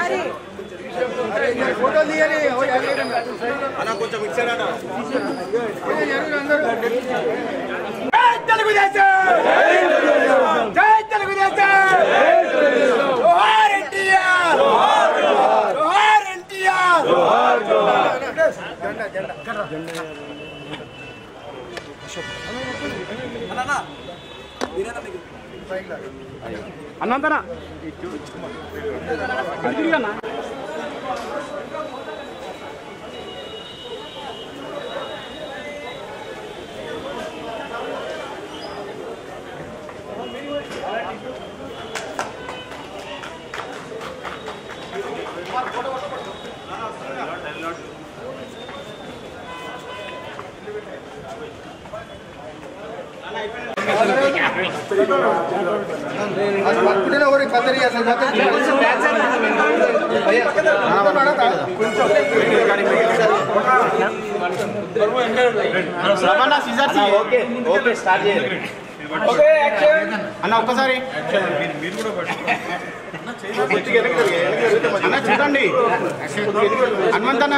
జై తెలుగుదేశం జై తెలుగుదేశం జోహార్ ఎన్టీఆర్ జోహార్ ఎన్టీఆర్ అన్నంతనా తిరిగన్నా ఓకే ఓకే స్టార్ట్ చేయండి అన్న ఒక్కసారి అన్న చూడండి హనుమంతన్న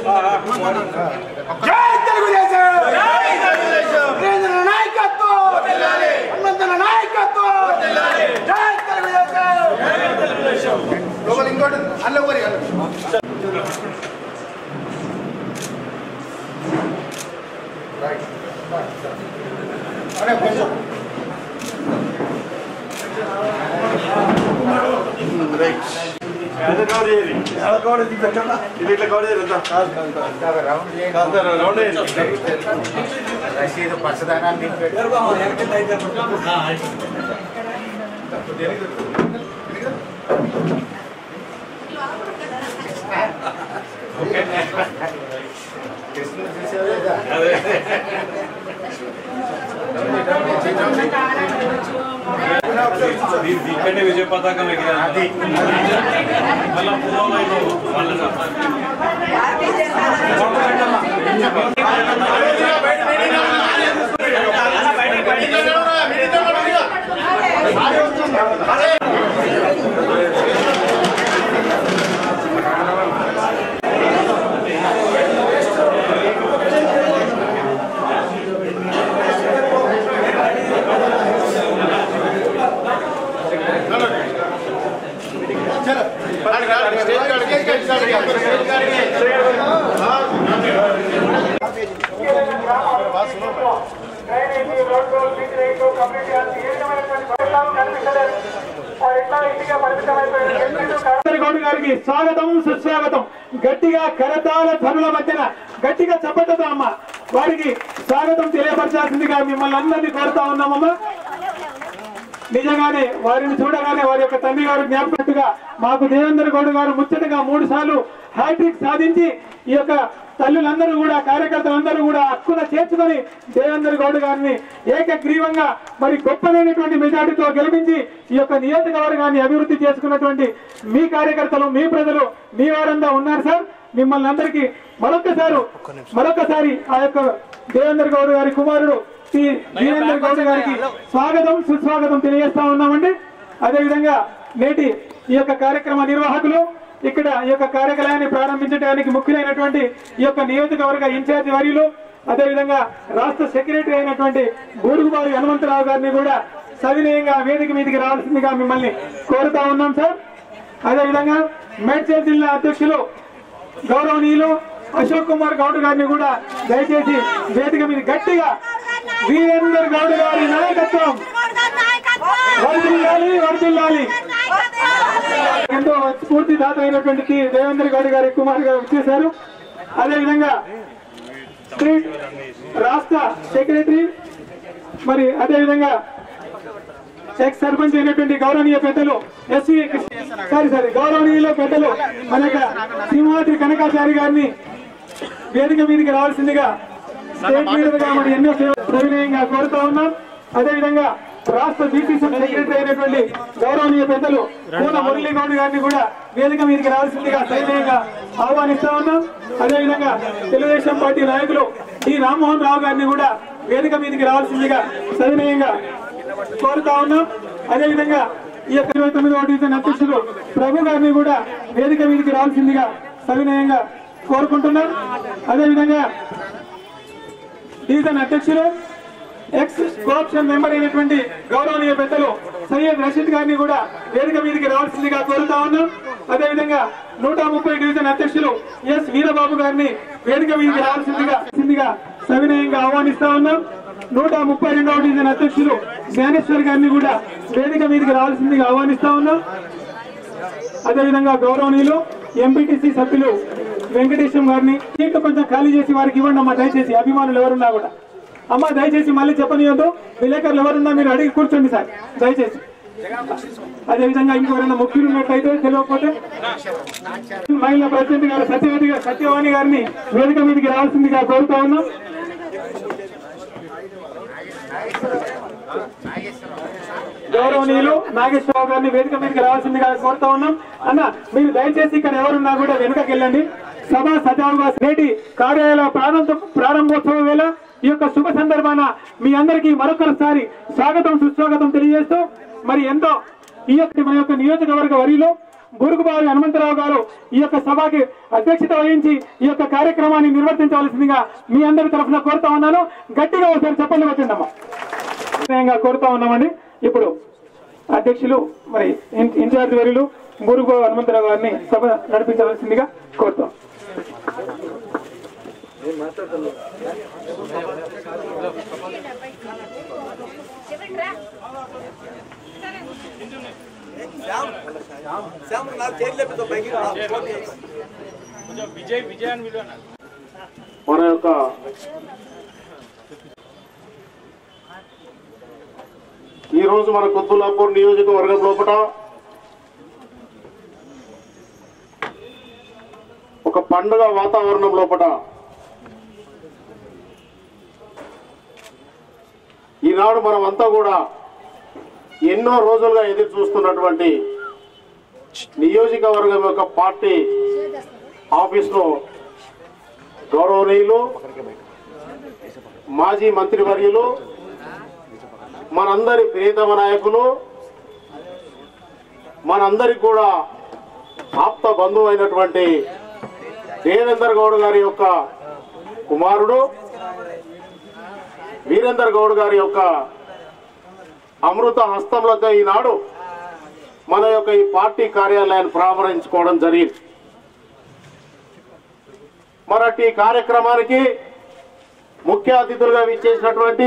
జై తెలుగుదేశం జై తెలుగుదేశం వీరేంద్ర నాయకత్వం హనుమంతన నాయకత్వం జై తెలుగుదేశం లోపల ఇంకోటి అల్ల ఒకరి రసీదు పచ్చదనాన్ని ఇక్కడనే విజయ పతాకం ఎగిరాలి మళ్ళా పూర్వమైంది వాళ్ళ గౌడ్ గారికి స్వాగతం సుస్వాగతం గట్టిగా కరతాల ధనుల మధ్యన గట్టిగా చప్పట్లతో అమ్మ వారికి స్వాగతం తెలియపరచాల్సిందిగా మిమ్మల్ని అందరినీ కోరుతా ఉన్నామమ్మా నిజంగానే వారిని చూడగానే వారి యొక్క తండ్రి గారు జ్ఞాపకట్టుగా మాకు దేవేంద్ర గౌడ్ గారు ముచ్చటగా మూడు సార్లు హ్యాట్రిక్ సాధించి ఈ యొక్క తల్లులందరూ కూడా కార్యకర్తలందరూ కూడా హక్కున చేర్చుకొని దేవేంద్ర గౌడ్ గారిని ఏకగ్రీవంగా మరి గొప్పనైనటువంటి మెజార్టీతో గెలిపించి ఈ యొక్క నియోజకవర్గాన్ని అభివృద్ధి చేసుకున్నటువంటి మీ కార్యకర్తలు మీ ప్రజలు మీ వారంతా ఉన్నారు సార్ మిమ్మల్ని అందరికీ మరొకసారి మరొకసారి ఆ యొక్క దేవేంద్ర గౌడ్ గారి కుమారుడు శ్రీ వీరేంద్ర గౌడ్ గారికి స్వాగతం సుస్వాగతం తెలియజేస్తా ఉన్నామండి అదేవిధంగా నేటి ఈ యొక్క కార్యక్రమ నిర్వాహకులు ఇక్కడ ఈ యొక్క కార్యక్రమాన్ని ప్రారంభించడానికి ముఖ్యులైనటువంటి ఈ యొక్క నియోజకవర్గ ఇన్ఛార్జి వర్యులు అదేవిధంగా రాష్ట్ర సెక్రటరీ అయినటువంటి గూడుగుబారి హనుమంతరావు గారిని కూడా సవినయంగా వేదిక మీదకి రావాల్సిందిగా మిమ్మల్ని కోరుతా ఉన్నాం సార్ అదేవిధంగా మేడ్చల్ జిల్లా అధ్యక్షులు గౌరవనీయులు అశోక్ కుమార్ గౌడ్ గారిని కూడా దయచేసి వేదిక మీద గట్టిగా వీరేందర్ గౌడ్ గారి నాయకత్వం వర్దిల్లాలి వర్దిల్లాలి ఎంతో స్ఫూర్తి దాత అయినటువంటి టి. దేవేంద్ర గౌడ్ గారి కుమార్ గారు వచ్చేశారు అదేవిధంగా స్టేట్ రాష్ట్ర సెక్రటరీ మరి అదేవిధంగా ఎక్స్ సర్పంచ్ అయినటువంటి గౌరవనీయ పెద్దలు ఎస్వి సారీ సారీ గౌరవనీయులు పెద్దలు మన యొక్క సింహాద్రి కనకాచారి గారిని వేదిక మీదకి రావాల్సిందిగా స్టేట్ లీడర్గా మరి ఎన్నో సేవలు సవినయంగా కోరుతా ఉన్నాం అదేవిధంగా రాష్ట్ర బీసీసీ సెక్రటరీ అయినటువంటి గౌరవనీయ పెద్దలు పూన మురళీ గౌడ్ గారిని కూడా వేదిక మీదకి రావాల్సిందిగా సవినయంగా ఆహ్వానిస్తా ఉన్నాం అదేవిధంగా తెలుగుదేశం పార్టీ నాయకులు డి రామ్మోహన్ రావు గారిని కూడా వేదిక మీదకి రావాల్సిందిగా సవినయంగా కోరుతా ఉన్నాం అదేవిధంగా ఈ యొక్క ఇరవై తొమ్మిదవ డివిజన్ అధ్యక్షులు ప్రభు గారిని కూడా వేదిక మీదకి రావాల్సిందిగా సవినయంగా కోరుకుంటున్నాం అదేవిధంగా డివిజన్ అధ్యక్షులు ఎక్స్ కోఆప్షన్ మెంబర్ అయినటువంటి గౌరవనీయ పెద్దలు సయ్యద్ రషీద్ గారిని కూడా వేదిక మీదకి రావాల్సిందిగా కోరుతా ఉన్నాం అదేవిధంగా నూట ముప్పై డివిజన్ అధ్యక్షులు ఎస్ వీరబాబు గారిని వేదిక మీదకి రావాల్సిందిగా సిందిగా సవినయంగా ఆహ్వానిస్తా ఉన్నాం నూట ముప్పై రెండవ డివిజన్ అధ్యక్షులు జ్ఞానేశ్వర్ గారిని కూడా వేదిక మీదకి రావాల్సిందిగా ఆహ్వానిస్తా ఉన్నాం అదేవిధంగా గౌరవనీయులు ఎంపీటీసీ సభ్యులు వెంకటేశం గారిని సీట్లు కొంచెం ఖాళీ చేసి వారికి ఇవ్వండి అమ్మా దయచేసి అభిమానులు ఎవరున్నా కూడా అమ్మా దయచేసి మళ్ళీ చెప్పనియొద్దు విలేకరులు ఎవరున్నా మీరు అడిగి కూర్చోండి సార్ దయచేసి అదేవిధంగా ఇంకెవరైనా ముఖ్యులు ఉన్నట్లయితే తెలియకపోతే మహిళా ప్రెసిడెంట్ గారు సత్యవతి గారు సత్యవాణి గారిని వేదిక మీదకి రావాల్సిందిగా కోరుతా ఉన్నాం గౌరవనీయులు నాగేశ్వరరావు గారిని వేదిక మీదకి రావాల్సిందిగా కోరుతా ఉన్నాం అన్న మీరు దయచేసి ఇక్కడ ఎవరున్నా కూడా వెనుకకి వెళ్ళండి సభ సజావుగా నేటి కార్యాలయ ప్రారంభ ప్రారంభోత్సవం వేళ ఈ యొక్క శుభ సందర్భాన మీ అందరికీ మరొకసారి స్వాగతం సుస్వాగతం తెలియజేస్తూ మరి ఎంతో ఈ యొక్క మన యొక్క నియోజకవర్గ వరిలో బురుగుబావి హనుమంతరావు గారు ఈ యొక్క సభకి అధ్యక్షత వహించి ఈ యొక్క కార్యక్రమాన్ని నిర్వర్తించవలసిందిగా మీ అందరి తరఫున కోరుతా ఉన్నాను గట్టిగా ఒకసారి చెప్పండి వచ్చిందమ్మా వినయంగా కోరుతా ఉన్నామండి ఇప్పుడు అధ్యక్షులు మరి ఇన్- ఇన్ఛార్జ్ వర్యులు బూరుగో హనుమంతరావు గారిని సభ నడిపించవలసిందిగా కోరుతాం మన యొక్క ఈ రోజు మన కుత్బుల్లాపూర్ నియోజకవర్గం లోపల ఒక పండుగ వాతావరణం లోపల ఈనాడు మనం అంతా కూడా ఎన్నో రోజులుగా ఎదురు చూస్తున్నటువంటి నియోజకవర్గం యొక్క పార్టీ ఆఫీస్లో గౌరవనీయులు మాజీ మంత్రివర్యులు మనందరి ప్రియతమ నాయకులు మనందరికి కూడా ఆప్త బంధువు అయినటువంటి దేవేందర్ గౌడ్ గారి యొక్క కుమారుడు వీరేందర్ గౌడ్ గారి యొక్క అమృత హస్తంలతో ఈనాడు మన యొక్క ఈ పార్టీ కార్యాలయాన్ని ప్రారంభించుకోవడం జరిగింది మరటి ఈ కార్యక్రమానికి ముఖ్య అతిథులుగా విచ్చేసినటువంటి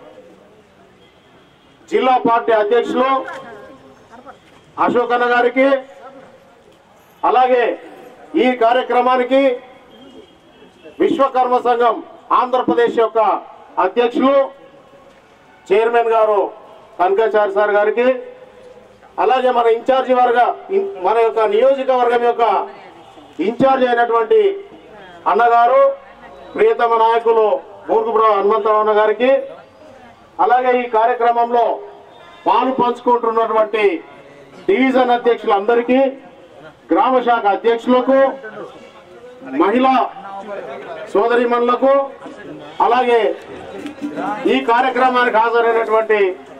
జిల్లా పార్టీ అధ్యక్షులు అశోక్ అన్న గారికి అలాగే ఈ కార్యక్రమానికి విశ్వకర్మ సంఘం ఆంధ్రప్రదేశ్ యొక్క అధ్యక్షులు చైర్మన్ గారు కనకాచారి సార్ గారికి అలాగే మన ఇన్ఛార్జి వర్గ ఇన్- మన యొక్క నియోజకవర్గం యొక్క ఇన్ఛార్జ్ అయినటువంటి అన్నగారు ప్రియతమ నాయకులు మూర్ఖపురం హనుమంతరావు అన్న గారికి అలాగే ఈ కార్యక్రమంలో పాలు పంచుకుంటున్నటువంటి డివిజన్ అధ్యక్షులందరికీ గ్రామ శాఖ అధ్యక్షులకు మహిళా సోదరిమణులకు అలాగే ఈ కార్యక్రమానికి హాజరైనటువంటి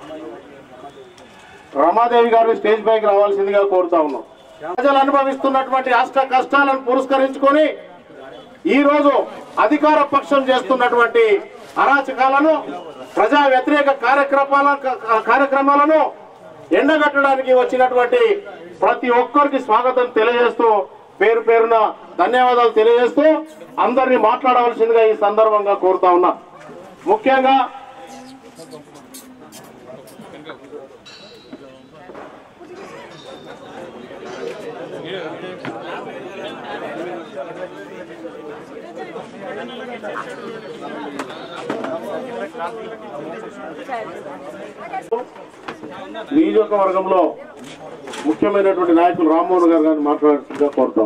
రమాదేవి గారు స్టేజ్ పైకి రావాల్సిందిగా కోరుతా ఉన్నాం ప్రజలు అనుభవిస్తున్నటువంటి అష్ట కష్టాలను పురస్కరించుకొని ఈ రోజు అధికార పక్షం చేస్తున్నటువంటి అరాచకాలను ప్రజా వ్యతిరేక కార్యక్రమాల కార్యక్రమాలను ఎండగట్టడానికి వచ్చినటువంటి ప్రతి ఒక్కరికి స్వాగతం తెలియజేస్తూ పేరు పేరున ధన్యవాదాలు తెలియజేస్తూ అందరినీ మాట్లాడవలసిందిగా ఈ సందర్భంగా కోరుతా ఉన్నా ముఖ్యంగా నియోజకవర్గంలో ముఖ్యమైనటువంటి నాయకులు రామ్మోహన్ గారు గారిని మాట్లాడాల్సిందిగా కోరుతాం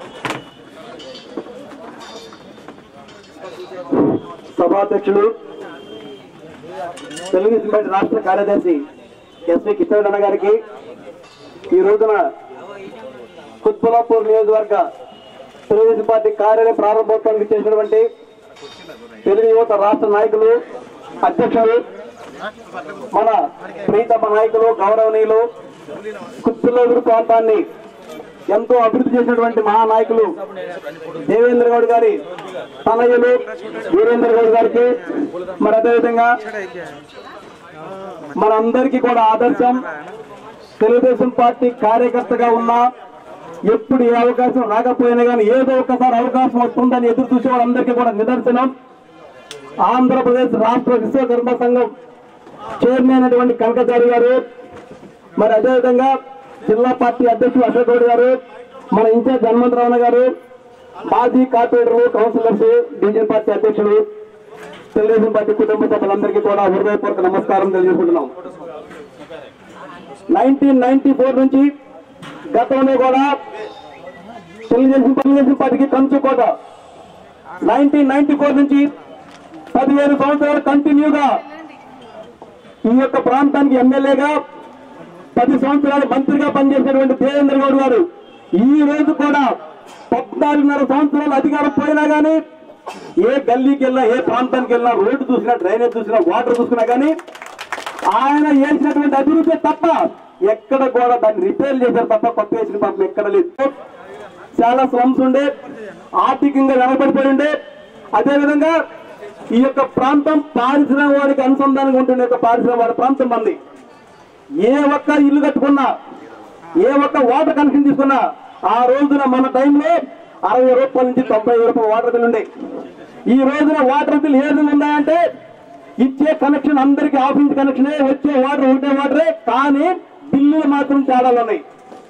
సభాధ్యక్షులు తెలుగుదేశం పార్టీ రాష్ట్ర కార్యదర్శి ఎస్వి కిషోర్ గారికి ఈ రోజున కుత్బులాపూర్ నియోజకవర్గ తెలుగుదేశం పార్టీ కార్యాలయ ప్రారంభోత్సవానికి చేసినటువంటి తెలుగు యువత రాష్ట్ర నాయకులు అధ్యక్షులు మన ప్రీతమ నాయకులు గౌరవనీయులు కుత్తులూరు ప్రాంతాన్ని ఎంతో అభివృద్ధి చేసినటువంటి మహానాయకులు దేవేంద్ర గౌడ్ గారి తనయులు వీరేంద్ర గౌడ్ గారికి మరి అదేవిధంగా మనందరికీ కూడా ఆదర్శం తెలుగుదేశం పార్టీ కార్యకర్తగా ఉన్నా ఎప్పుడు ఏ అవకాశం రాకపోయినా కానీ ఏదో ఒకసారి అవకాశం వస్తుందని ఎదురు చూసే వాళ్ళందరికీ కూడా నిదర్శనం ఆంధ్రప్రదేశ్ రాష్ట్ర విశ్వకర్మ సంఘం చైర్మన్ అయినటువంటి కనకచారి గారు మరి అదేవిధంగా జిల్లా పార్టీ అధ్యక్షుడు అశోక్ గౌడ్ గారు మన ఇన్ఛార్జ్ హనుమంతరావు గారు మాజీ కార్పొరేటర్లు కౌన్సిలర్స్ డివిజన్ పార్టీ అధ్యక్షుడు తెలుగుదేశం పార్టీ కుటుంబ సభ్యులందరికీ కూడా హృదయపూర్వక నమస్కారం తెలియజేసుకుంటున్నాం నైన్టీన్ నైన్టీ ఫోర్ నుంచి గతంలో కూడా తెలుగుదేశం తెలుగుదేశం పార్టీకి కంచుకోట నైన్టీన్ నైన్టీ ఫోర్ నుంచి పదిహేను సంవత్సరాలు కంటిన్యూగా ఈ యొక్క ప్రాంతానికి ఎమ్మెల్యేగా పది సంవత్సరాలు మంత్రిగా పనిచేసినటువంటి దేవేంద్ర గౌడ్ గారు ఈ రోజు కూడా పద్నాలుగున్నర సంవత్సరాలు అధికారం పోయినా కానీ ఏ గల్లీకి వెళ్ళినా ఏ ప్రాంతానికి వెళ్ళినా రోడ్డు చూసినా డ్రైనేజ్ చూసినా వాటర్ చూసినా కానీ ఆయన చేసినటువంటి అభివృద్ధి తప్ప ఎక్కడ కూడా దాన్ని రిపేర్ చేశారు తప్ప కొత్త వేసిన పాపం ఎక్కడ లేదు చాలా స్లమ్స్ ఉండే ఆర్థికంగా వెనకబడిపోయి ఉండే అదేవిధంగా ఈ యొక్క ప్రాంతం పారిశ్రామిక వారికి అనుసంధానంగా ఉంటుండే యొక్క పారిశ్రామిక ప్రాంతం మంది ఏ ఒక్క ఇల్లు కట్టుకున్నా ఏ ఒక్క వాటర్ కనెక్షన్ తీసుకున్నా ఆ రోజున మన టైంలో అరవై రూపాయల నుంచి తొంభై రూపాయల వాటర్ బిల్ ఉండే ఈ రోజున వాటర్ బిల్ ఏ విధంగా ఉన్నాయంటే ఇచ్చే కనెక్షన్ అందరికి ఆఫీస్ కనెక్షనే వచ్చే వాటర్ ఒకటే వాటరే కానీ బిల్లులు మాత్రం తేడాలు ఉన్నాయి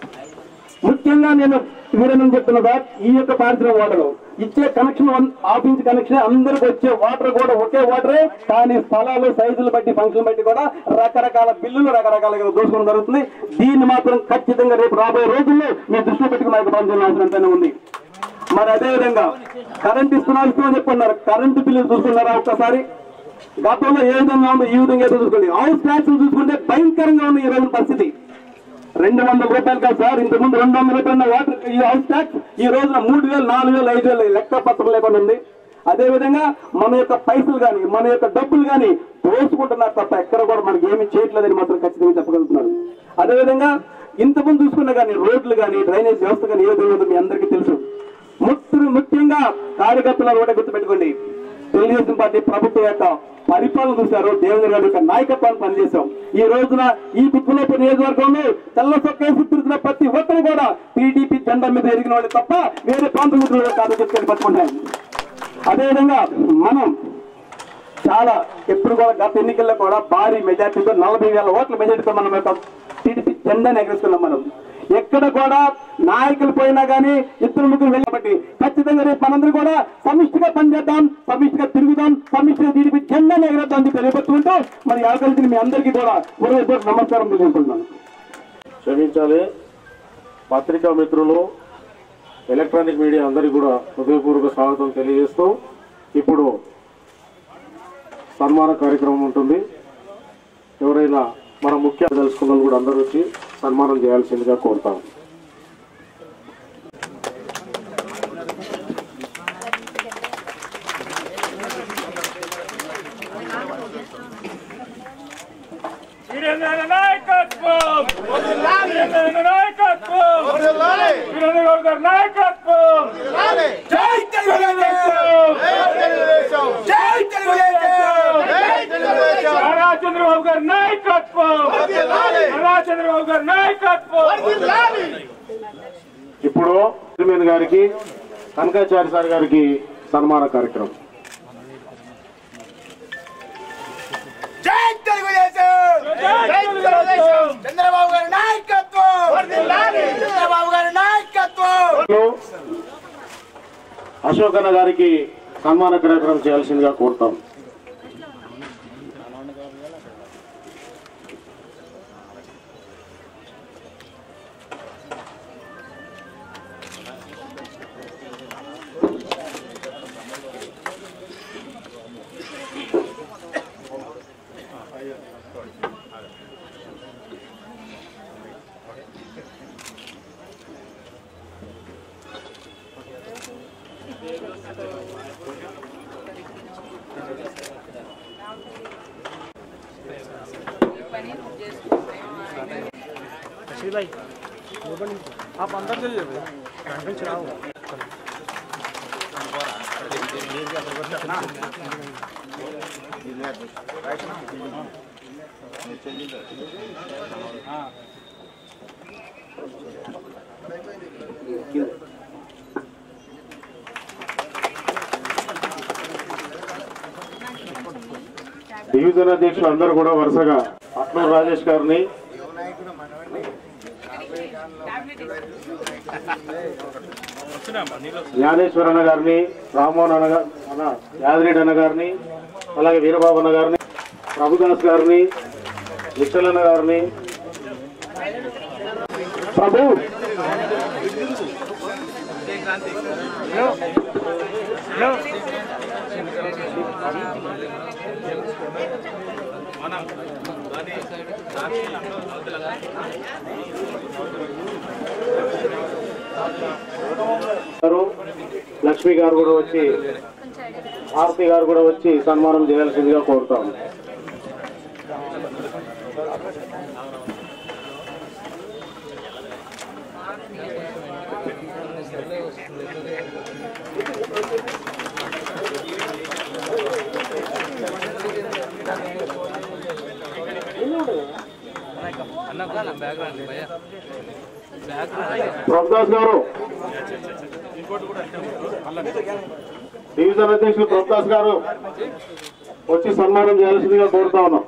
ముఖ్యంగా నేను వీరని చెప్తున్నా సార్ ఈ యొక్క పారిశ్రామిక వాటర్ ఇచ్చే కనెక్షన్ ఆఫీస్ కనెక్షన్ అందరికి వచ్చే వాటర్ కూడా ఒకే వాటరే కానీ స్థలాలు సైజులు బట్టి ఫంక్షన్ బట్టి కూడా రకరకాల బిల్లులు రకరకాలుగా దోసుకోవడం జరుగుతుంది దీన్ని మాత్రం ఖచ్చితంగా రేపు రాబోయే రోజుల్లో మీ దృష్టిలో పెట్టుకుని నాకు పనిచేయాల్సిన ఎంతైనా ఉంది మరి అదే విధంగా కరెంట్ ఇస్తున్నారు ఇస్తున్నామని చెప్పుకున్నారు కరెంటు బిల్లులు చూస్తున్నారా ఒక్కసారి గతంలో ఏ విధంగా ఉందో ఈ విధంగా అయితే చూసుకోండి హౌస్ ట్యాక్స్ చూసుకుంటే భయంకరంగా ఉంది ఈ రోజు పరిస్థితి రెండు వందల రూపాయలు కాదు సార్ ఇంత ముందు రెండు వందల రూపాయల వాటర్ ఈ హౌస్ ట్యాక్స్ ఈ రోజున మూడు వేలు నాలుగు వేలు ఐదు వేలు లెక్క పత్రం లేకుండా ఉంది అదే విధంగా మన యొక్క పైసలు కానీ మన యొక్క డబ్బులు కానీ దోసుకుంటున్నారు తప్ప ఎక్కడ కూడా మనకి ఏమీ చేయట్లేదని మాత్రం ఖచ్చితంగా చెప్పగలుగుతున్నారు అదే విధంగా ఇంతకుముందు చూసుకున్నా కానీ రోడ్లు కానీ డ్రైనేజ్ వ్యవస్థ కానీ ఏ విధంగా ఉందో మీ అందరికీ తెలుసు ముఖ్య ముఖ్యంగా కార్యకర్తల కూడా గుర్తుపెట్టుకోండి తెలుగుదేశం పార్టీ ప్రభుత్వం యొక్క పరిపాలన చూశారు దేవేంద్ర గారి యొక్క నాయకత్వాన్ని పనిచేశాం ఈ రోజున ఈ కుక్కులోపు నియోజకవర్గంలో తెల్ల సొక్కేసి తిరుగుతున్న ప్రతి ఒక్కరు కూడా టీడీపీ జెండా మీద ఎరిగిన వాళ్ళు తప్ప వేరే ప్రాంతం గురించి కాదు చెప్పుకొని పట్టుకుంటాం అదేవిధంగా మనం చాలా ఎప్పుడు కూడా గత ఎన్నికల్లో కూడా భారీ మెజార్టీతో నలభై వేల ఓట్ల మెజార్టీతో మనం యొక్క టీడీపీ జెండాని ఎగరేస్తున్నాం మనం ఎక్కడ కూడా నాయకులు పోయినా కానీ ఇద్దరు ముగ్గురు వెళ్ళి కాబట్టి ఖచ్చితంగా రేపు మనందరూ కూడా సమిష్టిగా పనిచేద్దాం సమిష్టిగా తిరుగుదాం సమిష్టిగా టీడీపీ జెండాని ఎగరేద్దాం అని తెలియపరుచుకుంటూ మరి అవకాశం మీ అందరికీ కూడా హృదయపూర్వక నమస్కారం తెలుసుకుంటున్నాను క్షమించాలి పత్రికా మిత్రులు ఎలక్ట్రానిక్ మీడియా అందరికీ కూడా హృదయపూర్వక స్వాగతం తెలియజేస్తూ ఇప్పుడు సన్మాన కార్యక్రమం ఉంటుంది ఎవరైనా మన ముఖ్య తెలుసుకున్న వాళ్ళు కూడా అందరూ వచ్చి సన్మానం చేయాల్సిందిగా కోరుతాం వీరేంద్ర నాయకత్వం వీరేంద్ర నాయకత్వం వీరేంద్ర గౌడ్ గారి నాయకత్వం జై తెలుగుదేశం జై తెలుగుదేశం నారా చంద్రబాబు గారి నాయకత్వం నారా చంద్రబాబు గారి నాయకత్వం ఇప్పుడు చైర్మన్ గారికి కనకాచారి సార్ గారికి సన్మాన కార్యక్రమం జై తెలుగుదేశం జై తెలుగుదేశం చంద్రబాబు గారి నాయకత్వం చంద్రబాబు గారి నాయకత్వం అశోక్ అన్న గారికి సన్మాన కార్యక్రమం చేయాల్సిందిగా కోరుతాం డివిజన్ అధ్యక్షులు అందరూ కూడా వరుసగా అట్లూరు రాజేష్ గారిని జ్ఞానేశ్వర్ అన్న గారిని రామ్మోహన్ అన్న గా- అన్న యాదరెడ్డి అన్న గారిని అలాగే వీరబాబు అన్న గారిని ప్రభుదాస్ గారిని విఠల్ అన్న గారిని ప్రభు గారు లక్ష్మి గారు కూడా వచ్చి భారతి గారు కూడా వచ్చి సన్మానం చేయాల్సిందిగా కోరుతాం ప్రభుదాస్ గారు డివిజన్ అధ్యక్షులు ప్రభుదాస్ గారు వచ్చి సన్మానం చేయాల్సిందిగా కోరుతా ఉన్నాం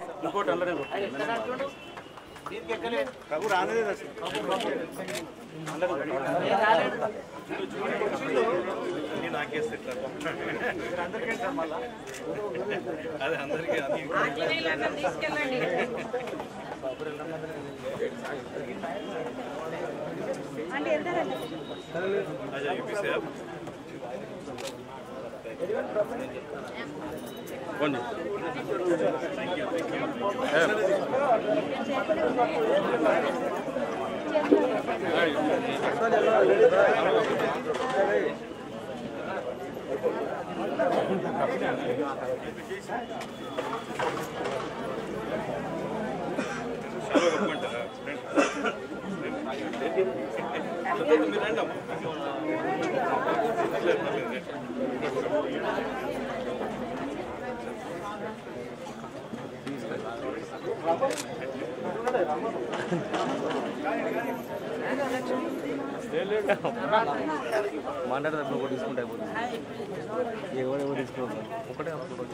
మాట్లాడేటప్పుడు ఒకటి తీసుకుంటే అయిపోతుంది ఎవరు ఎవరు తీసుకోవాలి ఒకటే అప్పుడు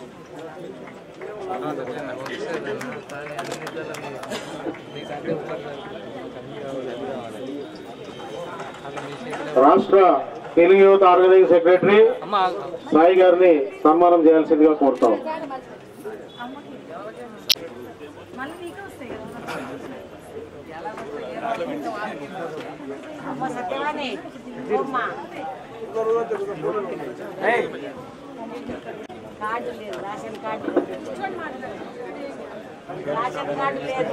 రాష్ట్ర తెలుగు యువత ఆర్గనైజింగ్ సెక్రటరీ సాయి గారిని సన్మానం చేయాల్సిందిగా కోరుతాం మళ్ళీ నీకే వస్తాయి అమ్మ సత్యవాణి బొమ్మ కార్డు లేదు రేషన్ కార్డు రేషన్ కార్డు లేదు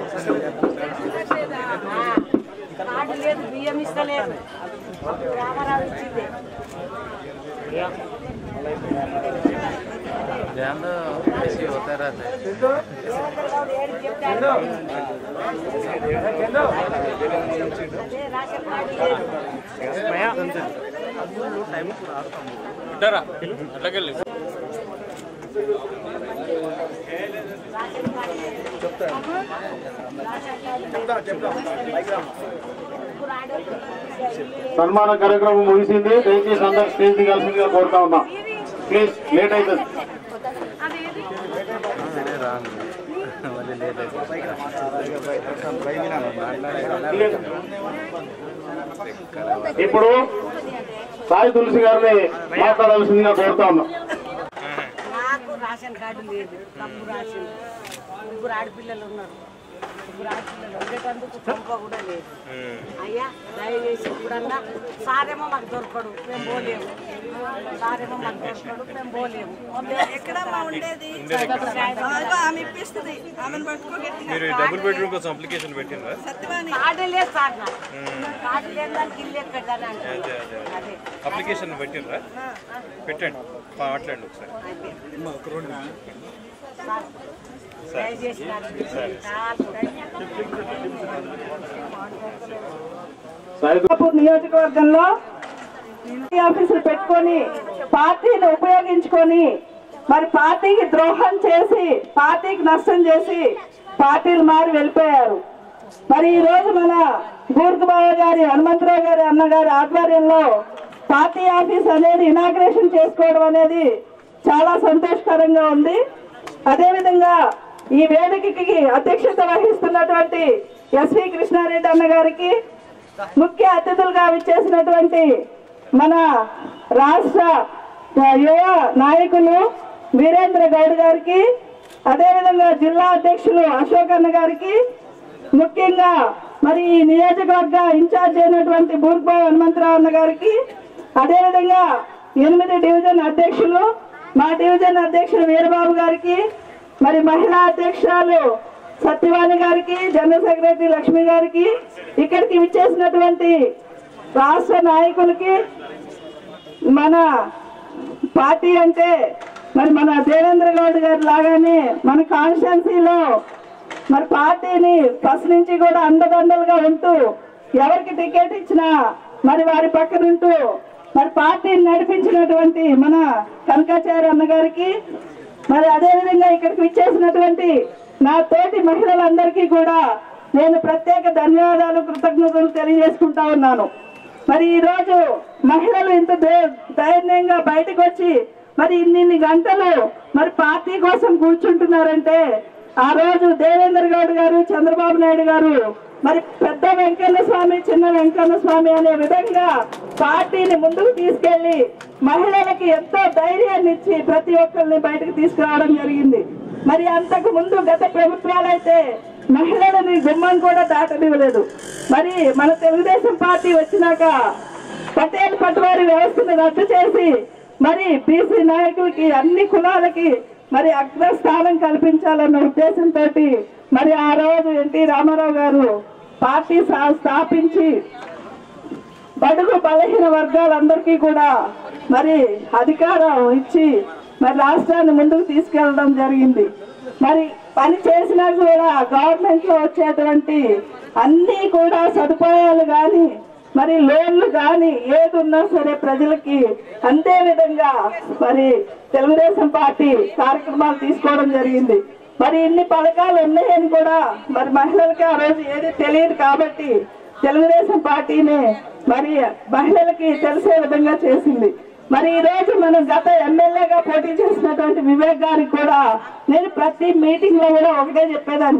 ఆ, కార్డు లేదు బియ్యం ఇస్తలేదు రామారావు ఇచ్చింది ध्यान दो ऐसे होता रहता है దేవేంద్ర గౌడ్ ఏడు చెప్తాడు అదే రేషన్ కార్డు లేదు రేషన్ కార్డు లేదు రేషన్ కార్డు లేదు ఇప్పుడు ఆడోళ్ళు సన్మాన కార్యక్రమం ముగిసింది దయచేసి అందరు స్టేజ్ దిగాల్సిందిగా కోరుతా ఉన్నాం ప్లీజ్ లేట్ అవుతుంది मेरे राम मళ్ళీ లేట్ ఇప్పుడు సాయి తులసి గారిని మాట్లాడాల్సిందిగా కోరుతా ఉన్నాం నాకు రేషన్ కార్డు లేదు తప్పు రాసింది ముగ్గురు ఆడపిల్లలు ఉన్నారు ముగ్గురు ఆడపిల్లలు ఉండేటందుకు పంప కూడా లేదు అయ్యా దయచేసి ఇప్పుడన్నా సారేమో మాకు దొరకడు మేము పోలేము సారేమో మాకు దొరకడు మేము పోలేము ఎక్కడమ్మా ఉండేది ఆమె ఇప్పిస్తుంది ఆమెను పట్టుకోగట్టి డబుల్ బెడ్రూమ్ కోసం అప్లికేషన్ పెట్టిండ్రా సత్యవాణి కార్డు లేదు సార్ నాకు కార్డు లేదు దానికి ఇల్లు ఎక్కడని అంటే అదే అప్లికేషన్ పెట్టిర్రా పెట్టండి మాట్లాడండి ఒకసారి దయచేసి నాకు చాలా కొల్లాపూర్ నియోజకవర్గంలో పార్టీ ఆఫీసులు పెట్టుకొని పార్టీని ఉపయోగించుకొని మరి పార్టీకి ద్రోహం చేసి పార్టీకి నష్టం చేసి పార్టీలు మారి వెళ్ళిపోయారు మరి ఈ రోజు మన గూర్ఖబాబు గారి హనుమంతరావు గారి అన్నగారి ఆధ్వర్యంలో పార్టీ ఆఫీస్ అనేది ఇనాగ్రేషన్ చేసుకోవడం అనేది చాలా సంతోషకరంగా ఉంది అదేవిధంగా ఈ వేదికకి అధ్యక్షత వహిస్తున్నటువంటి ఎస్వి కృష్ణారెడ్డి అన్న గారికి ముఖ్య అతిథులుగా విచ్చేసినటువంటి మన రాష్ట్ర యువ నాయకులు వీరేంద్ర గౌడ్ గారికి అదేవిధంగా జిల్లా అధ్యక్షులు అశోక్ అన్న గారికి ముఖ్యంగా మరి ఈ నియోజకవర్గ ఇన్ఛార్జ్ అయినటువంటి బూర్బాబు హనుమంతరావు అన్న గారికి అదేవిధంగా ఎనిమిది డివిజన్ అధ్యక్షులు మా డివిజన్ అధ్యక్షులు వీరబాబు గారికి మరి మహిళా అధ్యక్షురాలు సత్యవాణి గారికి జనరల్ సెక్రటరీ లక్ష్మి గారికి ఇక్కడికి విచ్చేసినటువంటి రాష్ట్ర నాయకులకి మన పార్టీ అంటే మరి మన దేవేంద్ర గౌడ్ గారి లాగానే మన కాన్స్టిట్యున్సీలో మరి పార్టీని ఫస్ట్ నుంచి కూడా అండదండలుగా ఉంటూ ఎవరికి టికెట్ ఇచ్చినా మరి వారి పక్కనుంటూ మరి పార్టీని నడిపించినటువంటి మన కనకాచార్య అన్న గారికి మరి అదేవిధంగా ఇక్కడికి విచ్చేసినటువంటి నా తోటి మహిళలందరికీ కూడా నేను ప్రత్యేక ధన్యవాదాలు కృతజ్ఞతలు తెలియజేసుకుంటా ఉన్నాను మరి ఈ రోజు మహిళలు ఇంత ధై- ధైర్యంగా బయటకు వచ్చి మరి ఇన్ని గంటలు మరి పార్టీ కోసం కూర్చుంటున్నారంటే ఆ రోజు దేవేంద్ర గౌడ్ గారు చంద్రబాబు నాయుడు గారు మరి పెద్ద వెంకన్న స్వామి చిన్న వెంకన్న స్వామి అనే విధంగా పార్టీని ముందుకు తీసుకెళ్లి మహిళలకి ఎంతో ధైర్యాన్ని ఇచ్చి ప్రతి ఒక్కరిని బయటకు తీసుకురావడం జరిగింది మరి అంతకు ముందు గత ప్రభుత్వాలైతే మహిళలని గుమ్మం కూడా దాటనివ్వలేదు మరి మన తెలుగుదేశం పార్టీ వచ్చినాక పటేల్ పట్టువారి వ్యవస్థను రద్దు చేసి మరి బీసీ నాయకులకి అన్ని కులాలకి మరి అగ్రస్థానం కల్పించాలన్న ఉద్దేశంతో మరి ఆ రోజు ఎన్టీ రామారావు గారు పార్టీ స్థా- స్థాపించి బడుగు బలహీన వర్గాలందరికీ కూడా మరి అధికారం ఇచ్చి మరి రాష్ట్రాన్ని ముందుకు తీసుకెళ్ళడం జరిగింది మరి పని చేసినా కూడా గవర్నమెంట్ లో వచ్చేటువంటి అన్ని కూడా సదుపాయాలు కానీ మరి లోన్లు కానీ ఏది ఉన్నా సరే ప్రజలకి అంతే విధంగా మరి తెలుగుదేశం పార్టీ కార్యక్రమాలు తీసుకోవడం జరిగింది మరి ఇన్ని పథకాలు ఉన్నాయని కూడా మరి మహిళలకి ఆ రోజు ఏది తెలియదు కాబట్టి తెలుగుదేశం పార్టీనే మరి మహిళలకి తెలిసే విధంగా చేసింది మరి ఈ రోజు మనం గత ఎమ్మెల్యేగా పోటీ చేసినటువంటి వివేక్ గారికి కూడా నేను ప్రతి మీటింగ్ లో కూడా ఒకటే చెప్పేదాన్ని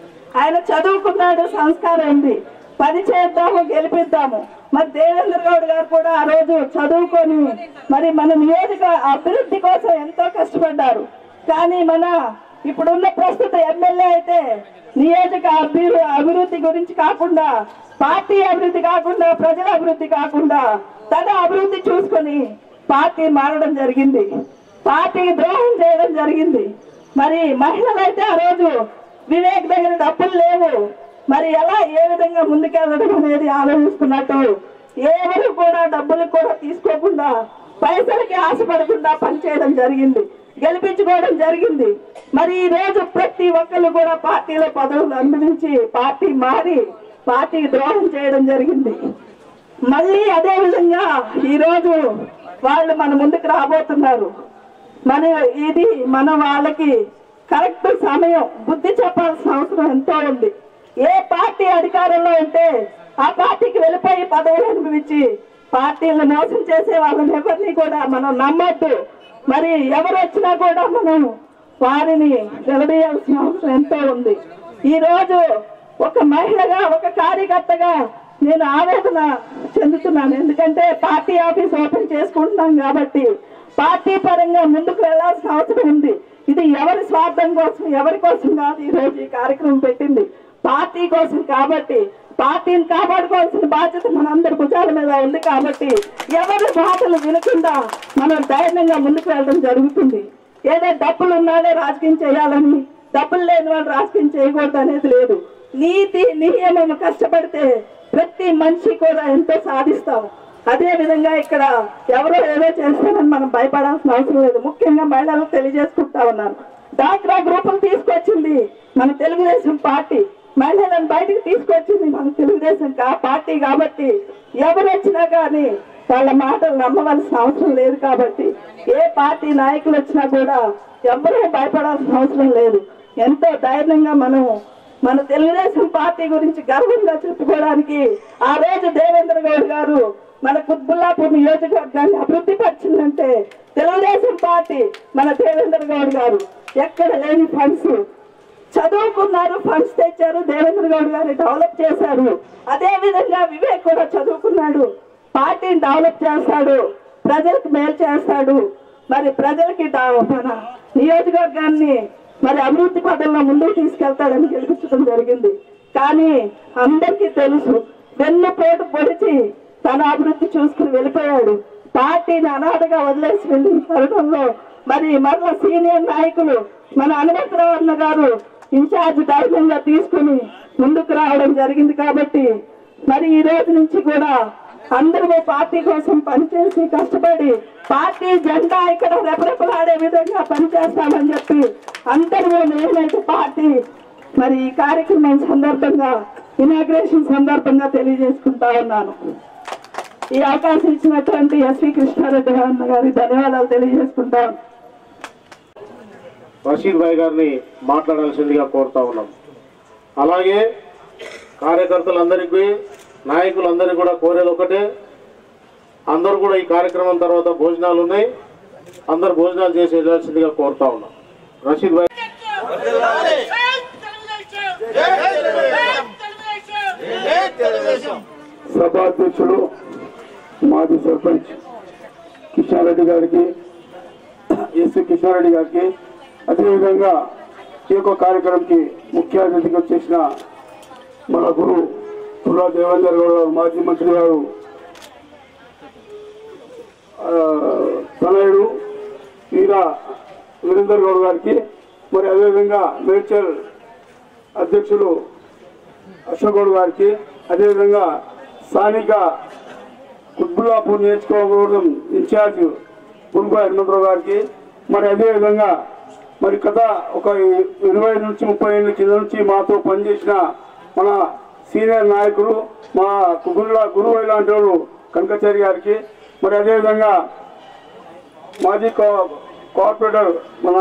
ఆయన చదువుకున్నాడు సంస్కారం ఉంది పని చేద్దాము గెలిపిద్దాము మరి దేవేంద్ర గౌడ్ గారు కూడా ఆ రోజు చదువుకొని మరి మన నియోజక అభివృద్ధి కోసం ఎంతో కష్టపడ్డారు కానీ మన ఇప్పుడున్న ప్రస్తుత ఎమ్మెల్యే అయితే నియోజక అభివృ అభివృద్ధి గురించి కాకుండా పార్టీ అభివృద్ధి కాకుండా ప్రజల అభివృద్ధి కాకుండా తన అభివృద్ధి చూసుకొని పార్టీ మారడం జరిగింది పార్టీకి ద్రోహం చేయడం జరిగింది మరి మహిళలైతే ఆ రోజు వివేక్ దగ్గర డబ్బులు లేవు మరి ఎలా ఏ విధంగా ముందుకెళ్ళడం అనేది ఆలోచిస్తున్నట్టు ఎవరు కూడా డబ్బులు కూడా తీసుకోకుండా పైసలకి ఆశపడకుండా పనిచేయడం జరిగింది గెలిపించుకోవడం జరిగింది మరి ఈ రోజు ప్రతి ఒక్కరు కూడా పార్టీలో పదవులు అనుభవించి పార్టీ మారి పార్టీకి ద్రోహం చేయడం జరిగింది మళ్ళీ అదే విధంగా ఈ రోజు వాళ్ళు మన ముందుకు రాబోతున్నారు మన ఇది మన వాళ్ళకి కరెక్ట్ సమయం బుద్ధి చెప్పాల్సిన అవసరం ఎంతో ఉంది ఏ పార్టీ అధికారంలో ఉంటే ఆ పార్టీకి వెళ్ళిపోయి పదవులు అనుభవించి పార్టీలను మోసం చేసే వాళ్ళని ఎవరిని కూడా మనం నమ్మొద్దు మరి ఎవరు వచ్చినా కూడా మనం వారిని నిలదీయాల్సిన అవసరం ఎంతో ఉంది ఈ రోజు ఒక మహిళగా ఒక కార్యకర్తగా నేను ఆవేదన చెందుతున్నాను ఎందుకంటే పార్టీ ఆఫీస్ ఓపెన్ చేసుకుంటున్నాం కాబట్టి పార్టీ పరంగా ముందుకు వెళ్లాల్సిన అవసరం ఉంది ఇది ఎవరి స్వార్థం కోసం ఎవరి కోసం కాదు ఈ రోజు ఈ కార్యక్రమం పెట్టింది పార్టీ కోసం కాబట్టి పార్టీని కాపాడుకోవాల్సిన బాధ్యత మనందరి భుజాల మీద ఉంది కాబట్టి ఎవరి మాటలు వినకుండా మనం ధైర్యంగా ముందుకు వెళ్ళడం జరుగుతుంది ఏదో డబ్బులు ఉన్నాడే రాజకీయం చేయాలని డబ్బులు లేని వాళ్ళు రాజకీయం చేయకూడదు అనేది లేదు నీతి నియమం కష్టపడితే ప్రతి మనిషి కూడా ఎంతో సాధిస్తాం అదే విధంగా ఇక్కడ ఎవరో ఏదో చేస్తారని మనం భయపడాల్సిన అవసరం లేదు ముఖ్యంగా మహిళలకు తెలియజేసుకుంటా ఉన్నాను డాక్రా గ్రూపులు తీసుకొచ్చింది మన తెలుగుదేశం పార్టీ మహిళలను బయటకు తీసుకొచ్చింది మన తెలుగుదేశం కా- పార్టీ కాబట్టి ఎవరు వచ్చినా కానీ వాళ్ళ మాటలు నమ్మవలసిన అవసరం లేదు కాబట్టి ఏ పార్టీ నాయకులు వచ్చినా కూడా ఎవరూ భయపడాల్సిన అవసరం లేదు ఎంతో ధైర్యంగా మనం మన తెలుగుదేశం పార్టీ గురించి గర్వంగా చెప్పుకోవడానికి ఆ రోజు దేవేంద్ర గౌడ్ గారు మన కుత్బుల్లాపూర్ నియోజకవర్గాన్ని అభివృద్ధి పరిచిందంటే తెలుగుదేశం పార్టీ మన దేవేంద్ర గౌడ్ గారు ఎక్కడ లేని ఫండ్స్ చదువుకున్నారు ఫండ్స్ తెచ్చారు దేవేంద్ర గౌడ్ గారిని డెవలప్ చేశారు అదే విధంగా వివేక్ కూడా చదువుకున్నాడు పార్టీని డెవలప్ చేస్తాడు ప్రజలకు మేలు చేస్తాడు మరి ప్రజలకి డా- మన నియోజకవర్గాన్ని మరి అభివృద్ధి పదంలో ముందుకు తీసుకెళ్తాడని గెలిపించడం జరిగింది కానీ అందరికీ తెలుసు వెన్నుపోటు పొడిచి తన అభివృద్ధి చూసుకుని వెళ్ళిపోయాడు పార్టీని అనాథగా వదిలేసి వెళ్ళిన తరుణంలో మరి మరల సీనియర్ నాయకులు మన హనుమంతరావు అన్న గారు ఇన్ఛార్జ్ ధైర్యంగా తీసుకుని ముందుకు రావడం జరిగింది కాబట్టి మరి ఈ రోజు నుంచి కూడా అందరూ పార్టీ కోసం పనిచేసి కష్టపడి పార్టీ జెండా ఇక్కడ రెపరెపలాడే విధంగా పనిచేస్తామని చెప్పి అందరూ నేనైతే పార్టీ మరి ఈ కార్యక్రమం సందర్భంగా ఇనాగ్రేషన్ సందర్భంగా తెలియజేసుకుంటా ఉన్నాను ఈ అవకాశం ఇచ్చినటువంటి ఎస్వి కృష్ణారెడ్డి అన్న గారికి ధన్యవాదాలు తెలియజేసుకుంటాను రషీద్ భాయ్ గారిని మాట్లాడాల్సిందిగా కోరుతా ఉన్నాం అలాగే కార్యకర్తలందరికీ నాయకులందరికీ కూడా కోరేది ఒకటే అందరూ కూడా ఈ కార్యక్రమం తర్వాత భోజనాలు ఉన్నాయి అందరు భోజనాలు చేసి వెళ్ళాల్సిందిగా కోరుతా ఉన్నాం రషీద్ భాయ్ సభాధ్యక్షుడు మాజీ సర్పంచ్ కిషన్ రెడ్డి గారికి ఎస్వి కిషన్ రెడ్డి గారికి అదేవిధంగా ఈ యొక్క కార్యక్రమంకి ముఖ్య అతిథిగా వచ్చేసిన మన గురు తులా దేవేందర్ గౌడ్ గారు మాజీ మంత్రి గారు ఆ, తనయుడు వీర వీరేందర్ గౌడ్ గారికి మరి అదేవిధంగా మేడ్చల్ అధ్యక్షులు అశోక్ గౌడ్ గారికి అదేవిధంగా స్థానిక కుత్బుల్లాపూర్ నియోజకవర్గం ఇన్ఛార్జ్ పుల్పా హనుమంతరావు గారికి మరి అదేవిధంగా మరి గత ఒక ఇరవై నుంచి ముప్పై ఏళ్ళ కింద నుంచి మాతో పనిచేసిన మన సీనియర్ నాయకులు మా గురుల గురువు లాంటి వాడు కనకచారి గారికి మరి అదేవిధంగా మాజీ కో- కార్పొరేటర్ మన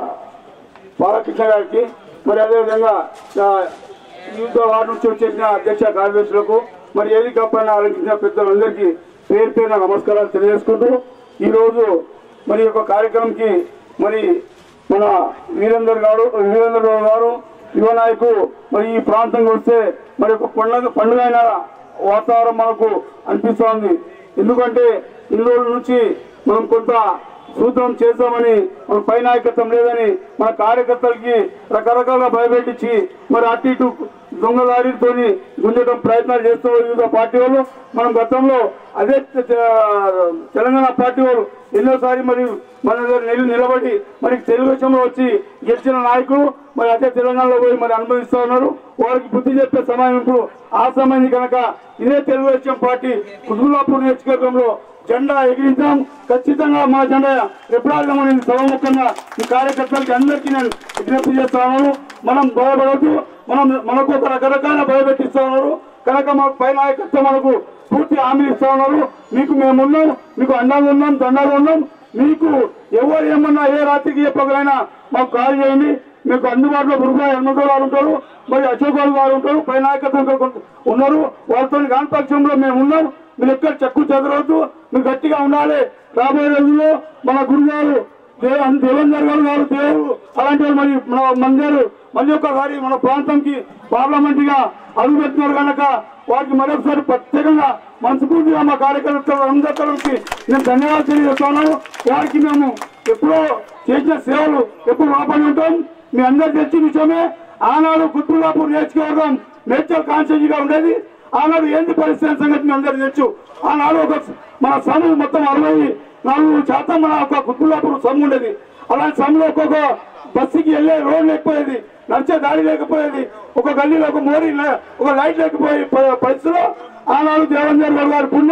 బాలకృష్ణ గారికి మరి అదేవిధంగా ఆ, వివిధ వార్డు నుంచి వచ్చేసిన అధ్యక్ష కార్యదర్శులకు మరి ఏది కప్పని ఆలోచించిన పెద్దలందరికీ పేరు పేరున నమస్కారాలు తెలియజేసుకుంటూ ఈరోజు మరి ఈ యొక్క కార్యక్రమంకి మరి మన వీరేందర్ గారు వీరేందర్ గౌడ్ గారు యువ నాయకుడు మరి ఈ ప్రాంతంకి వస్తే మరి ఒక పండుగ పండుగ అయిన వాతావరణం మనకు అనిపిస్తోంది ఎందుకంటే ఇన్ని రోజుల నుంచి మనం కొంత సూత్రం చేస్తామని మన పై నాయకత్వం లేదని మన కార్యకర్తలకి రకరకాలుగా భయపెట్టించి మరి అటు ఇటు దొంగదారితో గుంజడం ప్రయత్నాలు చేస్తూ వివిధ పార్టీ వాళ్ళు మనం గతంలో అదే తె- తె- తెలంగాణ పార్టీ వాళ్ళు ఎన్నోసారి మరి మన దగ్గర నిల- నిలబడి మరి తెలుగుదేశంలో వచ్చి గెలిచిన నాయకులు మరి అదే తెలంగాణలో పోయి మరి అనుభవిస్తూ ఉన్నారు వారికి బుద్ధి చెప్పే సమయం ఇప్పుడు ఆ సమయం కనుక ఇదే తెలుగుదేశం పార్టీ కుతుబుల్లాపూర్ నియోజకవర్గంలో జెండా ఎగిరించాం ఖచ్చితంగా మా జెండా ఎప్పుడాడమని సభముఖంగా ఈ కార్యకర్తలకి అందరికీ నేను విజ్ఞప్తి చేస్తా ఉన్నాను మనం భయపడవద్దు మనం మనకు ఒక రకరకాల భయపెట్టిస్తా ఉన్నారు కనుక మాకు పై నాయకత్వం మనకు పూర్తి హామీలు ఇస్తా ఉన్నారు మీకు మేము ఉన్నాం మీకు అండగా ఉన్నాం దండగా ఉన్నాం మీకు ఎవరు ఏమన్నా ఏ రాత్రికి చెప్పగలైనా మాకు కాల్ చేయండి మీకు అందుబాటులో గురుగా ఎన్నో గారు ఉంటారు మరి అశోక్ బాబు గారు ఉంటారు పై నాయకత్వం ఇక్కడ కొంత ఉన్నారు వాళ్ళతో కాని పక్షంలో మేము ఉన్నాం మీరు ఎక్కడ చెక్కు చెదరవద్దు మీరు గట్టిగా ఉండాలి రాబోయే రోజుల్లో మన గురుగారు దేవ- దేవేందర్ గారు గారు దేవుడు అలాంటి వాళ్ళు మరి మన మందిరు మళ్ళీ ఒకసారి మన ప్రాంతంకి పార్లమెంట్ గా అడుగుపెట్టినారు కనుక వారికి మరొకసారి ప్రత్యేకంగా మనస్ఫూర్తిగా మా కార్యకర్తలు అందరికీ నేను ధన్యవాదాలు తెలియజేస్తాను వారికి మేము ఎప్పుడో చేసిన సేవలు ఎప్పుడు రుణపడి ఉంటాం మీ అందరు తెలిసిన విషయమే ఆనాడు కుత్బుల్లాపూర్ నియోజకవర్గం మేడ్చల్ కాన్స్టిట్యూన్సీగా ఉండేది ఆనాడు ఏంటి పరిస్థితి అనే సంగతి మీ అందరికీ తెలుసు ఆనాడు ఒక మన సమూహం మొత్తం అరవై నాలుగు శాతం మన ఒక కుత్బుల్లాపూర్ సమ్ము ఉండేది అలాంటి సమ్ములో ఒక్కొక్క బస్సుకి వెళ్ళే రోడ్ లేకపోయేది నడిచే దారి లేకపోయేది ఒక గల్లీలో ఒక మోరీ లే- ఒక లైట్ లేకపోయే ప- పరిస్థితిలో ఆనాడు దేవేందర్ గౌడ్ గారి పుణ్యం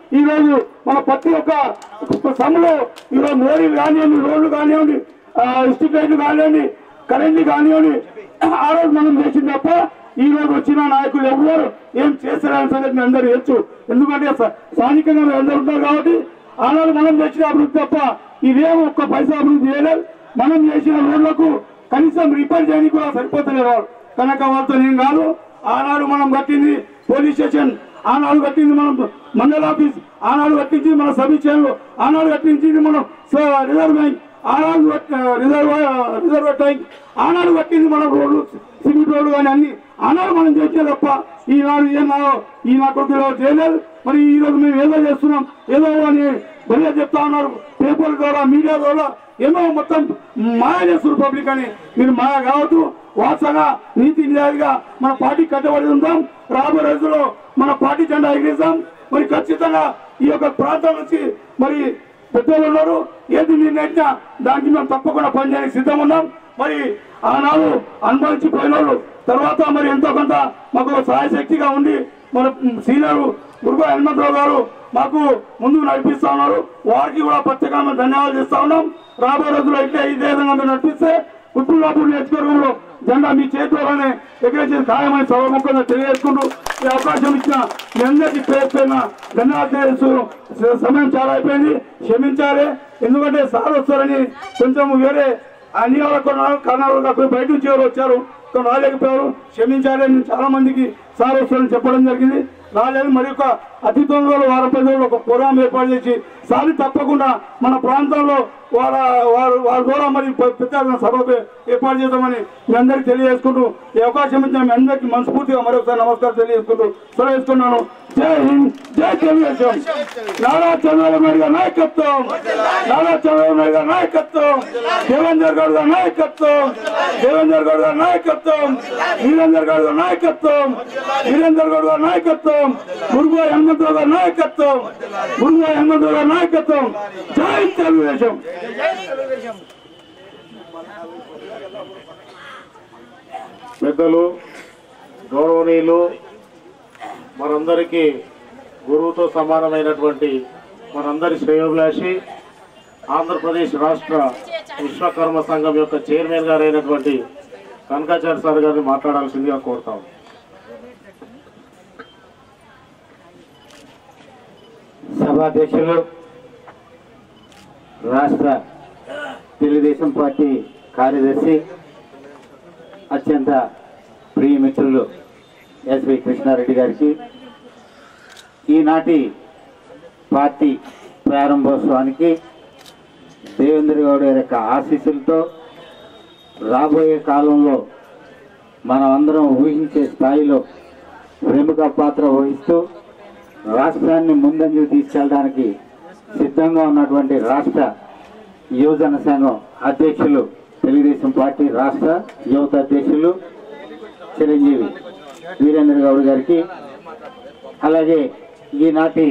ఈ రోజు మన ప్రతి ఒక్క సమ్ములో ఈరోజు మోరీలు కానివ్వండి రోడ్లు కానివ్వండి స్ట్రీట్ లైట్లు కానివ్వండి కరెంట్లు కానివ్వండి ఆ రోజు మనం చేసింది తప్ప ఈ రోజు వచ్చిన నాయకులు ఎవరు ఏం చేస్తారనే సంగతి మీ అందరూ తెలుసు ఎందుకంటే స- స్థానికంగా మీరు అందరూ ఉంటారు కాబట్టి ఆనాడు మనం చేసిన అభివృద్ధి తప్ప ఇదేం ఒక్క పైసా అభివృద్ధి చేయలేదు మనం చేసిన రోడ్లకు కనీసం రిపేర్ చేయడానికి కూడా సరిపోతలేదు వాళ్ళు కనుక వాళ్ళతో నేను కాదు ఆనాడు మనం కట్టింది పోలీస్ స్టేషన్ ఆనాడు కట్టింది మనం మండల ఆఫీస్ ఆనాడు కట్టించింది మన సబ్ స్టేషన్లు ఆనాడు కట్టించింది మనం స- రిజర్వ్ బ్యాంక్ ఆనాడు కట్- రిజర్వ్ రిజర్వ్ ట్యాంక్ ఆనాడు కట్టింది మన రోడ్లు సిమెంట్ రోడ్లు కానీ అన్ని ఆనాడు మనం చేసే తప్ప ఈనాడు ఏమో ఈ నా కొడుకులో చేయలేదు మరి ఈ రోజు మేము ఏదో చేస్తున్నాం ఏదో అని బలిగా చెప్తా ఉన్నారు పేపర్ ద్వారా మీడియా ద్వారా ఏమో మొత్తం మాయ చేస్తున్నారు పబ్లిక్ అని మీరు మాయ కావద్దు వాసగా నీతి నిజాయిగా మన పార్టీ కట్టబడి ఉందాం రాబోయే రోజుల్లో మన పార్టీ జెండా ఎగిరిస్తాం మరి ఖచ్చితంగా ఈ యొక్క ప్రాంతం నుంచి మరి పెద్దలు ఉన్నారు ఏది నిర్ణయించినా దానికి మేము తప్పకుండా పనిచేయడానికి సిద్ధం ఉన్నాం మరి ఆనాడు అనుభవించి పోయిన వాళ్ళు తర్వాత మరి ఎంతో కొంత మాకు సహాయ శక్తిగా ఉండి మన సీనియర్ గురుగా హనుమంతరావు గారు మాకు ముందుకు నడిపిస్తా ఉన్నారు వారికి కూడా ప్రత్యేకంగా ధన్యవాదాలు చేస్తా ఉన్నాం రాబోయే రోజుల్లో ఇట్లా ఇదే విధంగా మీరు నడిపిస్తే కుటుంబాపుడు నియోజకవర్గంలో జెండా మీ చేతిలోనే ఎగరేసి ఖాయమని సభముఖంగా తెలియజేసుకుంటూ ఈ అవకాశం ఇచ్చిన మీ అందరికీ పేరు పేరున ధన్యవాదాలు తెలియజేస్తూ సమయం చాలా అయిపోయింది క్షమించాలి ఎందుకంటే సార్ వస్తారని కొంచెం వేరే అన్ని కారణాలు కాకుండా బయట నుంచి ఎవరు వచ్చారు ఇక్కడ రాలేకపోయారు క్షమించాలి అని చాలా మందికి సార్ వస్తారని చెప్పడం జరిగింది రాలేదు మరి ఒక అతి తొందరలో వారం పది రోజులు ఒక ప్రోగ్రాం ఏర్పాటు చేసి సారి తప్పకుండా మన ప్రాంతంలో వారి వారు వారి ద్వారా మరి పె- పెద్ద సభ ఏర్పాటు చేద్దామని మీ అందరికీ తెలియజేసుకుంటూ ఈ అవకాశం ఇచ్చిన మీ అందరికీ మనస్ఫూర్తిగా మరొకసారి నమస్కారం తెలియజేసుకుంటూ సెలవుస్తున్నాను జై హింద్ జై తెలుగుదేశం నారా చంద్రబాబు నాయుడు గారి నాయకత్వం నారా చంద్రబాబు నాయుడు గారి నాయకత్వం దేవేందర్ గౌడ్ గారి నాయకత్వం దేవేందర్ గౌడ్ గారి నాయకత్వం వీరేందర్ గౌడ్ గారి నాయకత్వం వీరేందర్ గౌడ్ గారి నాయకత్వం మురుగు హనుమంతరావు గారి నాయకత్వం మురుగు హనుమంతరావు గారి నాయకత్వం జై తెలుగుదేశం పెద్దలు గౌరవనీయులు మనందరికీ గురువుతో సమానమైనటువంటి మనందరి శ్రేయోభిలాషి ఆంధ్రప్రదేశ్ రాష్ట్ర విశ్వకర్మ సంఘం యొక్క చైర్మన్ గారు అయినటువంటి కనకాచార్య సార్ గారిని మాట్లాడాల్సిందిగా కోరుతాం సభాధ్యక్షులు రాష్ట్ర తెలుగుదేశం పార్టీ కార్యదర్శి అత్యంత ప్రియమిత్రులు ఎస్వి కృష్ణారెడ్డి గారికి ఈనాటి పార్టీ ప్రారంభోత్సవానికి దేవేంద్ర గౌడ్ గారి యొక్క ఆశీస్సులతో రాబోయే కాలంలో మనం అందరం ఊహించే స్థాయిలో ప్రముఖ పాత్ర వహిస్తూ రాష్ట్రాన్ని ముందంజకు తీసుకెళ్ళడానికి సిద్ధంగా ఉన్నటువంటి రాష్ట్ర యువజన సంఘం అధ్యక్షులు తెలుగుదేశం పార్టీ రాష్ట్ర యువత అధ్యక్షులు చిరంజీవి వీరేంద్ర గౌడ్ గారికి అలాగే ఈనాటి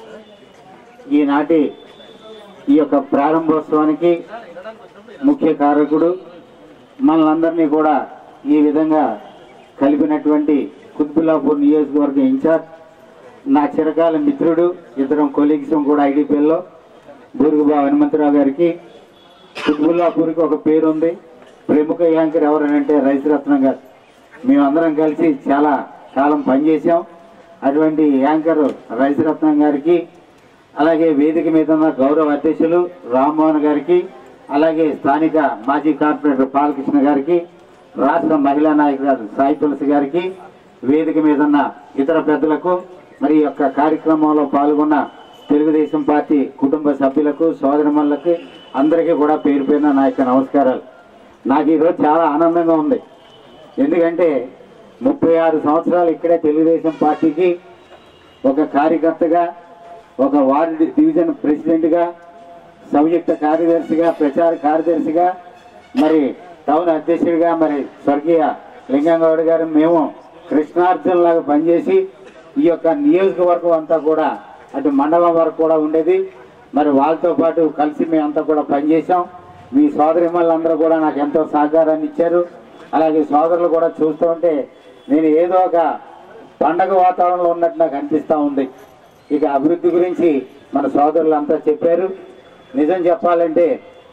ఈనాటి ఈ యొక్క ప్రారంభోత్సవానికి ముఖ్య కారకుడు మనలందరినీ కూడా ఈ విధంగా కలిపినటువంటి కుత్బుల్లాపూర్ నియోజకవర్గ ఇన్ఛార్జ్ నా చిరకాల మిత్రుడు ఇద్దరం కొలీగ్స్ కూడా ఐడిపిఎల్లో బూరుగుబా హనుమంతరావు గారికి కుత్బుల్లాపూర్కి ఒక పేరు ఉంది ప్రముఖ యాంకర్ ఎవరనంటే రైతురత్నం గారు మేమందరం కలిసి చాలా కాలం పనిచేసాం అటువంటి యాంకర్ రైతురత్నం గారికి అలాగే వేదిక మీద ఉన్న గౌరవ అధ్యక్షులు రామ్మోహన్ గారికి అలాగే స్థానిక మాజీ కార్పొరేటర్ బాలకృష్ణ గారికి రాష్ట్ర మహిళా నాయకురాలు సాయి తులసి గారికి వేదిక మీద ఉన్న ఇతర పెద్దలకు మరి ఈ యొక్క కార్యక్రమంలో పాల్గొన్న తెలుగుదేశం పార్టీ కుటుంబ సభ్యులకు సోదరమణులకు అందరికీ కూడా పేరు పేరున నా యొక్క నమస్కారాలు నాకు ఈరోజు చాలా ఆనందంగా ఉంది ఎందుకంటే ముప్పై ఆరు సంవత్సరాలు ఇక్కడే తెలుగుదేశం పార్టీకి ఒక కార్యకర్తగా ఒక వార్డు డివిజన్ ప్రెసిడెంట్గా సంయుక్త కార్యదర్శిగా ప్రచార కార్యదర్శిగా మరి టౌన్ అధ్యక్షుడిగా మరి స్వర్గీయ లింగంగౌడ్ గారు మేము కృష్ణార్జున్ లాగా పనిచేసి ఈ యొక్క నియోజకవర్గం అంతా కూడా అటు మండలం వరకు కూడా ఉండేది మరి వాళ్ళతో పాటు కలిసి మేమంతా కూడా పనిచేసాం మీ సోదరిమల్లందరూ కూడా నాకు ఎంతో సహకారాన్ని ఇచ్చారు అలాగే సోదరులు కూడా చూస్తూ ఉంటే నేను ఏదో ఒక పండగ వాతావరణంలో ఉన్నట్టు నాకు అనిపిస్తూ ఉంది ఇక అభివృద్ధి గురించి మన సోదరులంతా చెప్పారు నిజం చెప్పాలంటే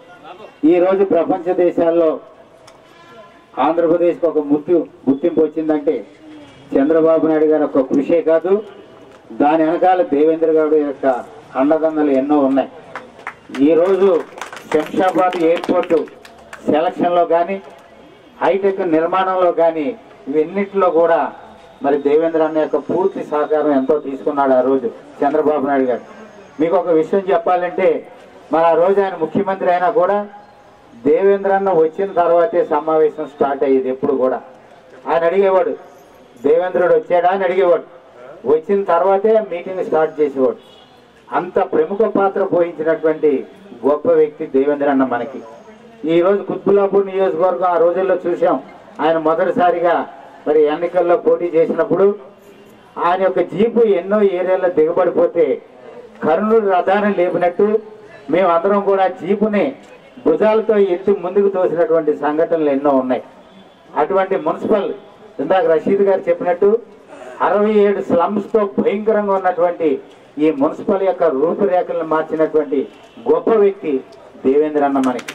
ఈరోజు ప్రపంచ దేశాల్లో ఆంధ్రప్రదేశ్కి ఒక ముత్తు గుర్తింపు వచ్చిందంటే చంద్రబాబు నాయుడు గారి యొక్క కృషే కాదు దాని వెనకాల దేవేంద్ర గౌడ్ యొక్క అండదండలు ఎన్నో ఉన్నాయి ఈరోజు శంషాబాద్ ఎయిర్పోర్ట్ సెలక్షన్లో కానీ హైటెక్ నిర్మాణంలో కానీ ఇవన్నిటిలో కూడా మరి దేవేంద్ర అన్న యొక్క పూర్తి సహకారం ఎంతో తీసుకున్నాడు ఆ రోజు చంద్రబాబు నాయుడు గారు మీకు ఒక విషయం చెప్పాలంటే మరి ఆ రోజు ఆయన ముఖ్యమంత్రి అయినా కూడా దేవేంద్ర అన్న వచ్చిన తర్వాతే సమావేశం స్టార్ట్ అయ్యేది ఎప్పుడు కూడా ఆయన అడిగేవాడు దేవేంద్రుడు వచ్చాడా అని అడిగేవాడు వచ్చిన తర్వాతే మీటింగ్ స్టార్ట్ చేసేవాడు అంత ప్రముఖ పాత్ర పోయించినటువంటి గొప్ప వ్యక్తి దేవేంద్ర అన్న మనకి ఈ రోజు కుత్బులాపూర్ నియోజకవర్గం ఆ రోజుల్లో చూసాం ఆయన మొదటిసారిగా మరి ఎన్నికల్లో పోటీ చేసినప్పుడు ఆయన యొక్క జీపు ఎన్నో ఏరియాల్లో దిగబడిపోతే కర్నూలు రథాన్ని లేపినట్టు మేము అందరం కూడా జీపుని భుజాలతో ఎత్తి ముందుకు తోసినటువంటి సంఘటనలు ఎన్నో ఉన్నాయి అటువంటి మున్సిపల్ ఇందాక రషీద్ గారు చెప్పినట్టు అరవై ఏడు స్లమ్స్ తో భయంకరంగా ఉన్నటువంటి ఈ మున్సిపల్ యొక్క రూపురేఖలను మార్చినటువంటి గొప్ప వ్యక్తి దేవేంద్ర అన్న మనకి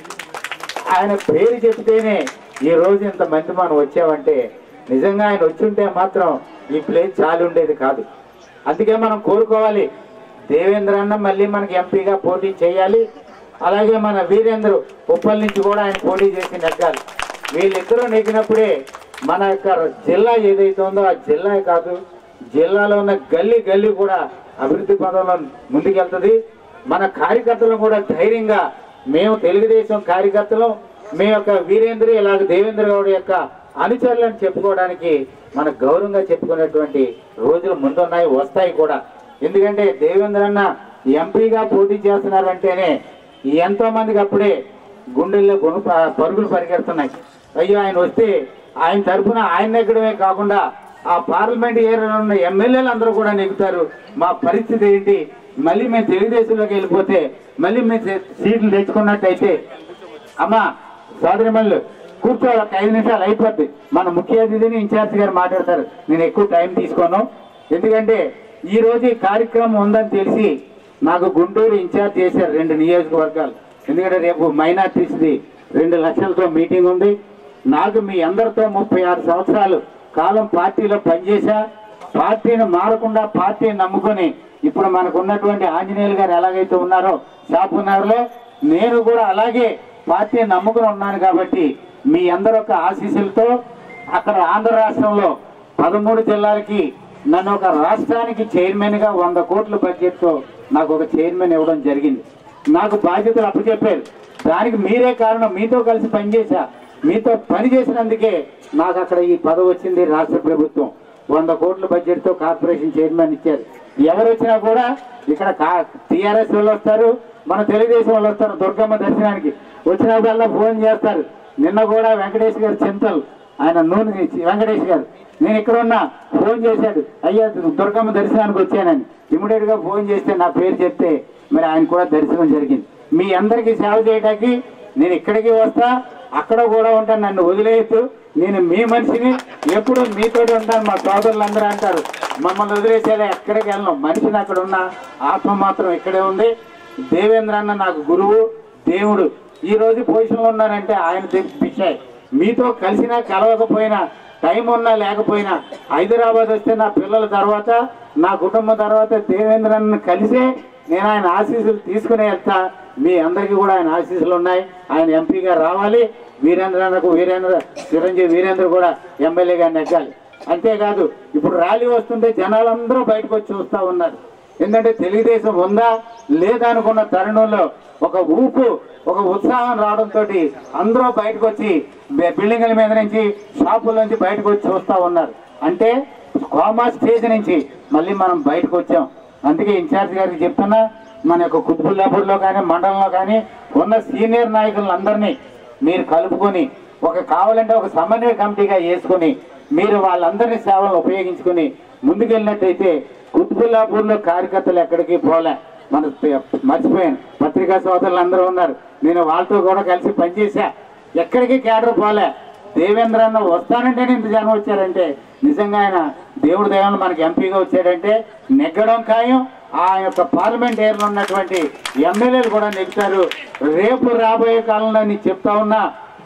ఆయన పేరు చెప్తేనే ఈ రోజు ఇంతమంది మనం వచ్చామంటే నిజంగా ఆయన వచ్చుంటే మాత్రం ఈ ప్లేస్ చాలు ఉండేది కాదు అందుకే మనం కోరుకోవాలి దేవేంద్ర అన్న మళ్ళీ మనకి ఎంపీగా పోటీ చేయాలి అలాగే మన వీరేంద్ర ఉప్పల్ నుంచి కూడా ఆయన పోటీ చేసి నెగ్గాలి వీళ్ళిద్దరూ నెగ్గినప్పుడే మన యొక్క జిల్లా ఏదైతే ఉందో ఆ జిల్లా కాదు జిల్లాలో ఉన్న గల్లీ గల్లీ కూడా అభివృద్ధి పదంలో ముందుకెళ్తుంది మన కార్యకర్తలు కూడా ధైర్యంగా మేము తెలుగుదేశం కార్యకర్తలు మీ యొక్క వీరేంద్ర ఇలాగ దేవేంద్ర గౌడ్ యొక్క అనుచరులను చెప్పుకోవడానికి మన గౌరవంగా చెప్పుకునేటువంటి రోజులు ముందున్నాయి వస్తాయి కూడా ఎందుకంటే దేవేంద్ర అన్న ఎంపీగా పోటీ చేస్తున్నారంటేనే ఎంతో మందికి అప్పుడే గుండెల్లో గుణ పరుగులు పరిగెడుతున్నాయి అయ్యో ఆయన వస్తే ఆయన తరఫున ఆయన నెగ్గడమే కాకుండా ఆ పార్లమెంట్ ఏరియాలో ఉన్న ఎమ్మెల్యేలు అందరూ కూడా నెగ్గుతారు మా పరిస్థితి ఏంటి మళ్ళీ మేము తెలుగుదేశంలోకి వెళ్ళిపోతే మళ్ళీ మేము సీ- సీట్లు తెచ్చుకున్నట్టయితే అమ్మా సోదరిమల్లు కూర్చో ఒక ఐదు నిమిషాలు అయిపోద్ది మన ముఖ్య అతిథిని ఇన్ఛార్జ్ గారు మాట్లాడతారు నేను ఎక్కువ టైం తీసుకోను ఎందుకంటే ఈ రోజు ఈ కార్యక్రమం ఉందని తెలిసి నాకు గుంటూరు ఇన్ఛార్జ్ చేశారు రెండు నియోజకవర్గాలు ఎందుకంటే రేపు మైనార్టీస్ది రెండు లక్షలతో మీటింగ్ ఉంది నాకు మీ అందరితో ముప్పై ఆరు సంవత్సరాలు కాలం పార్టీలో పనిచేశా పార్టీని మారకుండా పార్టీని నమ్ముకొని ఇప్పుడు మనకు ఉన్నటువంటి ఆంజనేయులు గారు ఎలాగైతే ఉన్నారో షాపునగర్లో నేను కూడా అలాగే పార్టీని నమ్ముకుని ఉన్నాను కాబట్టి మీ అందరి యొక్క ఆశీస్సులతో అక్కడ ఆంధ్ర రాష్ట్రంలో పదమూడు జిల్లాలకి నన్ను ఒక రాష్ట్రానికి చైర్మన్ గా వంద కోట్ల బడ్జెట్ తో నాకు ఒక చైర్మన్ ఇవ్వడం జరిగింది నాకు బాధ్యతలు అప్పచెప్పారు దానికి మీరే కారణం మీతో కలిసి పనిచేశా మీతో పని చేసినందుకే నాకు అక్కడ ఈ పదవి వచ్చింది రాష్ట్ర ప్రభుత్వం వంద కోట్ల బడ్జెట్ తో కార్పొరేషన్ చైర్మన్ ఇచ్చారు ఎవరు వచ్చినా కూడా ఇక్కడ టిఆర్ఎస్ వాళ్ళు వస్తారు మన తెలుగుదేశం వాళ్ళు వస్తారు దుర్గమ్మ దర్శనానికి వచ్చినప్పుడల్లా ఫోన్ చేస్తారు నిన్న కూడా వెంకటేష్ గారు చింతలు ఆయన నూనె ఇచ్చి వెంకటేష్ గారు నేను ఇక్కడ ఉన్నా ఫోన్ చేశాడు అయ్యా దుర్గమ్మ దర్శనానికి వచ్చానని ఇమీడియట్ గా ఫోన్ చేస్తే నా పేరు చెప్తే మరి ఆయన కూడా దర్శనం జరిగింది మీ అందరికీ సేవ చేయడానికి నేను ఇక్కడికి వస్తా అక్కడ కూడా ఉంటాను నన్ను వదిలేయద్దు నేను మీ మనిషిని ఎప్పుడు మీతో ఉంటాను మా సోదరులు అందరూ అంటారు మమ్మల్ని వదిలేసేలా ఎక్కడికి వెళ్ళను మనిషిని అక్కడ ఉన్న ఆత్మ మాత్రం ఇక్కడే ఉంది దేవేంద్ర అన్న నాకు గురువు దేవుడు ఈ రోజు పొజిషన్లో ఉన్నారంటే ఆయన పిచ్చాయి మీతో కలిసినా కలవకపోయినా టైం ఉన్నా లేకపోయినా హైదరాబాద్ వస్తే నా పిల్లల తర్వాత నా కుటుంబం తర్వాత దేవేంద్రన్ కలిసే నేను ఆయన ఆశీస్సులు తీసుకుని వెళ్తా మీ అందరికీ కూడా ఆయన ఆశీస్సులు ఉన్నాయి ఆయన ఎంపీగా రావాలి వీరేంద్రన్నకు వీరేంద్ర చిరంజీవి వీరేంద్ర కూడా ఎమ్మెల్యేగా నెగ్గాలి అంతేకాదు ఇప్పుడు ర్యాలీ వస్తుంటే జనాలందరూ బయటకు వచ్చి చూస్తా ఉన్నారు ఎందుకంటే తెలుగుదేశం ఉందా లేదా అనుకున్న తరుణంలో ఒక ఊపు ఒక ఉత్సాహం రావడంతో అందరూ బయటకు వచ్చి బి- బిల్డింగుల మీద నుంచి షాపుల నుంచి బయటకు వచ్చి చూస్తా ఉన్నారు అంటే కోమా స్టేజ్ నుంచి మళ్ళీ మనం బయటకు వచ్చాం అందుకే ఇన్ఛార్జ్ గారికి చెప్తున్నా మన యొక్క కుతుబుల్లాపూర్లో కానీ మండలంలో కానీ ఉన్న సీనియర్ నాయకులందరినీ మీరు కలుపుకొని ఒక కావాలంటే ఒక సమన్వయ కమిటీగా వేసుకొని మీరు వాళ్ళందరినీ సేవలను ఉపయోగించుకొని ముందుకెళ్ళినట్టయితే కుతుబుల్లాపూర్లో కార్యకర్తలు ఎక్కడికి పోలే మన ప- మర్చిపోయాను పత్రికా సోదరులు అందరూ ఉన్నారు నేను వాళ్ళతో కూడా కలిసి పనిచేశా ఎక్కడికి కేడర్ పోలే దేవేంద్ర అన్న వస్తానంటేనే ఇంత జనం వచ్చారంటే నిజంగా ఆయన దేవుడి దైవం మనకి ఎంపీగా వచ్చాడంటే నెగ్గడం ఖాయం ఆ యొక్క పార్లమెంట్ ఏరియాలో ఉన్నటువంటి ఎమ్మెల్యేలు కూడా నెగ్గుతారు రేపు రాబోయే కాలంలో నేను చెప్తా ఉన్నా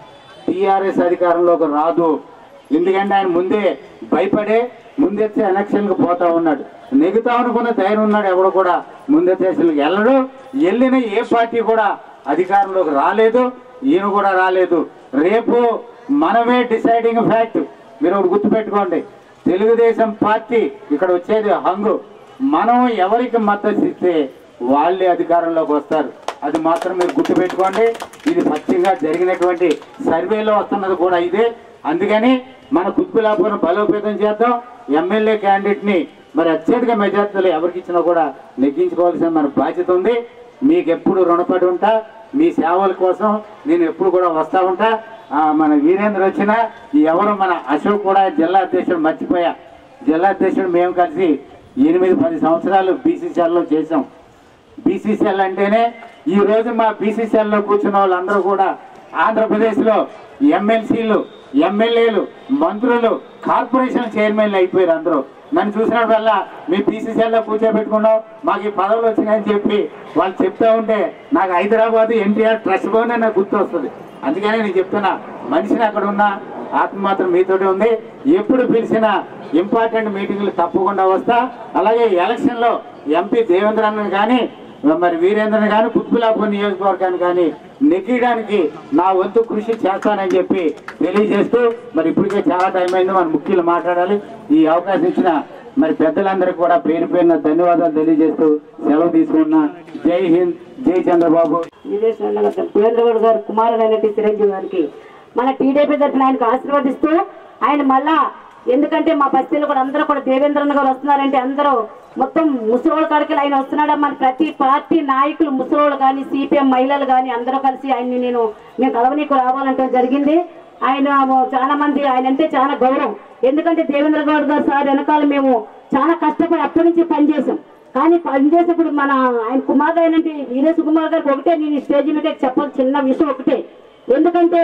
టీఆర్ఎస్ అధికారంలోకి రాదు ఎందుకంటే ఆయన ముందే భయపడే ముందెచ్చే ఎలక్షన్కి పోతా ఉన్నాడు నెగుతా అనుకున్న ధైర్యం ఉన్నాడు ఎవడు కూడా ముందెచ్చే ఎలక్షన్కి వెళ్ళడు వెళ్ళిన ఏ పార్టీ కూడా అధికారంలోకి రాలేదు ఈయన కూడా రాలేదు రేపు మనమే డిసైడింగ్ ఫ్యాక్ట్ మీరు ఒకటి గుర్తుపెట్టుకోండి తెలుగుదేశం పార్టీ ఇక్కడ వచ్చేది హంగు మనం ఎవరికి మద్దతు ఇస్తే వాళ్ళే అధికారంలోకి వస్తారు అది మాత్రం మీరు గుర్తుపెట్టుకోండి ఇది పచ్చిగా జరిగినటువంటి సర్వేలో వస్తున్నది కూడా ఇదే అందుకని మన కుత్బులాపురం బలోపేతం చేద్దాం ఎమ్మెల్యే క్యాండిడేట్ ని మరి అత్యధిక మెజార్టీలు ఎవరికి ఇచ్చినా కూడా నెగ్గించుకోవాల్సిన మన బాధ్యత ఉంది మీకు ఎప్పుడు రుణపడి ఉంటా మీ సేవల కోసం నేను ఎప్పుడు కూడా వస్తా ఉంటా ఆ, మన వీరేంద్ర వచ్చినా ఎవరు మన అశోక్ కూడా జిల్లా అధ్యక్షుడు మర్చిపోయా జిల్లా అధ్యక్షుడు మేము కలిసి ఎనిమిది పది సంవత్సరాలు బీసీసీఎల్లో చేసాం బీసీసీఎల్ అంటేనే ఈ రోజు మా బీసీసీఎల్లో కూర్చున్న వాళ్ళందరూ కూడా ఆంధ్రప్రదేశ్లో ఎమ్మెల్సీలు ఎమ్మెల్యేలు మంత్రులు కార్పొరేషన్ చైర్మన్లు అయిపోయారు అందరూ నన్ను చూసినప్పుడల్లా మీ బీసీసీఎల్లో కూర్చోబెట్టుకున్నావు మాకు ఈ పదవులు వచ్చినాయని చెప్పి వాళ్ళు చెప్తా ఉంటే నాకు హైదరాబాద్ ఎన్టీఆర్ ట్రస్ట్ భవన్ నాకు గుర్తు వస్తుంది అందుకనే నేను చెప్తున్నా మనిషిని అక్కడ ఉన్నా ఆత్మ మాత్రం మీతోటి ఉంది ఎప్పుడు పిలిచినా ఇంపార్టెంట్ మీటింగ్లు తప్పకుండా వస్తా అలాగే ఎలక్షన్ లో ఎంపీ దేవేంద్రన్ కానీ మరి వీరేంద్రన్ కానీ పుత్పులాపూర్ నియోజకవర్గాన్ని కానీ నెగ్గడానికి నా వంతు కృషి చేస్తానని చెప్పి తెలియజేస్తూ మరి ఇప్పటికే చాలా టైం అయింది మన ముఖ్యులు మాట్లాడాలి ఈ అవకాశం ఇచ్చిన మరి పెద్దలందరికీ కూడా పేరు పేరున ధన్యవాదాలు తెలియజేస్తూ సెలవు తీసుకున్నా జై హింద్ జై చంద్రబాబు విదేశాంగ సురేంద్రగౌడ్ గారు కుమారుడైనటువంటి చిరంజీవి గారికి మన టీడీపీ తరఫున ఆయనకు ఆశీర్వదిస్తూ ఆయన మళ్ళా ఎందుకంటే మా బస్తీలో కూడా అందరూ కూడా దేవేంద్రన్ గారు వస్తున్నారంటే అందరూ మొత్తం ముసలోళ్ళ కాడికి ఆయన వస్తున్నాడమ్మా అని ప్రతి పార్టీ నాయకులు ముసలోళ్ళు కానీ సిపిఎం మహిళలు కానీ అందరూ కలిసి ఆయన్ని నేను మేము కలవనీకు రావాలంటే జరిగింది ఆయన చాలా మంది ఆయన అంటే చాలా గౌరవం ఎందుకంటే దేవేంద్ర గౌడ్ గారు సార్ వెనకాల మేము చాలా కష్టపడి అప్పటి నుంచి పనిచేసాం కానీ పనిచేసేప్పుడు మన ఆయన కుమార్ అయినంటే వీరేశ్ కుమార్ గారికి ఒకటే నేను స్టేజ్ మీద చెప్పాలి చిన్న విషయం ఒకటే ఎందుకంటే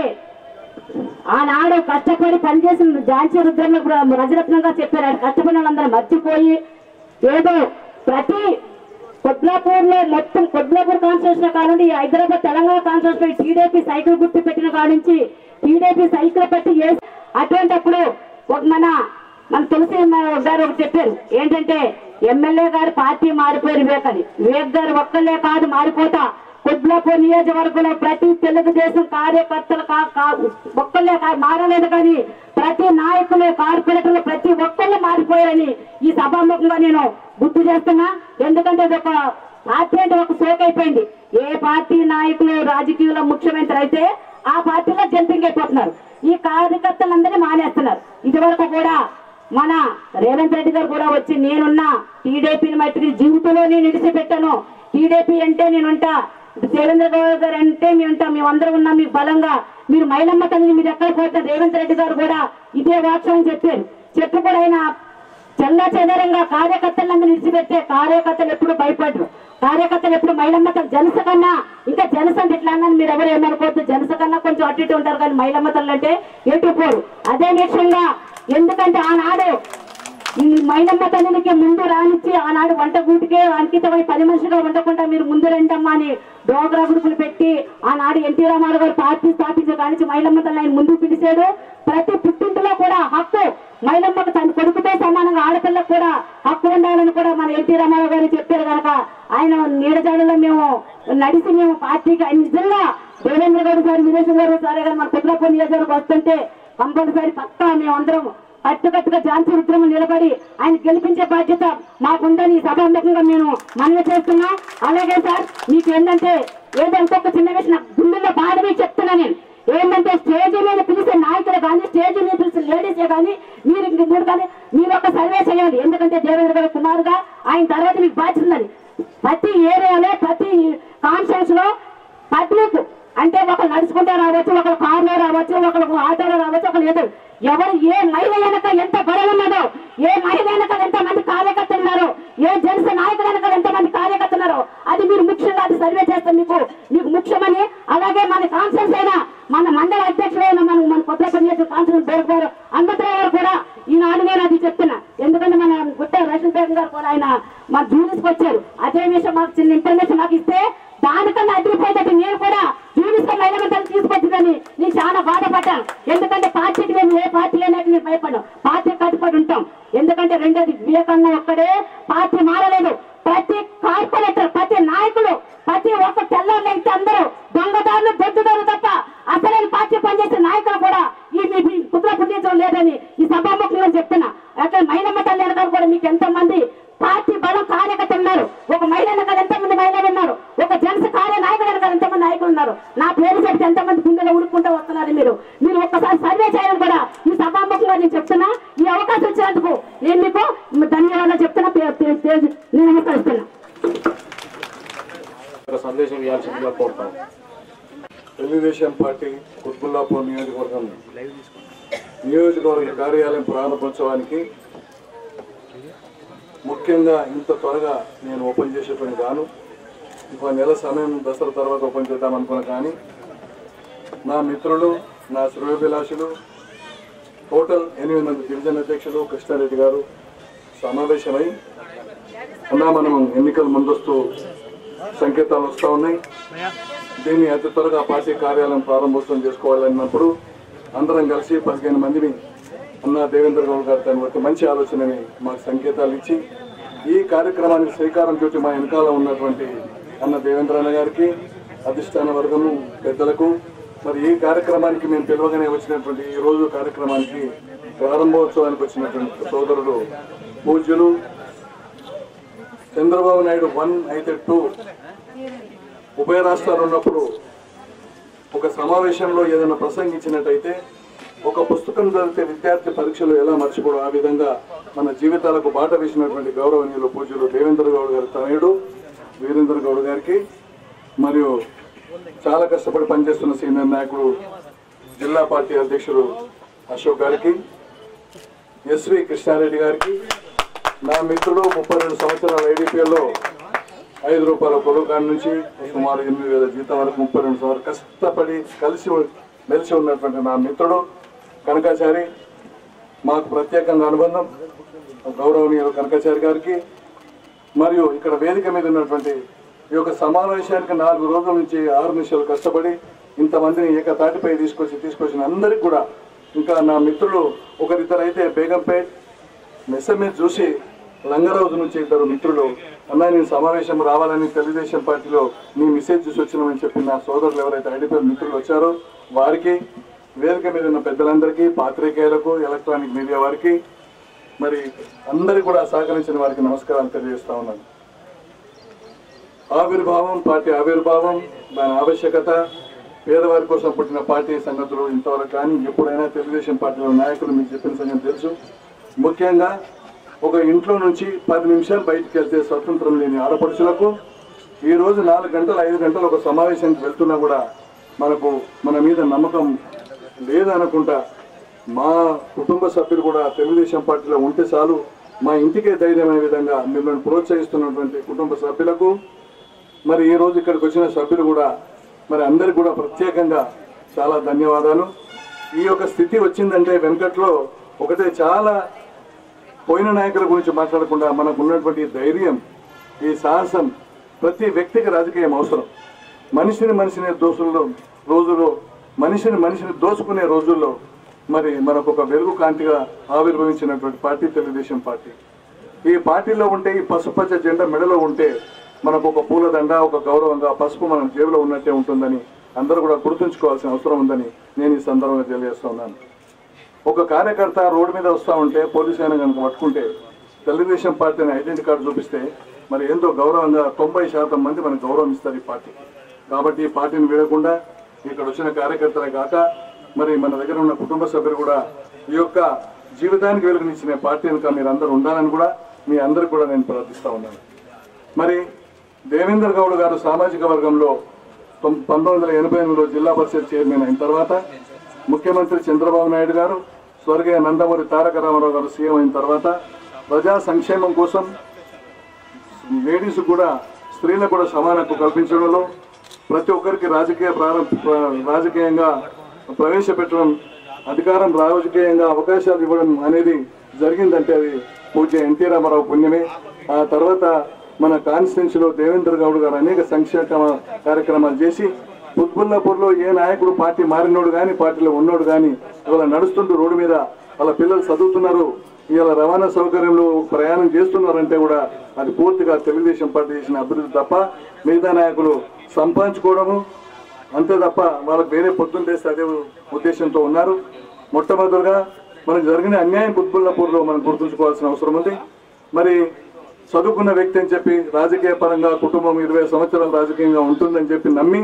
ఆనాడు కష్టపడి పనిచేసిన ఝాన్సీ రుద్రన్న కూడా రజరత్నంగా చెప్పారు ఆయన కష్టపడిన వాళ్ళందరూ మర్చిపోయి ఏదో ప్రతి కొద్లాపూర్ లో మొత్తం కొద్లాపూర్ కాన్స్టిట్యూషన్ కానుండి హైదరాబాద్ తెలంగాణ కాన్స్టిట్యూషన్ టీడీపీ సైకిల్ గుర్తు పెట్టిన కాడ నుంచి టీడీపీ సైకిల్ పెట్టి ఏ- అటువంటప్పుడు ఒక మన మన తులసి గారు ఒకటి చెప్పారు ఏంటంటే ఎమ్మెల్యే గారు పార్టీ మారిపోయారు వివేక్ అని వివేక్ గారు ఒక్కళ్ళే కాదు మారిపోతా కుడ్లాపూర్ నియోజకవర్గంలో ప్రతి తెలుగుదేశం కార్యకర్తలు కా- కా- ఒక్కళ్ళే కా- మారలేదు కానీ ప్రతి నాయకులు కార్పొరేటర్లు ప్రతి ఒక్కళ్ళు మారిపోయారని ఈ సభాముఖంగా నేను గుర్తు చేస్తున్నా ఎందుకంటే ఇది ఒక పార్టీ అంటే ఒక సోక్ అయిపోయింది ఏ పార్టీ నాయకులు రాజకీయంలో ముఖ్యమంత్రి అయితే ఆ పార్టీలో జంపింగ్ అయిపోతున్నారు ఈ కార్యకర్తలందరినీ మానేస్తున్నారు ఇదివరకు కూడా మన రేవంత్ రెడ్డి గారు కూడా వచ్చి నేనున్నా టీడీపీని మట్టికి జీవితంలో నేను ఇడిచిపెట్టాను టీడీపీ అంటే నేనుంటా దేవేంద్ర గౌడ్ గారు అంటే మేము ఉంటాం మేము అందరం ఉన్నాం మీకు బలంగా మీరు మైలమ్మ తల్లిని మీరు ఎక్కడ పోతారు రేవంత్ రెడ్డి గారు కూడా ఇదే వాక్యం చెప్పారు చెప్పు కూడా ఆయన చల్లా చెదరంగా కార్యకర్తలందరూ విడిచిపెట్టే కార్యకర్తలు ఎప్పుడు భయపడరు కార్యకర్తలు ఎప్పుడు మైలమ్మ తల్లి జనస కన్నా ఇంకా జనస అంటే ఇట్లా అన్నాను మీరు ఎవరు ఏమనుకోవద్దు జనస కన్నా కొంచెం అటు ఇటు ఉంటారు కానీ మైలమ్మ తల్లి అంటే ఎటు పోరు అదే విషయంగా ఎందుకంటే ఆనాడు ఈ మైనమ్మ తల్లికి ముందు రానిచ్చి ఆనాడు వంట గూటికే అంకితమై పది మనుషులుగా ఉండకుండా మీరు ముందు రండమ్మా అని డోగ్రా గ్రూపులు పెట్టి ఆనాడు ఎన్టీ రామారావు గారు పార్టీ స్థాపించే కానించి మైలమ్మ తల్లి ఆయన ముందుకు పిలిచాడు ప్రతి పుట్టింటిలో కూడా హక్కు మైలమ్మకు తన కొడుకుతో సమానంగా ఆడపిల్లకు కూడా హక్కు ఉండాలని కూడా మన ఎన్టీ రామారావు గారు చెప్పారు కనుక ఆయన నీడజాడలో మేము నడిచి మేము పార్టీకి ఆయన నిజంగా దేవేంద్ర గౌడ్ గారు విదేశం గారు సరే గారు మన కుట్రపూర్ నియోజకవర్గం వస్తుంటే కంపల్సరీ పక్కా మేమందరం కట్టుకట్టుగా ఝాన్సీ రుద్రము నిలబడి ఆయన గెలిపించే బాధ్యత మాకుందని సభాముఖంగా మేము మనవి చేస్తున్నాం అలాగే సార్ మీకు ఏంటంటే ఏదో ఇంకొక చిన్న విషయం నాకు గుండెల్లో బాధమే చెప్తున్నా నేను ఏంటంటే స్టేజ్ మీద పిలిచే నాయకులు కానీ స్టేజ్ మీద పిలిచే లేడీసే కానీ మీరు ఇంక మీరు కానీ మీరు ఒక సర్వే చేయాలి ఎందుకంటే దేవేంద్ర గారి కుమారుగా ఆయన తర్వాత మీకు బాధ్యత ఉన్నది ప్రతి ఏరియాలో ప్రతి కాన్ఫరెన్స్ లో పబ్లిక్ అంటే ఒకరు నడుచుకుంటే రావచ్చు ఒకరు కార్లో రావచ్చు ఒకరు ఆటోలో రావచ్చు ఒకరు ఏదో ఎవరు ఏ మహిళ వెనక ఎంత బలం ఉన్నదో ఏ మహిళ వెనక ఎంత మంది కార్యకర్తలు ఉన్నారో ఏ జనస నాయకుల వెనక ఎంత మంది కార్యకర్తలు ఉన్నారో అది మీరు ముఖ్యంగా అది సర్వే చేస్తాం మీకు మీకు ముఖ్యమని అలాగే మన కాన్ఫరెన్స్ అయినా మన మండల అధ్యక్షుడైన మన మన కొత్త పనిచేసిన కాన్ఫరెన్స్ డైరెక్టర్ అంబేద్కర్ గారు కూడా ఈనాడు నేను అది చెప్తున్నా ఎందుకంటే మన గుట్ట రష్ రాజన్ బేగం గారు కూడా ఆయన మా జూనియర్స్కి వచ్చారు అదే విషయం మాకు చిన్న ఇన్ఫర్మేషన్ మాకు ఇస్తే దానికన్నా అడ్డిపోయేటట్టు నేను కూడా జూనియర్స్ మహిళా మండలి తీసుకొచ్చిందని నేను చాలా బాధపడ్డాను ఎందుకంటే పార్టీకి మేము ఏ పార్టీ అనేది నేను భయపడను పార్టీ కట్టుబడి ఉంటాం ఎందుకంటే రెండోది వివేకన్న ఒక్కడే పార్టీ మారలేదు ప్రతి కార్పొరేటర్ ప్రతి నాయకులు ప్రతి ఒక్క తెల్లవాళ్ళైతే అందరూ దొంగదారులు దొడ్డుదారులు తప్ప అసలైన పార్టీ పనిచేసే నాయకులు కూడా ఈ మీ మీ కుట్ర పుట్టించడం లేదని ఈ సభాముఖంగా చెప్తున్నా అక్కడ మైనమ్మ తల్లి వెనకాల కూడా మీకు ఎంతో మంది పార్టీ బలం కార్యకర్తలు ఉన్నారు ఒక మహిళ వెనకాల ఎంతమంది మహిళలు ఉన్నారు ఒక జనస కార్య నాయకుడు వెనకాల ఎంతమంది నాయకులు ఉన్నారు నా పేరు చెప్తే ఎంతమంది గుండెలో ఉడుకుంటూ వస్తున్నారు మీరు మీరు ఒక్కసారి సర్వే చేయాలని కూడా ఈ సభాముఖంగా నేను చెప్తున్నా ఈ అవకాశం ఇచ్చినందుకు నేను మీకు ధన్యవాదాలు చెప్తున్నా పే- పే- పే- నేను నమస్కరిస్తున్నా ఒక సందేశం ఇవ్వాల్సిందిగా కోరుతాం తెలుగుదేశం పార్టీ కుత్బుల్లాపూర్ నియోజకవర్గం నియోజకవర్గ కార్యాలయం ప్రారంభోత్సవానికి ముఖ్యంగా ఇంత త్వరగా నేను ఓపెన్ చేసేటువంటి గాను ఇంకో నెల సమయం దసరా తర్వాత ఓపెన్ చేద్దాం అనుకున్నా కానీ నా మిత్రులు నా శ్రేయోభిలాషులు టోటల్ ఎనిమిది మంది డివిజన్ అధ్యక్షులు కృష్ణారెడ్డి గారు సమావేశమై ఉన్నా మనం ఎన్నికల ముందస్తు సంకేతాలు వస్తూ ఉన్నాయి దీన్ని అతి త్వరగా పార్టీ కార్యాలయం ప్రారంభోత్సవం చేసుకోవాలన్నప్పుడు అందరం కలిసి పదిహేను మందిని అన్న దేవేంద్ర గౌడ్ గారు దాన్ని బట్టి మంచి ఆలోచనని మాకు సంకేతాలు ఇచ్చి ఈ కార్యక్రమానికి శ్రీకారం చుట్టి మా వెనకాల ఉన్నటువంటి అన్న దేవేంద్ర అన్న గారికి అధిష్టాన వర్గము పెద్దలకు మరి ఈ కార్యక్రమానికి మేము పిలవగానే వచ్చినటువంటి ఈ రోజు కార్యక్రమానికి ప్రారంభోత్సవానికి వచ్చినటువంటి సోదరులు పూజ్యులు చంద్రబాబు నాయుడు వన్ అయితే టూ ఉభయ రాష్ట్రాలు ఉన్నప్పుడు ఒక సమావేశంలో ఏదైనా ప్రసంగించినట్టయితే ఒక పుస్తకం చదివితే విద్యార్థి పరీక్షలు ఎలా మర్చిపోవడం ఆ విధంగా మన జీవితాలకు బాట వేసినటువంటి గౌరవనీయులు పూజ్యులు దేవేంద్ర గౌడ్ గారి తనయుడు వీరేంద్ర గౌడ్ గారికి మరియు చాలా కష్టపడి పనిచేస్తున్న సీనియర్ నాయకుడు జిల్లా పార్టీ అధ్యక్షుడు అశోక్ గారికి ఎస్వి కృష్ణారెడ్డి గారికి నా మిత్రుడు ముప్పై రెండు సంవత్సరాల ఐడిపిఎల్లో ఐదు రూపాయల కొలువు కాడి నుంచి సుమారు ఎనిమిది వేల జీతం వరకు ముప్పై రెండు సంవత్సరాలు కష్టపడి కలిసి మెలిసి ఉన్నటువంటి నా మిత్రుడు కనకాచారి మాకు ప్రత్యేకంగా అనుబంధం గౌరవనీయులు కనకాచారి గారికి మరియు ఇక్కడ వేదిక మీద ఉన్నటువంటి ఈ యొక్క సమావేశానికి నాలుగు రోజుల నుంచి ఆరు నిమిషాలు కష్టపడి ఇంతమందిని ఏకతాటిపై తీసుకొచ్చి తీసుకొచ్చిన అందరికి కూడా ఇంకా నా మిత్రులు ఒకరిద్దరు అయితే బేగంపేట్ మెస్సమేజ్ చూసి లంగరాజు నుంచి ఇద్దరు మిత్రులు అన్నా నేను సమావేశం రావాలని తెలుగుదేశం పార్టీలో నీ మెసేజ్ చూసి వచ్చినామని చెప్పి నా సోదరులు ఎవరైతే ఐడిపి మిత్రులు వచ్చారో వారికి వేదిక మీద ఉన్న పెద్దలందరికీ పాత్రికేయులకు ఎలక్ట్రానిక్ మీడియా వారికి మరి అందరికీ కూడా సహకరించిన వారికి నమస్కారాలు తెలియజేస్తా ఉన్నాను ఆవిర్భావం పార్టీ ఆవిర్భావం దాని ఆవశ్యకత పేదవారి కోసం పుట్టిన పార్టీ సంగతులు ఇంతవరకు కానీ ఎప్పుడైనా తెలుగుదేశం పార్టీలో నాయకులు మీకు చెప్పిన సంగతి తెలుసు ముఖ్యంగా ఒక ఇంట్లో నుంచి పది నిమిషాలు బయటికి వెళ్తే స్వతంత్రం లేని ఆడపడుచులకు ఈ రోజు నాలుగు గంటలు ఐదు గంటలు ఒక సమావేశానికి వెళ్తున్నా కూడా మనకు మన మీద నమ్మకం లేదనుకుంటా మా కుటుంబ సభ్యులు కూడా తెలుగుదేశం పార్టీలో ఉంటే చాలు మా ఇంటికే ధైర్యమైన విధంగా మిమ్మల్ని ప్రోత్సహిస్తున్నటువంటి కుటుంబ సభ్యులకు మరి ఈ రోజు ఇక్కడికి వచ్చిన సభ్యులు కూడా మరి అందరికి కూడా ప్రత్యేకంగా చాలా ధన్యవాదాలు ఈ యొక్క స్థితి వచ్చిందంటే వెనకట్లో ఒకటే చాలా పోయిన నాయకుల గురించి మాట్లాడకుండా మనకు ఉన్నటువంటి ఈ ధైర్యం ఈ సాహసం ప్రతి వ్యక్తికి రాజకీయం అవసరం మనిషిని మనిషిని దోసుల్లో రోజుల్లో మనిషిని మనిషిని దోచుకునే రోజుల్లో మరి మనకు ఒక వెలుగు కాంతిగా ఆవిర్భవించినటువంటి పార్టీ తెలుగుదేశం పార్టీ ఈ పార్టీలో ఉంటే ఈ పసుపచ్చ జెండా మెడలో ఉంటే మనకు ఒక పూలదండ ఒక గౌరవంగా పసుపు మన జేబులో ఉన్నట్టే ఉంటుందని అందరూ కూడా గుర్తుంచుకోవాల్సిన అవసరం ఉందని నేను ఈ సందర్భంగా తెలియజేస్తున్నాను ఒక కార్యకర్త రోడ్డు మీద వస్తూ ఉంటే పోలీసు అయినా కనుక పట్టుకుంటే తెలుగుదేశం పార్టీని ఐడెంటిటీ కార్డు చూపిస్తే మరి ఎంతో గౌరవంగా తొంభై శాతం మంది మనకు గౌరవం ఇస్తారు ఈ పార్టీ కాబట్టి ఈ పార్టీని వీడకుండా ఇక్కడ వచ్చిన కార్యకర్తలే కాక మరి మన దగ్గర ఉన్న కుటుంబ సభ్యులు కూడా ఈ యొక్క జీవితానికి వెలుగునిచ్చిన పార్టీ వెనుక మీరు అందరూ ఉండాలని కూడా మీ అందరికి కూడా నేను ప్రార్థిస్తా ఉన్నాను మరి దేవేందర్ గౌడ్ గారు సామాజిక వర్గంలో తొమ్- పంతొమ్మిది వందల ఎనభై ఎనిమిదిలో జిల్లా పరిషత్ చైర్మన్ అయిన తర్వాత ముఖ్యమంత్రి చంద్రబాబు నాయుడు గారు స్వర్గీయ నందమూరి తారక రామారావు గారు సీఎం అయిన తర్వాత ప్రజా సంక్షేమం కోసం లేడీస్ కూడా స్త్రీలకు కూడా సమాన హక్కు కల్పించడంలో ప్రతి ఒక్కరికి రాజకీయ ప్రారంభ ప్ర- రాజకీయంగా ప్రవేశపెట్టడం అధికారం రాజకీయంగా అవకాశాలు ఇవ్వడం అనేది జరిగిందంటే అది పూజ్య ఎన్టీ రామారావు పుణ్యమే ఆ తర్వాత మన కాన్స్టిట్యున్సీలో దేవేంద్ర గౌడ్ గారు అనేక సంక్షేమ కార్యక్రమాలు చేసి పుత్బుల్లాపూర్లో ఏ నాయకుడు పార్టీ మారినోడు కానీ పార్టీలో ఉన్నోడు కానీ ఇవాళ నడుస్తుంటూ రోడ్డు మీద వాళ్ళ పిల్లలు చదువుతున్నారు ఇవాళ రవాణా సౌకర్యంలో ప్రయాణం చేస్తున్నారంటే కూడా అది పూర్తిగా తెలుగుదేశం పార్టీ చేసిన అభివృద్ధి తప్ప మిగతా నాయకులు సంపాదించుకోవడము అంతే తప్ప వాళ్ళకి వేరే పొద్దున్న చేస్తే అదే ఉద్దేశంతో ఉన్నారు మొట్టమొదటిగా మనకు జరిగిన అన్యాయం కుత్బుల్లాపూర్లో మనం గుర్తుంచుకోవాల్సిన అవసరం ఉంది మరి చదువుకున్న వ్యక్తి అని చెప్పి రాజకీయ పరంగా కుటుంబం ఇరవై సంవత్సరాలు రాజకీయంగా ఉంటుందని చెప్పి నమ్మి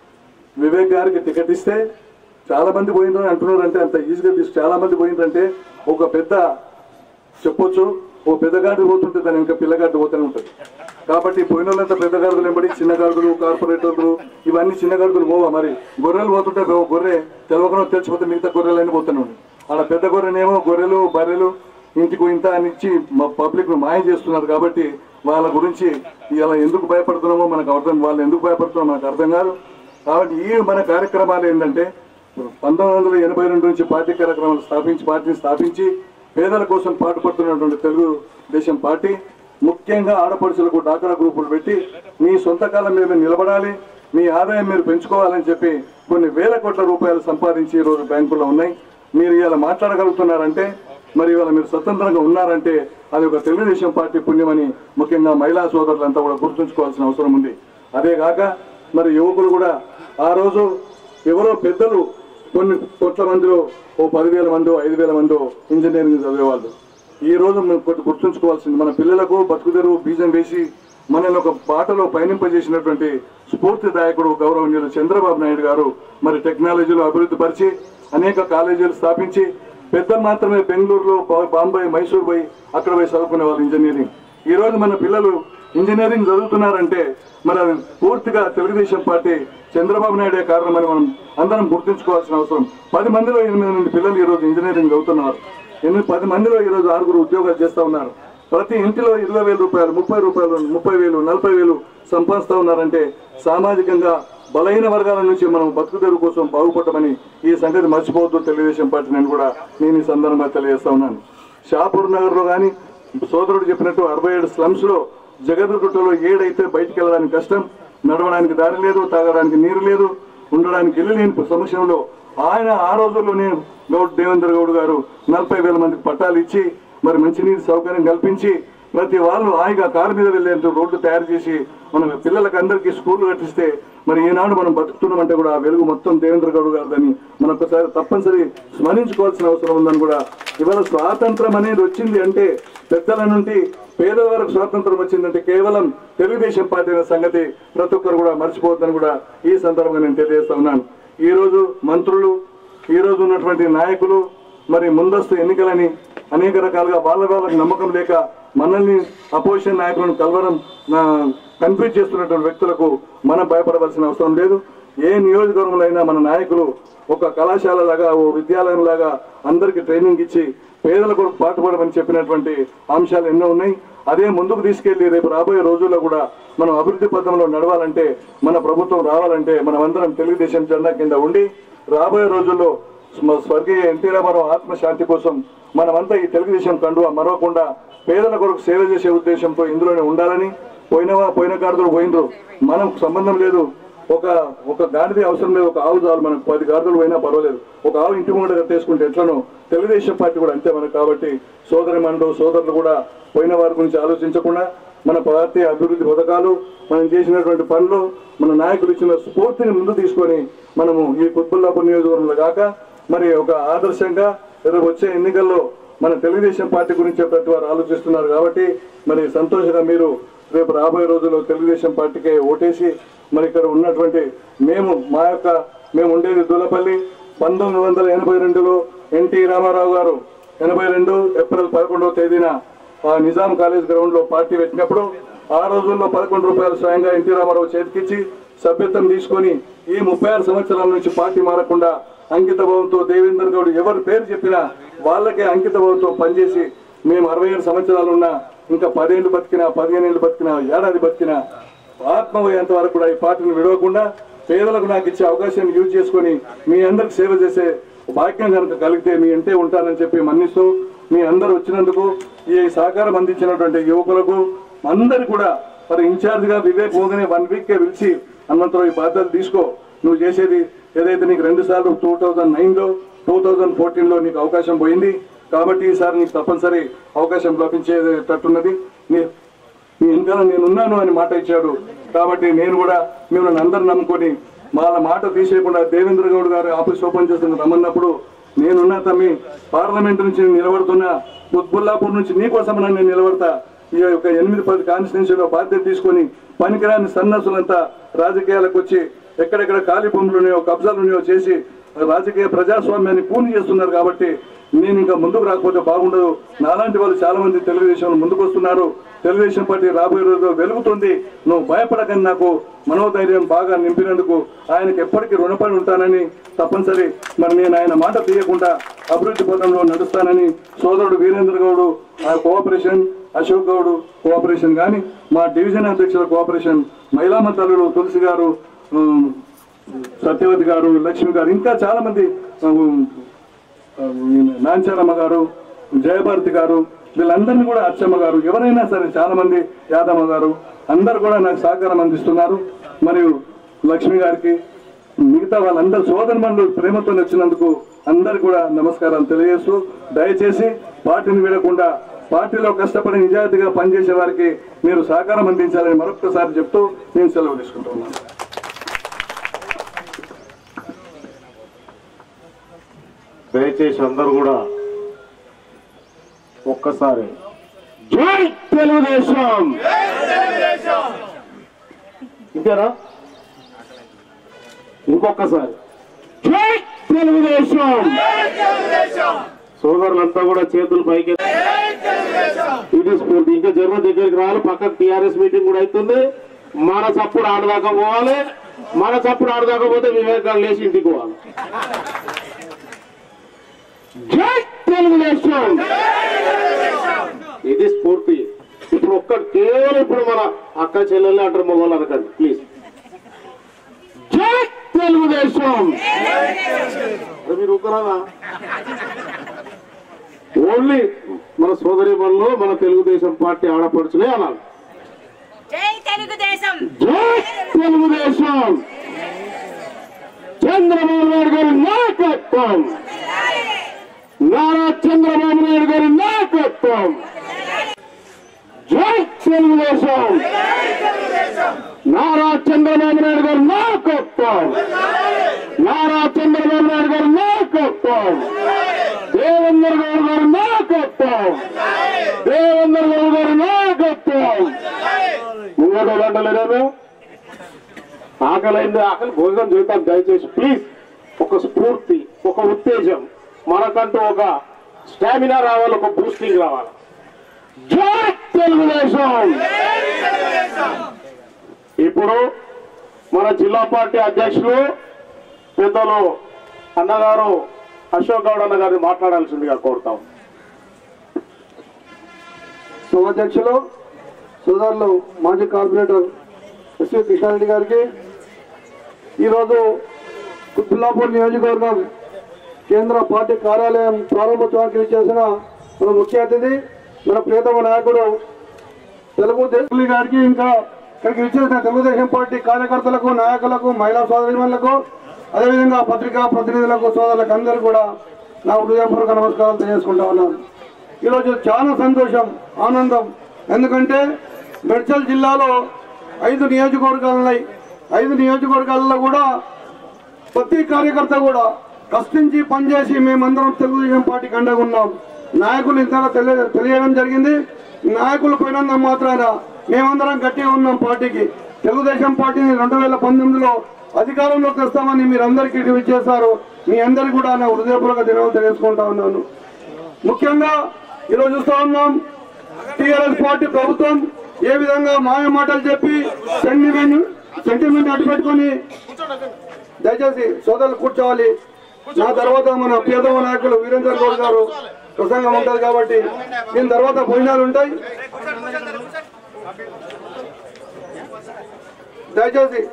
వివేక్ గారికి టికెట్ ఇస్తే చాలా మంది పోయిందని అంటున్నారంటే అంత ఈజీగా తీసు చాలా మంది పోయిందంటే ఒక పెద్ద చెప్పొచ్చు ఓ పెద్ద గాడి పోతుంటే దాని ఇంకా పిల్లగాడి పోతూనే ఉంటుంది కాబట్టి పోయిన వాళ్ళంతా పెద్ద గాడులు వెంబడి చిన్న గాడులు కార్పొరేటర్లు ఇవన్నీ చిన్న గాడులు పోవా మరి గొర్రెలు పోతుంటే ఓ గొర్రె తెలవకుండా తెలిసిపోతే మిగతా గొర్రెలన్నీ పోతూనే ఉన్నాయి అలా పెద్ద గొర్రెనేమో గొర్రెలు బర్రెలు ఇంటికి ఇంత అని ఇచ్చి మా పబ్లిక్ ను మాయం చేస్తున్నారు కాబట్టి వాళ్ళ గురించి ఇలా ఎందుకు భయపడుతున్నామో మనకు అర్థం వాళ్ళు ఎందుకు భయపడుతున్నామో మనకు అర్థం కాదు కాబట్టి ఈ మన కార్యక్రమాలు ఏంటంటే పంతొమ్మిది వందల ఎనభై రెండు నుంచి పార్టీ కార్యక్రమాలు స్థాపించి పార్టీని స్థాపించి పేదల కోసం పాటుపడుతున్నటువంటి తెలుగు దేశం పార్టీ ముఖ్యంగా ఆడపడుచులకు డాక్రా గ్రూపులు పెట్టి మీ సొంత కాలం మీద మీరు నిలబడాలి మీ ఆదాయం మీరు పెంచుకోవాలని చెప్పి కొన్ని వేల కోట్ల రూపాయలు సంపాదించి ఈ రోజు బ్యాంకుల్లో ఉన్నాయి మీరు ఇవాళ మాట్లాడగలుగుతున్నారంటే మరి ఇవాళ మీరు స్వతంత్రంగా ఉన్నారంటే అది ఒక తెలుగుదేశం పార్టీ పుణ్యమని ముఖ్యంగా మహిళా సోదరులంతా కూడా గుర్తుంచుకోవాల్సిన అవసరం ఉంది అదే కాక మరి యువకులు కూడా ఆ రోజు ఎవరో పెద్దలు కొన్ని కోట్ల మందిలో ఓ పదివేల మందో ఐదు వేల మందో ఇంజనీరింగ్ చదివేవాళ్ళు ఈ రోజు మనం కొద్ది గుర్తుంచుకోవాల్సింది మన పిల్లలకు బతుకుదెరువు బీజం వేసి మనల్ని ఒక బాటలో పయనింపజేసినటువంటి స్ఫూర్తిదాయకుడు గౌరవనీయులు చంద్రబాబు నాయుడు గారు మరి టెక్నాలజీలో అభివృద్ధి పరిచి అనేక కాలేజీలు స్థాపించి పెద్దలు మాత్రమే బెంగళూరులో బా- బాంబే మైసూర్ పోయి అక్కడ పోయి చదువుకునే వాళ్ళు ఇంజనీరింగ్ ఈ రోజు మన పిల్లలు ఇంజనీరింగ్ చదువుతున్నారంటే మన పూర్తిగా తెలుగుదేశం పార్టీ చంద్రబాబు నాయుడే కారణమని మనం అందరం గుర్తుంచుకోవాల్సిన అవసరం పది మందిలో ఎనిమిది మంది పిల్లలు ఈ రోజు ఇంజనీరింగ్ చదువుతున్నారు ఎనిమిది పది మందిలో ఈ రోజు ఆరుగురు ఉద్యోగాలు చేస్తా ఉన్నారు ప్రతి ఇంటిలో ఇరవై వేల రూపాయలు ముప్పై రూపాయలు ముప్పై వేలు నలభై వేలు సంపాదిస్తా ఉన్నారంటే సామాజికంగా బలహీన వర్గాల నుంచి మనం బతుకుదెరువు కోసం బాగుపడమని ఈ సంగతి మర్చిపోవద్దు తెలుగుదేశం పార్టీ నేను కూడా నేను ఈ సందర్భంగా తెలియజేస్తా ఉన్నాను షాపూర్ నగర్ లో కానీ సోదరుడు చెప్పినట్టు అరవై ఏడు స్లమ్స్ లో జగదుగుట్టలో ఏడైతే బయటికి వెళ్ళడానికి కష్టం నడవడానికి దారి లేదు తాగడానికి నీరు లేదు ఉండడానికి ఇల్లు లేని సమస్యలో ఆయన ఆ రోజుల్లోనే గౌడ్ దేవేంద్ర గౌడ్ గారు నలభై వేల మందికి పట్టాలు ఇచ్చి మరి మంచినీరు సౌకర్యం కల్పించి ప్రతి వాళ్ళు హాయిగా కారు మీద వెళ్ళేందుకు రోడ్డు తయారు చేసి మన పిల్లలకి అందరికీ స్కూల్ కట్టిస్తే మరి ఈనాడు మనం బతుకుతున్నామంటే కూడా ఆ వెలుగు మొత్తం దేవేంద్ర గౌడ్ గారిదని మనం ఒకసారి తప్పనిసరి స్మరించుకోవాల్సిన అవసరం ఉందని కూడా ఇవాళ స్వాతంత్రం అనేది వచ్చింది అంటే పెద్దల నుండి పేదల వరకు స్వాతంత్రం వచ్చిందంటే కేవలం తెలుగుదేశం పార్టీ అనే సంగతి ప్రతి ఒక్కరు కూడా మర్చిపోవద్దని కూడా ఈ సందర్భంగా నేను తెలియజేస్తా ఉన్నాను ఈ రోజు మంత్రులు ఈ రోజు ఉన్నటువంటి నాయకులు మరి ముందస్తు ఎన్నికలని అనేక రకాలుగా వాళ్ళ వాళ్ళకి నమ్మకం లేక మనల్ని అపోజిషన్ నాయకులను కలవడం కన్ఫ్యూజ్ చేస్తున్నటువంటి వ్యక్తులకు మనం భయపడవలసిన అవసరం లేదు ఏ నియోజకవర్గంలో అయినా మన నాయకులు ఒక కళాశాల లాగా ఓ విద్యాలయం లాగా అందరికీ ట్రైనింగ్ ఇచ్చి పేదల కొరకు పాటుపడమని చెప్పినటువంటి అంశాలు ఎన్నో ఉన్నాయి అదే ముందుకు తీసుకెళ్లి రేపు రాబోయే రోజుల్లో కూడా మనం అభివృద్ధి పథంలో నడవాలంటే మన ప్రభుత్వం రావాలంటే మనం అందరం తెలుగుదేశం జెండా కింద ఉండి రాబోయే రోజుల్లో స్మ- స్వర్గీయ ఎన్టీ రామారావు ఆత్మశాంతి కోసం మనమంతా ఈ తెలుగుదేశం కండువా మరవకుండా పేదల కొరకు సేవ చేసే ఉద్దేశంతో ఇందులోనే ఉండాలని పోయినవా పోయిన గాడిదలు పోయినరు మనకు సంబంధం లేదు ఒక ఒక గాడిది అవసరం లేదు ఒక ఆవు చాలు మనకు పది గాడిదలు పోయినా పర్వాలేదు ఒక ఆవు ఇంటి ముంగట కట్టేసుకుంటే ఎట్లనో తెలుగుదేశం పార్టీ కూడా అంతే మనకు కాబట్టి సోదరి మండు సోదరులు కూడా పోయిన వారి గురించి ఆలోచించకుండా మన పార్టీ అభివృద్ధి పథకాలు మనం చేసినటువంటి పనులు మన నాయకులు ఇచ్చిన స్ఫూర్తిని ముందు తీసుకొని మనము ఈ కుత్బుల్లాపూర్ నియోజకవర్గంలో కాక మరి ఒక ఆదర్శంగా రేపు వచ్చే ఎన్నికల్లో మన తెలుగుదేశం పార్టీ గురించి ప్రతి వారు ఆలోచిస్తున్నారు కాబట్టి మరి సంతోషంగా మీరు రేపు రాబోయే రోజుల్లో తెలుగుదేశం పార్టీకే ఓటేసి మరి ఇక్కడ ఉన్నటువంటి మేము మా యొక్క మేము ఉండేది దూలపల్లి పంతొమ్మిది వందల ఎనభై రెండులో ఎన్టీ రామారావు గారు ఎనభై రెండు ఏప్రిల్ పదకొండవ తేదీన ఆ నిజాం కాలేజ్ గ్రౌండ్ లో పార్టీ పెట్టినప్పుడు ఆ రోజుల్లో పదకొండు రూపాయలు స్వయంగా ఎన్టీ రామారావు చేతికిచ్చి సభ్యత్వం తీసుకొని ఈ ముప్పై ఆరు సంవత్సరాల నుంచి పార్టీ మారకుండా అంకిత భావంతో దేవేందర్ గౌడ్ ఎవరి పేరు చెప్పినా వాళ్ళకే అంకిత భావంతో పనిచేసి మేము అరవై ఏడు సంవత్సరాలు ఉన్నా ఇంకా పదేళ్ళు బతికినా పదిహేను ఏళ్ళు బతికినా ఏడాది బతికినా ఆత్మపోయేంత వరకు కూడా ఈ పార్టీని విడవకుండా పేదలకు నాకు ఇచ్చే అవకాశాన్ని యూజ్ చేసుకొని మీ అందరికి సేవ చేసే భాగ్యం కనుక కలిగితే మీ ఇంటే ఉంటానని చెప్పి మన్నిస్తూ మీ అందరూ వచ్చినందుకు ఈ సహకారం అందించినటువంటి యువకులకు అందరు కూడా మరి ఇన్ఛార్జ్ గా వివేక్ మోగనే వన్ వీక్ కే పిలిచి హనుమంతరావు ఈ బాధ్యతలు తీసుకో నువ్వు చేసేది ఏదైతే నీకు రెండు సార్లు టూ థౌజండ్ నైన్ లో టూ థౌజండ్ ఫోర్టీన్ లో నీకు అవకాశం పోయింది కాబట్టి ఈసారి నీకు తప్పనిసరి అవకాశం లభించేటట్టున్నది నీ నీ వెనకాల నేనున్నాను అని మాట ఇచ్చాడు కాబట్టి నేను కూడా మిమ్మల్ని అందరు నమ్ముకొని వాళ్ళ మాట తీసేయకుండా దేవేంద్ర గౌడ్ గారు ఆఫీస్ ఓపెన్ చేస్తున్న రమ్మన్నప్పుడు నేనున్నా తమ్మి పార్లమెంట్ నుంచి నేను నిలబడుతున్నా ఉత్బుల్లాపూర్ నుంచి నీకోసం నేను నిలబడతా ఈ యొక్క ఎనిమిది పది కాన్స్టిట్యూన్సీలో బాధ్యత తీసుకొని పనికిరాని సన్నసులంతా రాజకీయాలకు వచ్చి ఎక్కడెక్కడ ఖాళీ భూములు ఉన్నాయో కబ్జాలు ఉన్నాయో చేసి రాజకీయ ప్రజాస్వామ్యాన్ని పూర్తి చేస్తున్నారు కాబట్టి నేను ఇంకా ముందుకు రాకపోతే బాగుండదు నాలాంటి వాళ్ళు చాలా మంది తెలుగుదేశంలో ముందుకు వస్తున్నారు తెలుగుదేశం పార్టీ రాబోయే రోజుల్లో వెలుగుతుంది నువ్వు భయపడకని నాకు మనోధైర్యం బాగా నింపినందుకు ఆయనకి ఎప్పటికీ రుణపడి ఉంటానని తప్పనిసరి మరి నేను ఆయన మాట తీయకుండా అభివృద్ధి పథంలో నడుస్తానని సోదరుడు వీరేంద్ర గౌడు ఆ కోఆపరేషన్ అశోక్ గౌడు కోఆపరేషన్ కానీ మా డివిజన్ అధ్యక్షుల కోఆపరేషన్ మహిళా మంత్రులు తులసి గారు ఉమ్, సత్యవతి గారు లక్ష్మి గారు ఇంకా చాలా మంది ఉమ్, నాంచారమ్మ గారు జయభారతి గారు వీళ్ళందరినీ కూడా అచ్చమ్మ గారు ఎవరైనా సరే చాలా మంది యాదమ్మ గారు అందరు కూడా నాకు సహకారం అందిస్తున్నారు మరియు లక్ష్మి గారికి మిగతా వాళ్ళందరూ సోదర మండలు ప్రేమతో వచ్చినందుకు అందరు కూడా నమస్కారాలు తెలియజేస్తూ దయచేసి పార్టీని వీడకుండా పార్టీలో కష్టపడి నిజాయితీగా పనిచేసే వారికి మీరు సహకారం అందించాలని మరొకసారి చెప్తూ నేను సెలవు తీసుకుంటున్నాను దయచేసి అందరూ కూడా ఒక్కసారి జై తెలుగుదేశం ఇంతేనా ఇంకొకసారి జై తెలుగుదేశం సోదరులంతా కూడా చేతులు పైకి ఇది స్ఫూర్తి ఇంకా జన్మ దగ్గరికి రావాలి పక్కన టిఆర్ఎస్ మీటింగ్ కూడా అవుతుంది మన చప్పుడు ఆడదాకా పోవాలి మన చప్పుడు ఆడదాకా పోతే వివేకాలు లేచి ఇంటికి పోవాలి జై తెలుగుదేశం ఇది స్ఫూర్తి ఇప్పుడు ఒక్క కేవలం ఇప్పుడు మన అక్క చెల్లెల్ని అంటారు మగవాళ్ళు అనకండి ప్లీజ్ జై తెలుగుదేశం అరే మీరు ఊకరాదా ఓన్లీ మన సోదరి పనులు మన తెలుగుదేశం పార్టీ ఆడపడుచులే అనాలి జై తెలుగుదేశం జై తెలుగుదేశం చంద్రబాబు నాయుడు గారి నాయకత్వం నారా చంద్రబాబు నాయుడు గారి నాయకత్వం జై తెలుగుదేశం నారా చంద్రబాబు నాయుడు గారి నాయకత్వం నారా చంద్రబాబు నాయుడు గారి నాయకత్వం దేవేంద్ర గౌడ్ గారి నాయకత్వం దేవేంద్ర గౌడ్ గారి నాయకత్వం ముంగట గంటలేదేమో ఆకలైంది ఆకలి భోజనం చేద్దాం దయచేసి ప్లీజ్ ఒక స్ఫూర్తి ఒక ఉత్తేజం మనకంటూ ఒక స్టామినా రావాలి ఒక బూస్టింగ్ రావాలి జై తెలుగుదేశం ఇప్పుడు మన జిల్లా పార్టీ అధ్యక్షులు పెద్దలు అన్నగారు అశోక్ గౌడ్ అన్న గారిని మాట్లాడాల్సిందిగా కోరుతాం సభాధ్యక్షులు సోదరులు మాజీ కార్పొరేటర్ ఎస్వి కృష్ణారెడ్డి గారికి ఈరోజు కుత్బుల్లాపూర్ నియోజకవర్గం కేంద్ర పార్టీ కార్యాలయం ప్రారంభోత్సవానికి చేసిన మన ముఖ్య అతిథి మన ప్రియతమ నాయకుడు తెలుగుదేశం గారికి ఇంకా ఇక్కడికి విచ్చేసిన తెలుగుదేశం పార్టీ కార్యకర్తలకు నాయకులకు మహిళా సోదరిమణులకు అదేవిధంగా పత్రికా ప్రతినిధులకు సోదరులకు అందరూ కూడా నా హృదయపూర్వక నమస్కారాలు తెలియజేసుకుంటా ఉన్నాను ఈరోజు చాలా సంతోషం ఆనందం ఎందుకంటే మెడ్చల్ జిల్లాలో ఐదు నియోజకవర్గాలు ఉన్నాయి ఐదు నియోజకవర్గాల్లో కూడా ప్రతి కార్యకర్త కూడా కష్టించి పనిచేసి మేమందరం తెలుగుదేశం పార్టీకి అండగా ఉన్నాం నాయకులు ఇంతగా తెలియ తెలియడం జరిగింది నాయకులు పోయినంత మాత్రాన మేమందరం గట్టిగా ఉన్నాం పార్టీకి తెలుగుదేశం పార్టీని రెండు వేల పంతొమ్మిదిలో అధికారంలోకి తెస్తామని మీరందరికీ ట్వీట్ చేశారు మీ అందరికీ కూడా నా హృదయపూర్వక దినం తెలియజేసుకుంటా ఉన్నాను ముఖ్యంగా ఈరోజు చూస్తా ఉన్నాం టీఆర్ఎస్ పార్టీ ప్రభుత్వం ఏ విధంగా మాయ మాటలు చెప్పి సెంటిమెంట్ సెంటిమెంట్ అడ్డు పెట్టుకొని దయచేసి సోదరులు కూర్చోవాలి నా తర్వాత మన ప్రియతమ నాయకులు వీరేంద్ర గౌడ్ గారు ప్రసంగం ఉంటుంది కాబట్టి దీని తర్వాత భోజనాలు ఉంటాయి దయచేసి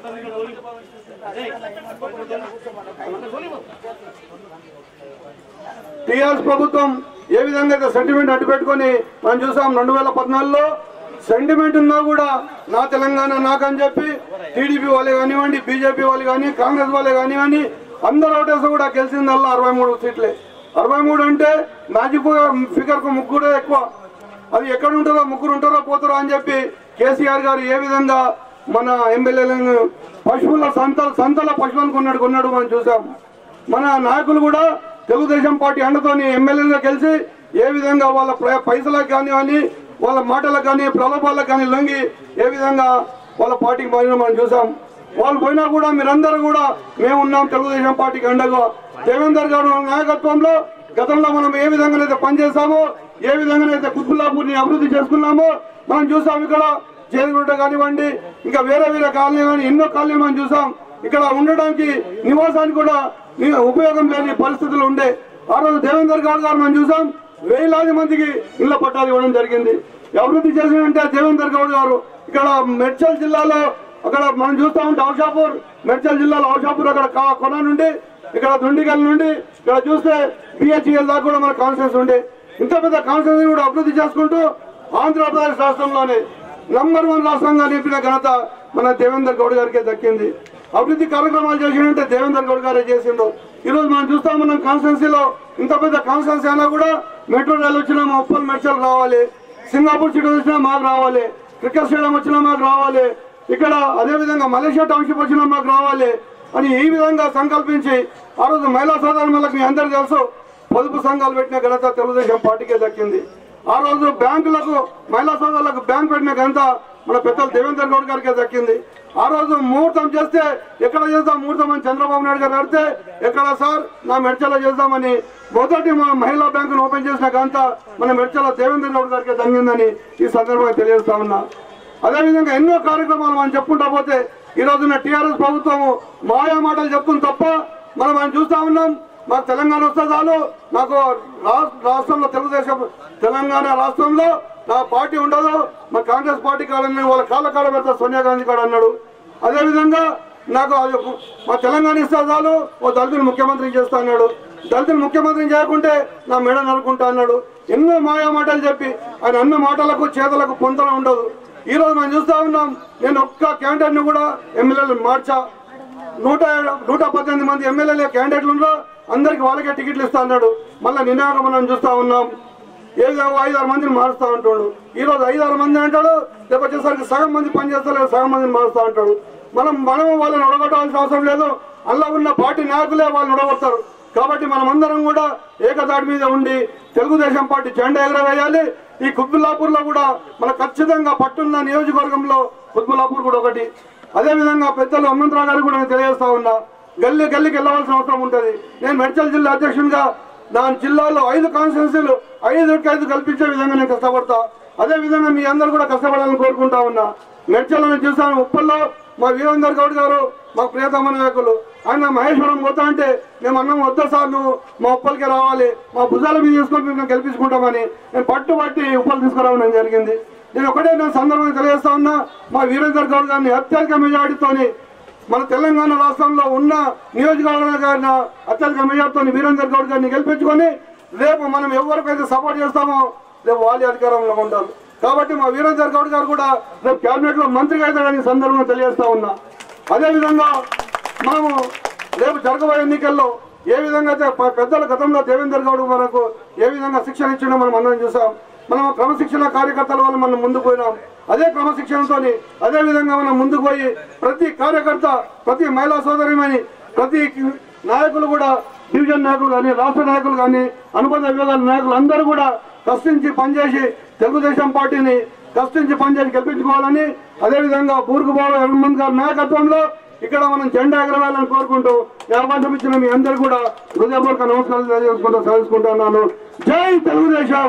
టీఆర్ఎస్ ప్రభుత్వం ఏ విధంగా అయితే సెంటిమెంట్ అడ్డు పెట్టుకొని మనం చూసాం రెండు వేల పద్నాలుగులో సెంటిమెంట్ ఉన్నా కూడా నా తెలంగాణ నాకని చెప్పి టీడీపీ వాళ్ళే కానివ్వండి బీజేపీ వాళ్ళు కానీ కాంగ్రెస్ వాళ్ళే కానివ్వండి అందరు ఓటేసి కూడా గెలిచిందల్లా అరవై మూడు సీట్లే అరవై మూడు అంటే మ్యాజిక్ ఫిగర్ కు ముగ్గురే ఎక్కువ అది ఎక్కడ ఉంటారో ముగ్గురు ఉంటారో పోతారో అని చెప్పి కేసీఆర్ గారు ఏ విధంగా మన ఎమ్మెల్యేలను పశువుల సంతల సంతల పశువులను కొన్నాడు కొన్నాడు మనం చూసాం మన నాయకులు కూడా తెలుగుదేశం పార్టీ అండతోని ఎమ్మెల్యేలుగా గెలిచి ఏ విధంగా వాళ్ళ ప్ర- పైసలకు కానివ్వని వాళ్ళ మాటలకు కానీ ప్రలోభాలకు కానీ లొంగి ఏ విధంగా వాళ్ళ పార్టీకి పోయినా మనం చూసాం వాళ్ళు పోయినా కూడా మీరందరూ కూడా మేము ఉన్నాం తెలుగుదేశం పార్టీకి అండగా దేవేందర్ గారు నాయకత్వంలో గతంలో మనం ఏ విధంగానైతే పనిచేసామో ఏ విధంగానైతే కుత్బుల్లాపూర్ని అభివృద్ధి చేసుకున్నామో మనం చూసాం ఇక్కడ చేదుగుంట కానివ్వండి ఇంకా వేరే వేరే కాలనీ కానీ ఎన్నో కాలనీ మనం చూసాం ఇక్కడ ఉండడానికి నివాసానికి కూడా ని- ఉపయోగం లేని పరిస్థితులు ఉండే ఆ రోజు దేవేందర్ గౌడ్ గారు మనం చూసాం వేలాది మందికి ఇళ్ల పట్టాలు ఇవ్వడం జరిగింది అభివృద్ధి చేసినంటే దేవేందర్ గౌడ్ గారు ఇక్కడ మెడ్చల్ జిల్లాలో అక్కడ మనం చూస్తా ఉంటే ఔషాపూర్ మెడ్చల్ జిల్లాలో ఔషాపూర్ అక్కడ కా- కొన నుండి ఇక్కడ దుండిగల్ నుండి ఇక్కడ చూస్తే బిహెచ్ఎల్ దాకా కూడా మన కాన్ఫరెన్స్ ఉండే ఇంత పెద్ద కాన్ఫరెన్స్ కూడా అభివృద్ధి చేసుకుంటూ ఆంధ్రప్రదేశ్ రాష్ట్రంలోనే నంబర్ వన్ రాష్ట్రంగా నింపిన ఘనత మన దేవేందర్ గౌడ్ గారికే దక్కింది అభివృద్ధి కార్యక్రమాలు చేసినంటే దేవేందర్ గౌడ్ గారే చేసిండు ఈ రోజు మనం చూస్తాం మనం కాన్స్టెన్సీలో ఇంత పెద్ద కాన్స్టెన్సీ అయినా కూడా మెట్రో రైలు వచ్చినా మా ఉప్పల్ మెడ్చల్ రావాలి సింగపూర్ సిటీ వచ్చినా మాకు రావాలి క్రికెట్ స్టేడియం వచ్చినా మాకు రావాలి ఇక్కడ అదే విధంగా మలేషియా టౌన్షిప్ వచ్చినా మాకు రావాలి అని ఈ విధంగా సంకల్పించి ఆ రోజు మహిళా సోదరులకు మీ అందరికీ తెలుసు పొదుపు సంఘాలు పెట్టిన ఘనత తెలుగుదేశం పార్టీకే దక్కింది ఆ రోజు బ్యాంకులకు మహిళా సోదరులకు బ్యాంక్ పెట్టిన ఘనత మన పెద్దలు దేవేందర్ గౌడ్ గారికే దక్కింది ఆ రోజు ముహూర్తం చేస్తే ఎక్కడ చేద్దాం ముహూర్తం అని చంద్రబాబు నాయుడు గారు అడితే ఎక్కడ సార్ నా మెడ్చలో చేద్దామని మొదటి మా మహిళా బ్యాంకును ఓపెన్ చేసిన ఘనత మన మెడ్చల దేవేందర్ గౌడ్ గారికి దక్కిందని ఈ సందర్భంగా తెలియజేస్తా ఉన్నా అదేవిధంగా ఎన్నో కార్యక్రమాలు మనం చెప్పుకుంటా పోతే ఈ రోజున టీఆర్ఎస్ ప్రభుత్వము మాయా మాటలు చెప్తుంది తప్ప మనం మనం చూస్తా ఉన్నాం మాకు తెలంగాణ వస్తే చాలు నాకు రా- రాష్ట్రంలో తెలుగుదేశం తెలంగాణ రాష్ట్రంలో నా పార్టీ ఉండదు మా కాంగ్రెస్ పార్టీ కాడని వాళ్ళ కాళ్ళ కాడ పెడతా సోనియా గాంధీ కాడ అన్నాడు అదేవిధంగా నాకు అది ఒక- మా తెలంగాణ ఇస్తే చాలు ఓ దళితులు ముఖ్యమంత్రి చేస్తా అన్నాడు దళితులు ముఖ్యమంత్రిని చేయకుంటే నా మెడ నరుకుంటా అన్నాడు ఎన్నో మాయా మాటలు చెప్పి ఆయన అన్న మాటలకు చేతలకు పొంతన ఉండదు ఈ రోజు మనం చూస్తా ఉన్నాం నేను ఒక్క క్యాండిడేట్ ని కూడా ఎమ్మెల్యేలు మార్చా నూట నూట పద్దెనిమిది మంది ఎమ్మెల్యేలు క్యాండిడేట్లు ఉన్నారు అందరికి వాళ్ళకే టికెట్లు ఇస్తా అన్నాడు మళ్ళీ నినాక మనం చూస్తా ఉన్నాం ఏదో ఐదు ఆరు మందిని మారుస్తా అంటాడు ఈ రోజు ఐదు ఆరు మంది అంటాడు రేపు వచ్చేసరికి సగం మంది పని చేస్తారు సగం మందిని మారుస్తా అంటాడు మనం మనం వాళ్ళని ఉడగొట్టాల్సిన అవసరం లేదు అందులో ఉన్న పార్టీ నాయకులే వాళ్ళని ఉడగొడతారు కాబట్టి మనం అందరం కూడా ఏకతాటి మీద ఉండి తెలుగుదేశం పార్టీ జెండా ఎగరవేయాలి ఈ కుత్బుల్లాపూర్ లో కూడా మన ఖచ్చితంగా పట్టున్న నియోజకవర్గంలో కుత్బుల్లాపూర్ కూడా ఒకటి అదే విధంగా పెద్దలు హనుమంతరావు గారు కూడా నేను తెలియజేస్తా ఉన్నా గల్లీ గల్లీకి వెళ్ళవలసిన అవసరం ఉంటుంది నేను మెడ్చల్ జిల్లా అధ్యక్షునిగా నా జిల్లాలో ఐదు కాన్స్టిట్యూన్సీలు ఐదుకి ఐదు కల్పించే విధంగా నేను కష్టపడతా అదే విధంగా మీ అందరూ కూడా కష్టపడాలని కోరుకుంటా ఉన్నా మెడ్చల్ నేను చూసాను ఉప్పల్లో మా వీరేందర్ గౌడ్ గారు మా ప్రియతమ నాయకులు ఆయన మహేశ్వరం పోతా అంటే మేము అన్నం వద్దా సార్ నువ్వు మా ఉప్పలకి రావాలి మా భుజాల మీద తీసుకొని మేము గెలిపించుకుంటామని నేను పట్టు పట్టి ఉప్పలు తీసుకురావడం జరిగింది నేను ఒకటే నేను సందర్భంగా తెలియజేస్తా ఉన్నా మా వీరేందర్ గౌడ్ గారిని అత్యధిక మెజారిటీతోని మన తెలంగాణ రాష్ట్రంలో ఉన్న నియోజకవర్గాల అత్యధిక మెజార్టీతో వీరేందర్ గౌడ్ గారిని గెలిపించుకొని రేపు మనం ఎవరికైతే సపోర్ట్ చేస్తామో రేపు వాళ్ళే అధికారంలో ఉంటారు కాబట్టి మా వీరేందర్ గౌడ్ గారు కూడా రేపు కేబినెట్ లో మంత్రిగా అవుతాడని ఈ సందర్భంగా తెలియజేస్తా ఉన్నా అదేవిధంగా మనము రేపు జరగబోయే ఎన్నికల్లో ఏ విధంగా అయితే ప- పెద్దల గతంలో దేవేందర్ గౌడ్ మనకు ఏ విధంగా శిక్షణ ఇచ్చిండో మనం అందరం చూసాం మనం క్రమశిక్షణ కార్యకర్తల వల్ల మనం ముందుకు పోయినాం అదే క్రమశిక్షణతో అదే విధంగా మనం ముందుకు పోయి ప్రతి కార్యకర్త ప్రతి మహిళా సోదరిమని ప్రతి నాయకులు కూడా డివిజన్ నాయకులు కానీ రాష్ట్ర నాయకులు కానీ అనుబంధ విభాగాల నాయకులు అందరూ కూడా కష్టించి పనిచేసి తెలుగుదేశం పార్టీని కష్టించి పనిచేసి గెలిపించుకోవాలని అదేవిధంగా బూర్గుబాబు హనుమంత్ గారి నాయకత్వంలో ఇక్కడ మనం జెండా ఎగరవేయాలని కోరుకుంటూ ఈ అవకాశం ఇచ్చిన మీ అందరూ కూడా హృదయపూర్వక నమస్కారాలు తెలియజేసుకుంటూ సాధించుకుంటున్నాను జై తెలుగుదేశం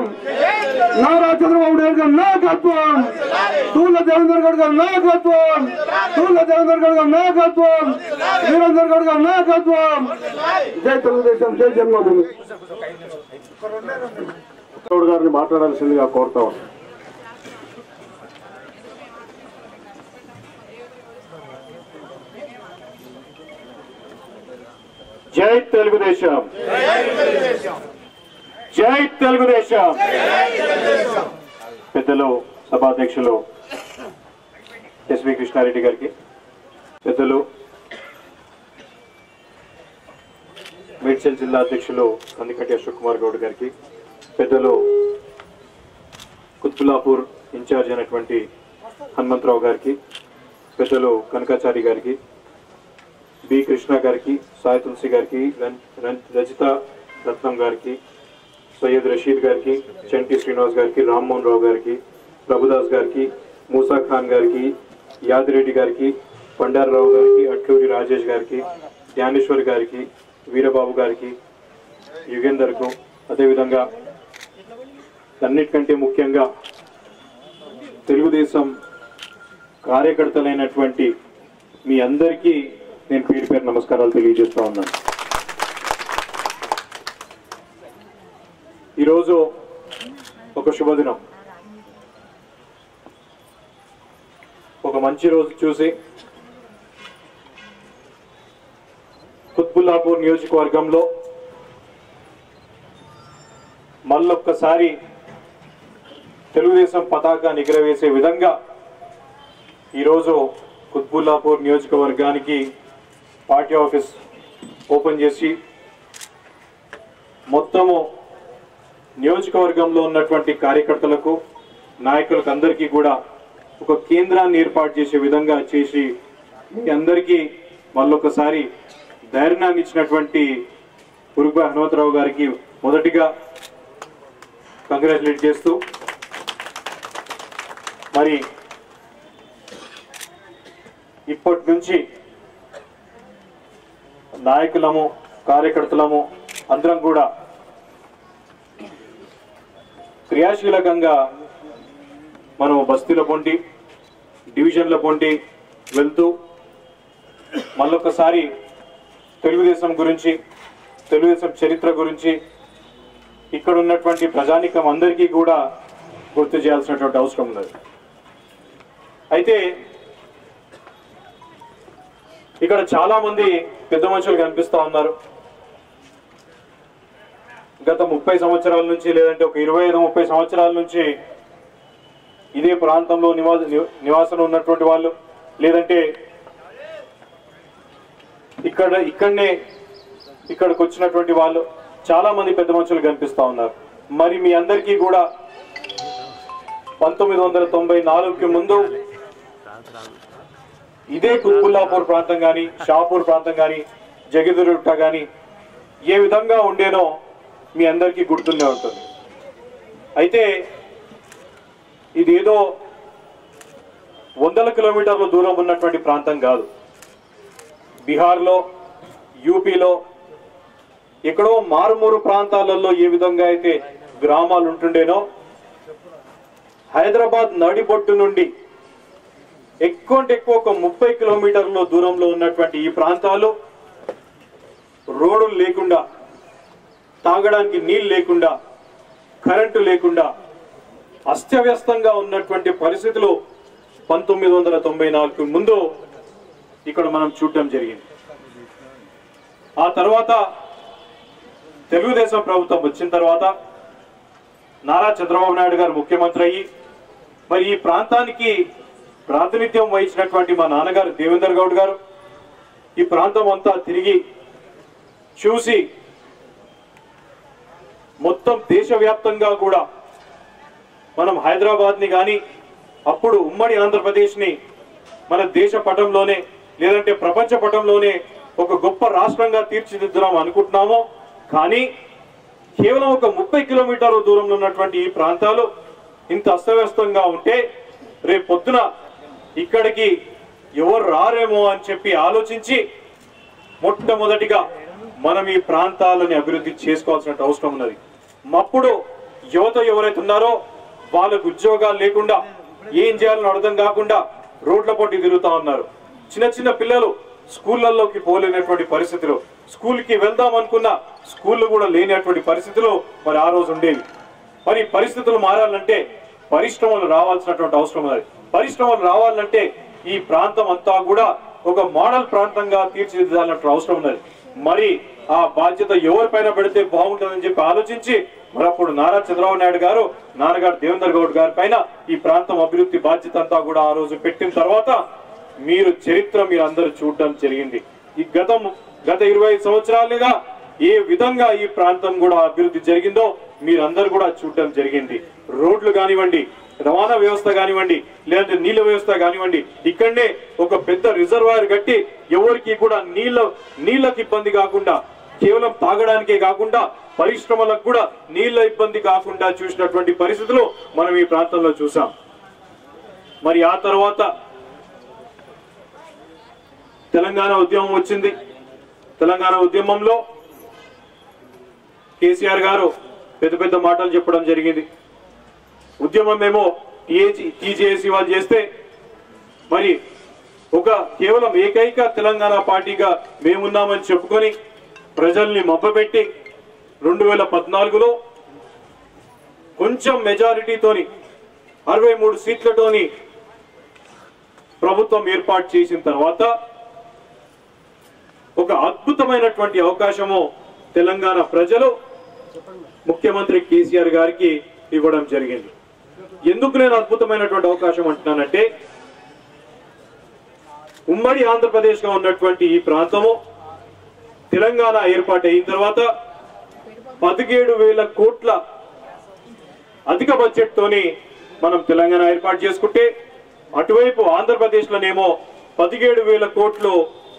నారా చంద్రబాబు నాయుడు గారి నాయకత్వం తూళ్ళ దేవేందర్ గౌడ్ గారి నాయకత్వం తూళ్ళ దేవేందర్ గౌడ్ గారి నాయకత్వం వీరేందర్ గౌడ్ గారి నాయకత్వం జై తెలుగుదేశం జై జన్మభూమి గౌడ్ గారిని మాట్లాడాల్సిందిగా కోరుతా ఉన్నాను జై తెలుగుదేశం జై తెలుగుదేశం పెద్దలు సభాధ్యక్షులు ఎస్వి కృష్ణారెడ్డి గారికి పెద్దలు మేడ్చల్ జిల్లా అధ్యక్షులు కందికట్టి అశోక్ కుమార్ గౌడ్ గారికి పెద్దలు కుత్బుల్లాపూర్ ఇన్ఛార్జ్ అయినటువంటి హనుమంతరావు గారికి పెద్దలు కనకాచారి గారికి బి కృష్ణ గారికి సాయి తులసి గారికి రన్- రన్- రజిత రత్నం గారికి సయ్యద్ రషీద్ గారికి చంటి శ్రీనివాస్ గారికి రామ్మోహన్ రావు గారికి ప్రభుదాస్ గారికి మూసా ఖాన్ గారికి యాదిరెడ్డి గారికి పండారరావు గారికి అట్లూరి రాజేష్ గారికి జ్ఞానేశ్వర్ గారికి వీరబాబు గారికి యుగేందర్కు అదేవిధంగా అన్నిటికంటే ముఖ్యంగా తెలుగుదేశం కార్యకర్తలైనటువంటి మీ అందరికీ నేను పేరు పేరు నమస్కారాలు తెలియజేస్తా ఉన్నాను ఈరోజు ఒక శుభదినం ఒక మంచి రోజు చూసి కుత్బుల్లాపూర్ నియోజకవర్గంలో మళ్ళొక్కసారి తెలుగుదేశం పతాకాన్ని ఎగురవేసే విధంగా ఈరోజు కుత్బుల్లాపూర్ నియోజకవర్గానికి పార్టీ ఆఫీస్ ఓపెన్ చేసి మొత్తము నియోజకవర్గంలో ఉన్నటువంటి కార్యకర్తలకు నాయకులకు అందరికీ కూడా ఒక కేంద్రాన్ని ఏర్పాటు చేసే విధంగా చేసి మీ అందరికీ మళ్ళొకసారి ధైర్యాన్ని ఇచ్చినటువంటి పురుగుబా హనుమంతరావు గారికి మొదటిగా కంగ్రాచులేట్ చేస్తూ మరి ఇప్పటి నుంచి నాయకులము కార్యకర్తలము అందరం కూడా క్రియాశీలకంగా మనం బస్తీల పొంటి డివిజన్ల పొంటి వెళ్తూ మళ్ళొకసారి తెలుగుదేశం గురించి తెలుగుదేశం చరిత్ర గురించి ఇక్కడ ఉన్నటువంటి ప్రజానికం అందరికీ కూడా గుర్తు చేయాల్సినటువంటి అవసరం ఉన్నది అయితే ఇక్కడ చాలా మంది పెద్ద మనుషులు కనిపిస్తా ఉన్నారు గత ముప్పై సంవత్సరాల నుంచి లేదంటే ఒక ఇరవై ఐదు ముప్పై సంవత్సరాల నుంచి ఇదే ప్రాంతంలో నివాస నివాసం ఉన్నటువంటి వాళ్ళు లేదంటే ఇక్కడ ఇక్కడనే ఇక్కడికి వచ్చినటువంటి వాళ్ళు చాలా మంది పెద్ద మనుషులు కనిపిస్తా ఉన్నారు మరి మీ అందరికీ కూడా పంతొమ్మిది వందల తొంభై నాలుగుకి ముందు ఇదే కుత్బుల్లాపూర్ ప్రాంతం కానీ షాపూర్ ప్రాంతం కానీ జగిదురుట్ట కానీ ఏ విధంగా ఉండేనో మీ అందరికీ గుర్తుండే ఉంటుంది అయితే ఇదేదో వందల కిలోమీటర్ల దూరం ఉన్నటువంటి ప్రాంతం కాదు బీహార్లో యూపీలో ఎక్కడో మారుమూరు ప్రాంతాలలో ఏ విధంగా అయితే గ్రామాలు ఉంటుండేనో హైదరాబాద్ నడిబొట్టు నుండి ఎక్కువ అంటే ఎక్కువ ఒక ముప్పై కిలోమీటర్ల దూరంలో ఉన్నటువంటి ఈ ప్రాంతాలు రోడ్లు లేకుండా తాగడానికి నీళ్ళు లేకుండా కరెంటు లేకుండా అస్తవ్యస్తంగా ఉన్నటువంటి పరిస్థితులు పంతొమ్మిది వందల తొంభై నాలుగు ముందు ఇక్కడ మనం చూడటం జరిగింది ఆ తర్వాత తెలుగుదేశం ప్రభుత్వం వచ్చిన తర్వాత నారా చంద్రబాబు నాయుడు గారు ముఖ్యమంత్రి అయ్యి మరి ఈ ప్రాంతానికి ప్రాతినిధ్యం వహించినటువంటి మా నాన్నగారు దేవేందర్ గౌడ్ గారు ఈ ప్రాంతం అంతా తిరిగి చూసి మొత్తం దేశవ్యాప్తంగా కూడా మనం హైదరాబాద్ ని కానీ అప్పుడు ఉమ్మడి ఆంధ్రప్రదేశ్ ని మన దేశ పటంలోనే లేదంటే ప్రపంచ పటంలోనే ఒక గొప్ప రాష్ట్రంగా తీర్చిదిద్దుదాం అనుకుంటున్నామో కానీ కేవలం ఒక ముప్పై కిలోమీటర్ల దూరంలో ఉన్నటువంటి ఈ ప్రాంతాలు ఇంత అస్తవ్యస్తంగా ఉంటే రేపు పొద్దున ఇక్కడికి ఎవరు రారేమో అని చెప్పి ఆలోచించి మొట్టమొదటిగా మనం ఈ ప్రాంతాలని అభివృద్ధి చేసుకోవాల్సిన అవసరం ఉన్నది అప్పుడు యువత ఎవరైతే ఉన్నారో వాళ్ళకు ఉద్యోగాలు లేకుండా ఏం చేయాలని అర్థం కాకుండా రోడ్ల పొట్టి తిరుగుతా ఉన్నారు చిన్న చిన్న పిల్లలు స్కూళ్ళల్లోకి పోలేనటువంటి పరిస్థితులు స్కూల్కి వెళ్దాం అనుకున్న స్కూళ్ళు కూడా లేనటువంటి పరిస్థితులు మరి ఆ రోజు ఉండేవి మరి ఈ పరిస్థితులు మారాలంటే పరిశ్రమలు రావాల్సినటువంటి అవసరం ఉన్నది పరిశ్రమలు రావాలంటే ఈ ప్రాంతం అంతా కూడా ఒక మోడల్ ప్రాంతంగా తీర్చిదిద్దాలన్నట్టు అవసరం ఉన్నది మరి ఆ బాధ్యత ఎవరిపైన పెడితే బాగుంటుందని చెప్పి ఆలోచించి మరి అప్పుడు నారా చంద్రబాబు నాయుడు గారు నాన్నగారు దేవేందర్ గౌడ్ గారి పైన ఈ ప్రాంతం అభివృద్ధి బాధ్యత అంతా కూడా ఆ రోజు పెట్టిన తర్వాత మీరు చరిత్ర మీరు అందరూ చూడడం జరిగింది ఈ గతం గత ఇరవై సంవత్సరాలుగా ఏ విధంగా ఈ ప్రాంతం కూడా అభివృద్ధి జరిగిందో మీరందరూ కూడా చూడడం జరిగింది రోడ్లు కానివ్వండి రవాణా వ్యవస్థ కానివ్వండి లేదంటే నీళ్ళ వ్యవస్థ కానివ్వండి ఇక్కడనే ఒక పెద్ద రిజర్వాయర్ కట్టి ఎవరికి కూడా నీళ్ళ నీళ్ళకి ఇబ్బంది కాకుండా కేవలం తాగడానికే కాకుండా పరిశ్రమలకు కూడా నీళ్ళ ఇబ్బంది కాకుండా చూసినటువంటి పరిస్థితులు మనం ఈ ప్రాంతంలో చూసాం మరి ఆ తర్వాత తెలంగాణ ఉద్యమం వచ్చింది తెలంగాణ ఉద్యమంలో కేసీఆర్ గారు పెద్ద పెద్ద మాటలు చెప్పడం జరిగింది ఉద్యమం ఏమో టీఏజీ టీజేఏసీ వాళ్ళు చేస్తే మరి ఒక కేవలం ఏకైక తెలంగాణ పార్టీగా మేమున్నామని చెప్పుకొని ప్రజల్ని మబ్బపెట్టి రెండు వేల పద్నాలుగులో కొంచెం మెజారిటీతోని అరవై మూడు సీట్లతోని ప్రభుత్వం ఏర్పాటు చేసిన తర్వాత ఒక అద్భుతమైనటువంటి అవకాశము తెలంగాణ ప్రజలు ముఖ్యమంత్రి కేసీఆర్ గారికి ఇవ్వడం జరిగింది ఎందుకు నేను అద్భుతమైనటువంటి అవకాశం అంటున్నానంటే ఉమ్మడి ఆంధ్రప్రదేశ్ గా ఉన్నటువంటి ఈ ప్రాంతము తెలంగాణ ఏర్పాటు అయిన తర్వాత పదిహేడు వేల కోట్ల అధిక బడ్జెట్ తోని మనం తెలంగాణ ఏర్పాటు చేసుకుంటే అటువైపు ఆంధ్రప్రదేశ్ లోనేమో పదిహేడు వేల కోట్లు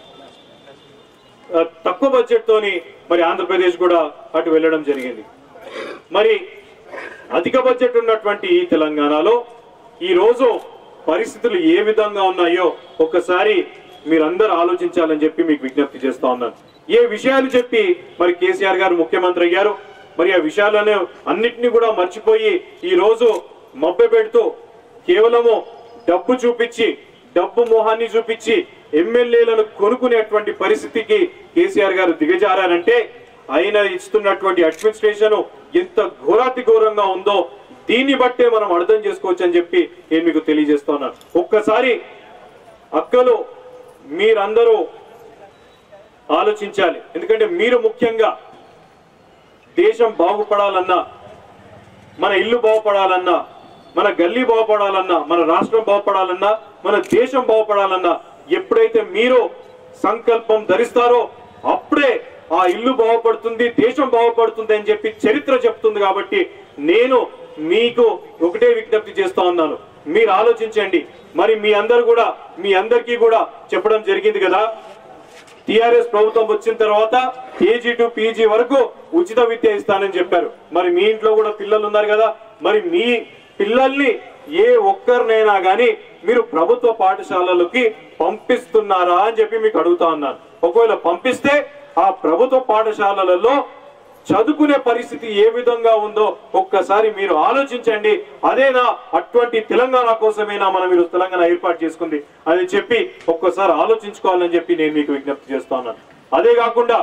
ఆ, తక్కువ బడ్జెట్ తోని మరి ఆంధ్రప్రదేశ్ కూడా అటు వెళ్ళడం జరిగింది మరి అధిక బడ్జెట్ ఉన్నటువంటి ఈ తెలంగాణలో ఈ రోజు పరిస్థితులు ఏ విధంగా ఉన్నాయో ఒక్కసారి మీరందరూ ఆలోచించాలని చెప్పి మీకు విజ్ఞప్తి చేస్తా ఉన్నాను ఏ విషయాలు చెప్పి మరి కేసీఆర్ గారు ముఖ్యమంత్రి అయ్యారు మరి ఆ విషయాలను అన్నిటినీ కూడా మర్చిపోయి ఈ రోజు మబ్బె పెడుతూ కేవలము డబ్బు చూపించి డబ్బు మోహాన్ని చూపించి ఎమ్మెల్యేలను కొనుక్కునేటువంటి పరిస్థితికి కేసీఆర్ గారు దిగజారారంటే ఆయన ఇస్తున్నటువంటి అడ్మినిస్ట్రేషన్ ఎంత ఘోరాతి ఘోరంగా ఉందో దీన్ని బట్టే మనం అర్థం చేసుకోవచ్చు అని చెప్పి నేను మీకు తెలియజేస్తున్నాను ఒక్కసారి అక్కలు మీరందరూ ఆలోచించాలి ఎందుకంటే మీరు ముఖ్యంగా దేశం బాగుపడాలన్నా మన ఇల్లు బాగుపడాలన్నా మన గల్లీ బాగుపడాలన్నా మన రాష్ట్రం బాగుపడాలన్నా మన దేశం బాగుపడాలన్నా ఎప్పుడైతే మీరు సంకల్పం ధరిస్తారో అప్పుడే ఆ ఇల్లు బాగుపడుతుంది దేశం బాగుపడుతుంది అని చెప్పి చరిత్ర చెప్తుంది కాబట్టి నేను మీకు ఒకటే విజ్ఞప్తి చేస్తా ఉన్నాను మీరు ఆలోచించండి మరి మీ అందరు కూడా మీ అందరికీ కూడా చెప్పడం జరిగింది కదా టిఆర్ఎస్ ప్రభుత్వం వచ్చిన తర్వాత కేజీ టు పీజీ వరకు ఉచిత విద్య ఇస్తానని చెప్పారు మరి మీ ఇంట్లో కూడా పిల్లలు ఉన్నారు కదా మరి మీ పిల్లల్ని ఏ ఒక్కరినైనా గాని మీరు ప్రభుత్వ పాఠశాలలకి పంపిస్తున్నారా అని చెప్పి మీకు అడుగుతా ఉన్నాను ఒకవేళ పంపిస్తే ఆ ప్రభుత్వ పాఠశాలలలో చదువుకునే పరిస్థితి ఏ విధంగా ఉందో ఒక్కసారి మీరు ఆలోచించండి అదేనా అటువంటి తెలంగాణ కోసమేనా మనం మీరు తెలంగాణ ఏర్పాటు చేసుకుంది అని చెప్పి ఒక్కసారి ఆలోచించుకోవాలని చెప్పి నేను మీకు విజ్ఞప్తి చేస్తా ఉన్నాను అదే కాకుండా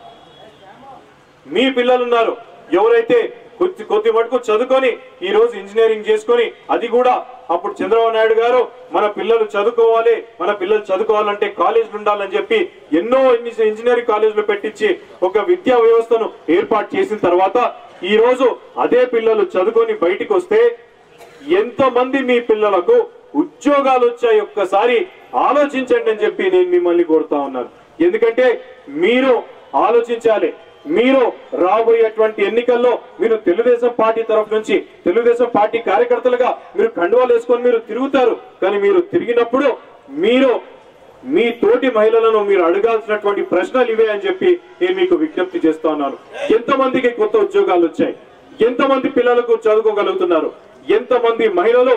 మీ పిల్లలు ఉన్నారు ఎవరైతే కొద్ది కొద్ది మటుకు చదువుకొని ఈ రోజు ఇంజనీరింగ్ చేసుకొని అది కూడా అప్పుడు చంద్రబాబు నాయుడు గారు మన పిల్లలు చదువుకోవాలి మన పిల్లలు చదువుకోవాలంటే కాలేజీలు ఉండాలని చెప్పి ఎన్నో ఇన్ని- ఇంజనీరింగ్ కాలేజీలు పెట్టించి ఒక విద్యా వ్యవస్థను ఏర్పాటు చేసిన తర్వాత ఈ రోజు అదే పిల్లలు చదువుకొని బయటికి వస్తే ఎంతమంది మీ పిల్లలకు ఉద్యోగాలు వచ్చాయి ఒక్కసారి ఆలోచించండి అని చెప్పి నేను మిమ్మల్ని కోరుతా ఉన్నాను ఎందుకంటే మీరు ఆలోచించాలి మీరు రాబోయేటువంటి ఎన్నికల్లో మీరు తెలుగుదేశం పార్టీ తరఫు నుంచి తెలుగుదేశం పార్టీ కార్యకర్తలుగా మీరు కండువాలు వేసుకొని మీరు తిరుగుతారు కానీ మీరు తిరిగినప్పుడు మీరు మీ తోటి మహిళలను మీరు అడగాల్సినటువంటి ప్రశ్నలు ఇవే అని చెప్పి నేను మీకు విజ్ఞప్తి చేస్తా ఉన్నాను ఎంతమందికి కొత్త ఉద్యోగాలు వచ్చాయి ఎంతమంది పిల్లలకు చదువుకోగలుగుతున్నారు ఎంతమంది మహిళలు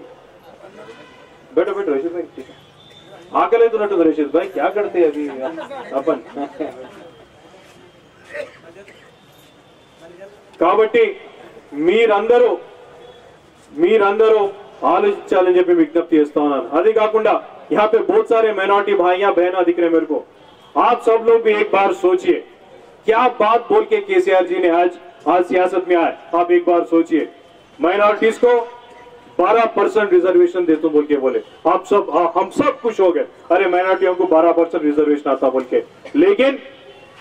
బెట బెట రషీద్ భాయ్ ఆకలి అవుతున్నట్టుంది రషీద్ భాయ్ క్యా కడితే అది అప్పన్ కాబట్టి మీరందరూ మీరందరూ ఆలోచించాలని చెప్పి విజ్ఞప్తి చేస్తా ఉన్నాను అది కాకుండా यहाँ पे बहुत सारे माइनॉरिटी भाइयां बहना दिख रहे हैं मेरे को आप सब लोग भी एक बार सोचिए क्या बात बोल के केसीआर जी ने आज आज सियासत में आए आप एक बार सोचिए माइनॉरिटीज को 12 परसेंट रिजर्वेशन दे तो बोल के बोले आप सब हाँ, हम सब खुश हो गए अरे माइनॉरिटियों को 12 परसेंट रिजर्वेशन आता बोल के लेकिन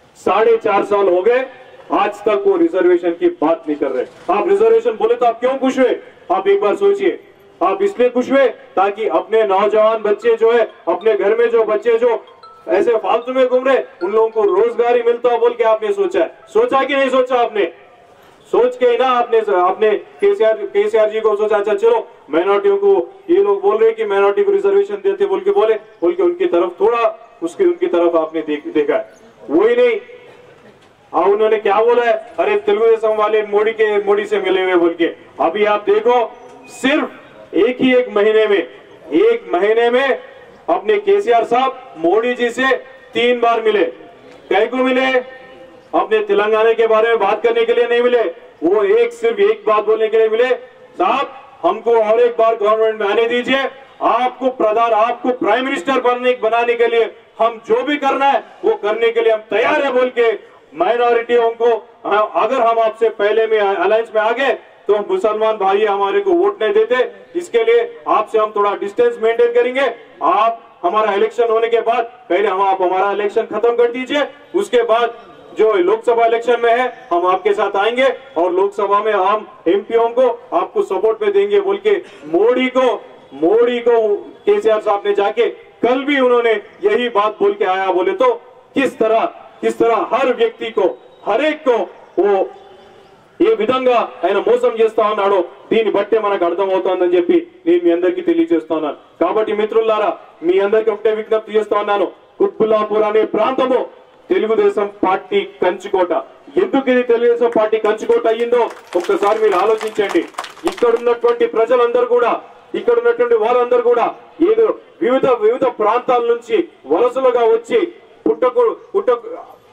साढ़े चार साल हो गए आज तक वो रिजर्वेशन की बात नहीं कर रहे आप रिजर्वेशन बोले तो आप क्यों खुश हुए आप एक बार सोचिए आप इसलिए खुश हुए ताकि अपने नौजवान बच्चे जो है अपने घर में जो बच्चे जो ऐसे फालतू में घूम रहे उन लोगों को रोजगार ही मिलता बोल के आपने सोचा है सोचा कि नहीं सोचा आपने सोच के ही ना आपने आपने केसीआर केसीआर जी को सोचा अच्छा चलो माइनॉरिटियों को ये लोग बोल रहे हैं कि माइनॉरिटी को रिजर्वेशन देते बोल के बोले बोल के उनकी तरफ थोड़ा उसकी उनकी तरफ आपने देख, देखा है वही नहीं हाँ उन्होंने क्या बोला है अरे तेलुगुदेशम वाले मोदी के मोदी से मिले हुए बोल के अभी आप देखो सिर्फ एक ही एक महीने में एक महीने में अपने केसीआर साहब मोदी जी से तीन बार मिले कई को मिले अपने तेलंगाना के बारे में बात करने के लिए नहीं मिले वो एक सिर्फ एक बात बोलने के लिए मिले साहब हमको और एक बार गवर्नमेंट में आने दीजिए आपको प्रधान आपको प्राइम मिनिस्टर बनने बनाने के लिए हम जो भी करना है वो करने के लिए हम तैयार है बोल के माइनॉरिटियों को हाँ, अगर हम आपसे पहले में अलायंस में आ गए तो मुसलमान भाई हमारे को वोट नहीं देते इसके लिए आपसे हम थोड़ा डिस्टेंस मेंटेन करेंगे आप हमारा इलेक्शन होने के बाद पहले हम आप हमारा इलेक्शन खत्म कर दीजिए उसके बाद जो लोकसभा इलेक्शन में है हम आपके साथ आएंगे और लोकसभा में हम एमपीओ को आपको सपोर्ट में देंगे बोल के मोदी को मोदी को केसीआर साहब ने जाके कल भी उन्होंने यही बात बोल के आया बोले तो किस तरह किस तरह हर వ్యక్తి को हर एक को वो ఏ విధంగా ఆయన మోసం చేస్తా ఉన్నాడో దీన్ని బట్టే మనకు అర్థమవుతోందని చెప్పి నేను మీ అందరికీ తెలియజేస్తున్నాను కాబట్టి మిత్రులారా మీ అందరికీ ఒకటే విజ్ఞప్తి చేస్తా ఉన్నాను కుత్బుల్లాపూర్ అనే ప్రాంతము తెలుగుదేశం పార్టీ కంచుకోట ఎందుకు ఇది తెలుగుదేశం పార్టీ కంచుకోట అయ్యిందో ఒక్కసారి మీరు ఆలోచించండి ఇక్కడ ఉన్నటువంటి ప్రజలందరూ కూడా ఇక్కడ ఉన్నటువంటి వారందరూ కూడా ఏదో వివిధ వివిధ ప్రాంతాల నుంచి వలసలుగా వచ్చి పుట్టకు పుట్టకు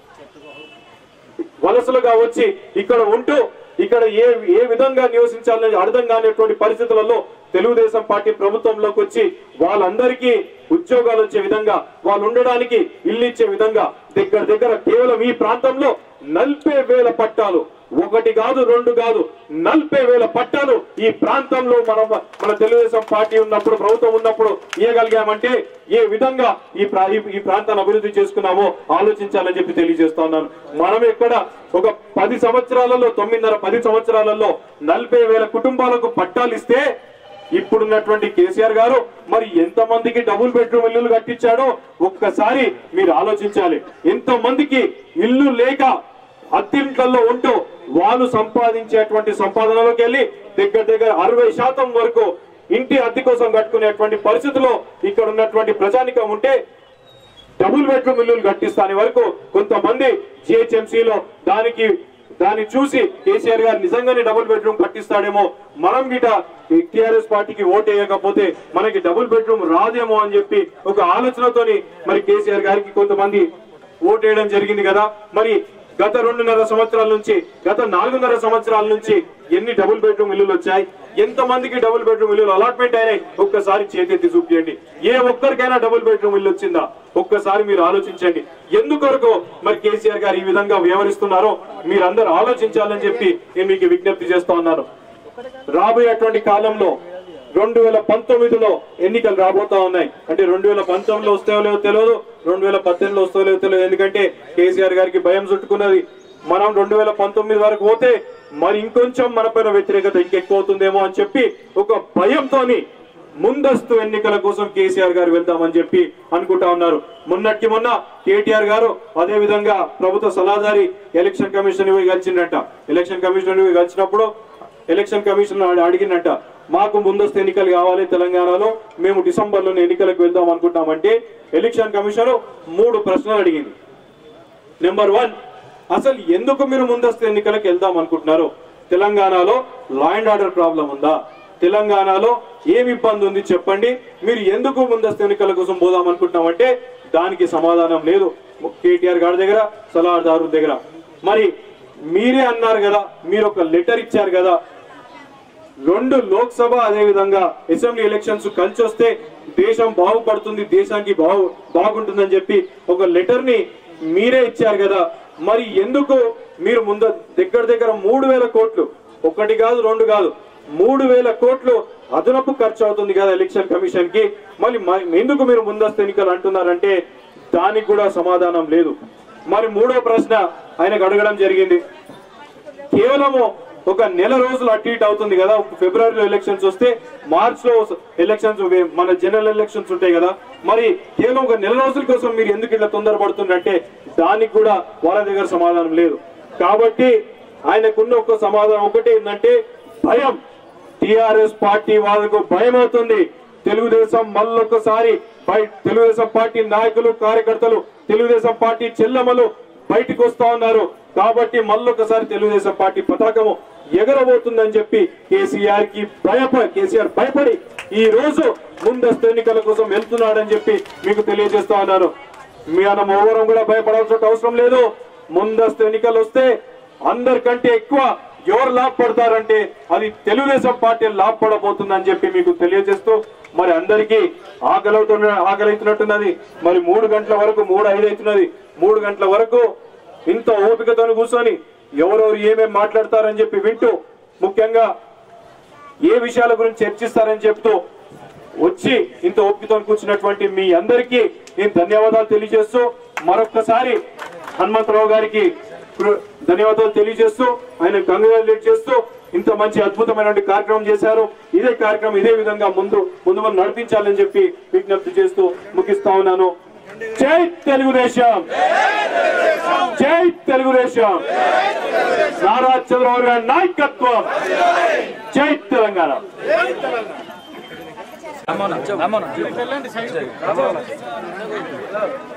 వలసలుగా వచ్చి ఇక్కడ ఉంటూ ఇక్కడ ఏ ఏ విధంగా నివసించాలని అర్థం కానిటువంటి పరిస్థితులలో తెలుగుదేశం పార్టీ ప్రభుత్వంలోకి వచ్చి వాళ్ళందరికీ ఉద్యోగాలు వచ్చే విధంగా వాళ్ళు ఉండడానికి ఇల్లు ఇచ్చే విధంగా దగ్గర దగ్గర కేవలం ఈ ప్రాంతంలో నలభై వేల పట్టాలు ఒకటి కాదు రెండు కాదు నలభై వేల పట్టాలు ఈ ప్రాంతంలో మనం మన తెలుగుదేశం పార్టీ ఉన్నప్పుడు ప్రభుత్వం ఉన్నప్పుడు ఇవ్వగలిగామంటే ఏ విధంగా ఈ ప్రా- ఈ- ఈ ప్రాంతాన్ని అభివృద్ధి చేసుకున్నామో ఆలోచించాలని చెప్పి తెలియజేస్తా ఉన్నాను మనం ఇక్కడ ఒక పది సంవత్సరాలలో తొమ్మిదిన్నర పది సంవత్సరాలలో నలభై వేల కుటుంబాలకు పట్టాలు ఇస్తే ఇప్పుడున్నటువంటి కేసీఆర్ గారు మరి ఎంత మందికి డబుల్ బెడ్రూమ్ ఇల్లులు కట్టించాడో ఒక్కసారి మీరు ఆలోచించాలి ఎంత మందికి ఇల్లు లేక అత్తింట్లలో ఉంటూ వాళ్ళు సంపాదించేటువంటి సంపాదనలోకి వెళ్ళి దగ్గర దగ్గర అరవై శాతం వరకు ఇంటి అద్దె కోసం కట్టుకునేటువంటి పరిస్థితిలో ఇక్కడ ఉన్నటువంటి ప్రజానికం ఉంటే డబుల్ బెడ్రూమ్ ఇల్లులు కట్టిస్తాని వరకు కొంతమంది జిహెచ్ఎంసీలో దానికి దాన్ని చూసి కేసీఆర్ గారు నిజంగానే డబుల్ బెడ్రూమ్ కట్టిస్తాడేమో మనం గిట టిఆర్ఎస్ పార్టీకి ఓట్ వేయకపోతే మనకి డబుల్ బెడ్రూమ్ రాదేమో అని చెప్పి ఒక ఆలోచనతోని మరి కేసీఆర్ గారికి కొంతమంది ఓట్ వేయడం జరిగింది కదా మరి గత రెండున్నర సంవత్సరాల నుంచి గత నాలుగున్నర సంవత్సరాల నుంచి ఎన్ని డబుల్ బెడ్రూమ్ ఇల్లులు వచ్చాయి ఎంత మందికి డబుల్ బెడ్రూమ్ ఇల్లులు అలాట్మెంట్ అయినాయి ఒక్కసారి చేతెత్తి చూపించండి ఏ ఒక్కరికైనా డబుల్ బెడ్రూమ్ ఇల్లు వచ్చిందా ఒక్కసారి మీరు ఆలోచించండి ఎందుకొరకు మరి కేసీఆర్ గారు ఈ విధంగా వ్యవహరిస్తున్నారో మీరందరూ ఆలోచించాలని చెప్పి నేను మీకు విజ్ఞప్తి చేస్తా ఉన్నాను రాబోయేటువంటి కాలంలో రెండు వేల పంతొమ్మిదిలో ఎన్నికలు రాబోతా ఉన్నాయి అంటే రెండు వేల పంతొమ్మిదిలో వస్తాయో లేదో తెలియదు రెండు వేల పద్దెనిమిదిలో వస్తాయో లేదో తెలియదు ఎందుకంటే కేసీఆర్ గారికి భయం చుట్టుకున్నది మనం రెండు వేల పంతొమ్మిది వరకు పోతే మరి ఇంకొంచెం మన పైన వ్యతిరేకత ఇంకెక్కువ అవుతుందేమో అని చెప్పి ఒక భయంతోని ముందస్తు ఎన్నికల కోసం కేసీఆర్ గారు వెళ్దామని చెప్పి అనుకుంటా ఉన్నారు మొన్నటికి మొన్న కేటీఆర్ గారు అదే విధంగా ప్రభుత్వ సలహాదారి ఎలక్షన్ కమిషన్ పోయి కలిసిండట ఎలక్షన్ కమిషన్ పోయి కలిసినప్పుడు ఎలక్షన్ కమిషన్ అడిగినట్ట మాకు ముందస్తు ఎన్నికలు కావాలి తెలంగాణలో మేము డిసెంబర్ లో ఎన్నికలకు వెళ్దాం అనుకుంటామంటే ఎలక్షన్ కమిషన్ మూడు ప్రశ్నలు అడిగింది నెంబర్ వన్ అసలు ఎందుకు మీరు ముందస్తు ఎన్నికలకు వెళ్దాం అనుకుంటున్నారు తెలంగాణలో లా అండ్ ఆర్డర్ ప్రాబ్లం ఉందా తెలంగాణలో ఏమి ఇబ్బంది ఉంది చెప్పండి మీరు ఎందుకు ముందస్తు ఎన్నికల కోసం పోదాం అనుకుంటున్నామంటే దానికి సమాధానం లేదు కేటీఆర్ గారి దగ్గర సలహాదారు దగ్గర మరి మీరే అన్నారు కదా మీరు ఒక లెటర్ ఇచ్చారు కదా రెండు లోక్సభ అదే విధంగా అసెంబ్లీ ఎలక్షన్స్ కలిసి వస్తే దేశం బాగుపడుతుంది దేశానికి బాగు బాగుంటుందని చెప్పి ఒక లెటర్ ని మీరే ఇచ్చారు కదా మరి ఎందుకు మీరు ముంద దగ్గర దగ్గర మూడు వేల కోట్లు ఒకటి కాదు రెండు కాదు మూడు వేల కోట్లు అదనపు ఖర్చు అవుతుంది కదా ఎలక్షన్ కమిషన్ కి మళ్ళీ మ- ఎందుకు మీరు ముందస్తు ఎన్నికలు అంటున్నారంటే దానికి కూడా సమాధానం లేదు మరి మూడో ప్రశ్న ఆయనకు అడగడం జరిగింది కేవలము ఒక నెల రోజులు అటు ఇటు అవుతుంది కదా ఫిబ్రవరిలో ఎలక్షన్స్ వస్తే మార్చ్ లో ఎలక్షన్స్ మన జనరల్ ఎలక్షన్స్ ఉంటాయి కదా మరి కేవలం ఒక నెల రోజుల కోసం మీరు ఎందుకు ఇట్లా తొందరపడుతుందంటే దానికి కూడా వాళ్ళ దగ్గర సమాధానం లేదు కాబట్టి ఆయనకున్న ఒక సమాధానం ఒకటి ఏంటంటే భయం టిఆర్ఎస్ పార్టీ వాళ్ళకు భయం అవుతుంది తెలుగుదేశం మళ్ళొకసారి బయ- తెలుగుదేశం పార్టీ నాయకులు కార్యకర్తలు తెలుగుదేశం పార్టీ చెల్లెమ్మలు బయటికి వస్తా ఉన్నారు కాబట్టి మళ్ళొకసారి తెలుగుదేశం పార్టీ పతాకము ఎగరబోతుందని చెప్పి కేసీఆర్ కి భయపడి కేసీఆర్ భయపడి ఈ రోజు ముందస్తు ఎన్నికల కోసం వెళ్తున్నాడని చెప్పి మీకు తెలియజేస్తా ఉన్నాను మనం ఎవరం కూడా భయపడాల్సిన అవసరం లేదు ముందస్తు ఎన్నికలు వస్తే అందరికంటే ఎక్కువ ఎవరు లాభపడతారంటే అది తెలుగుదేశం పార్టీ లాభపడబోతుందని చెప్పి మీకు తెలియజేస్తూ మరి అందరికీ ఆకలి అవుతున్న ఆకలి అవుతున్నట్టున్నది మరి మూడు గంటల వరకు మూడు ఐదు అవుతున్నది మూడు గంటల వరకు ఇంత ఓపికతో కూర్చొని ఎవరెవరు ఏమేమి మాట్లాడతారని చెప్పి వింటూ ముఖ్యంగా ఏ విషయాల గురించి చర్చిస్తారని చెప్తూ వచ్చి ఇంత ఓపికతో కూర్చున్నటువంటి మీ అందరికీ నేను ధన్యవాదాలు తెలియజేస్తూ మరొక్కసారి హనుమంతరావు గారికి కృ- ధన్యవాదాలు తెలియజేస్తూ ఆయన కంగ్రాచులేట్ చేస్తూ ఇంత మంచి అద్భుతమైనటువంటి కార్యక్రమం చేశారు ఇదే కార్యక్రమం ఇదే విధంగా ముందు ముందు మనం నడిపించాలని చెప్పి విజ్ఞప్తి చేస్తూ ముగిస్తా ఉన్నాను జై తెలుగుదేశం జై తెలుగుదేశం నారా చంద్రబాబు గారి నాయకత్వం జై తెలంగాణ రమ్మన్నా రమ్మన్నా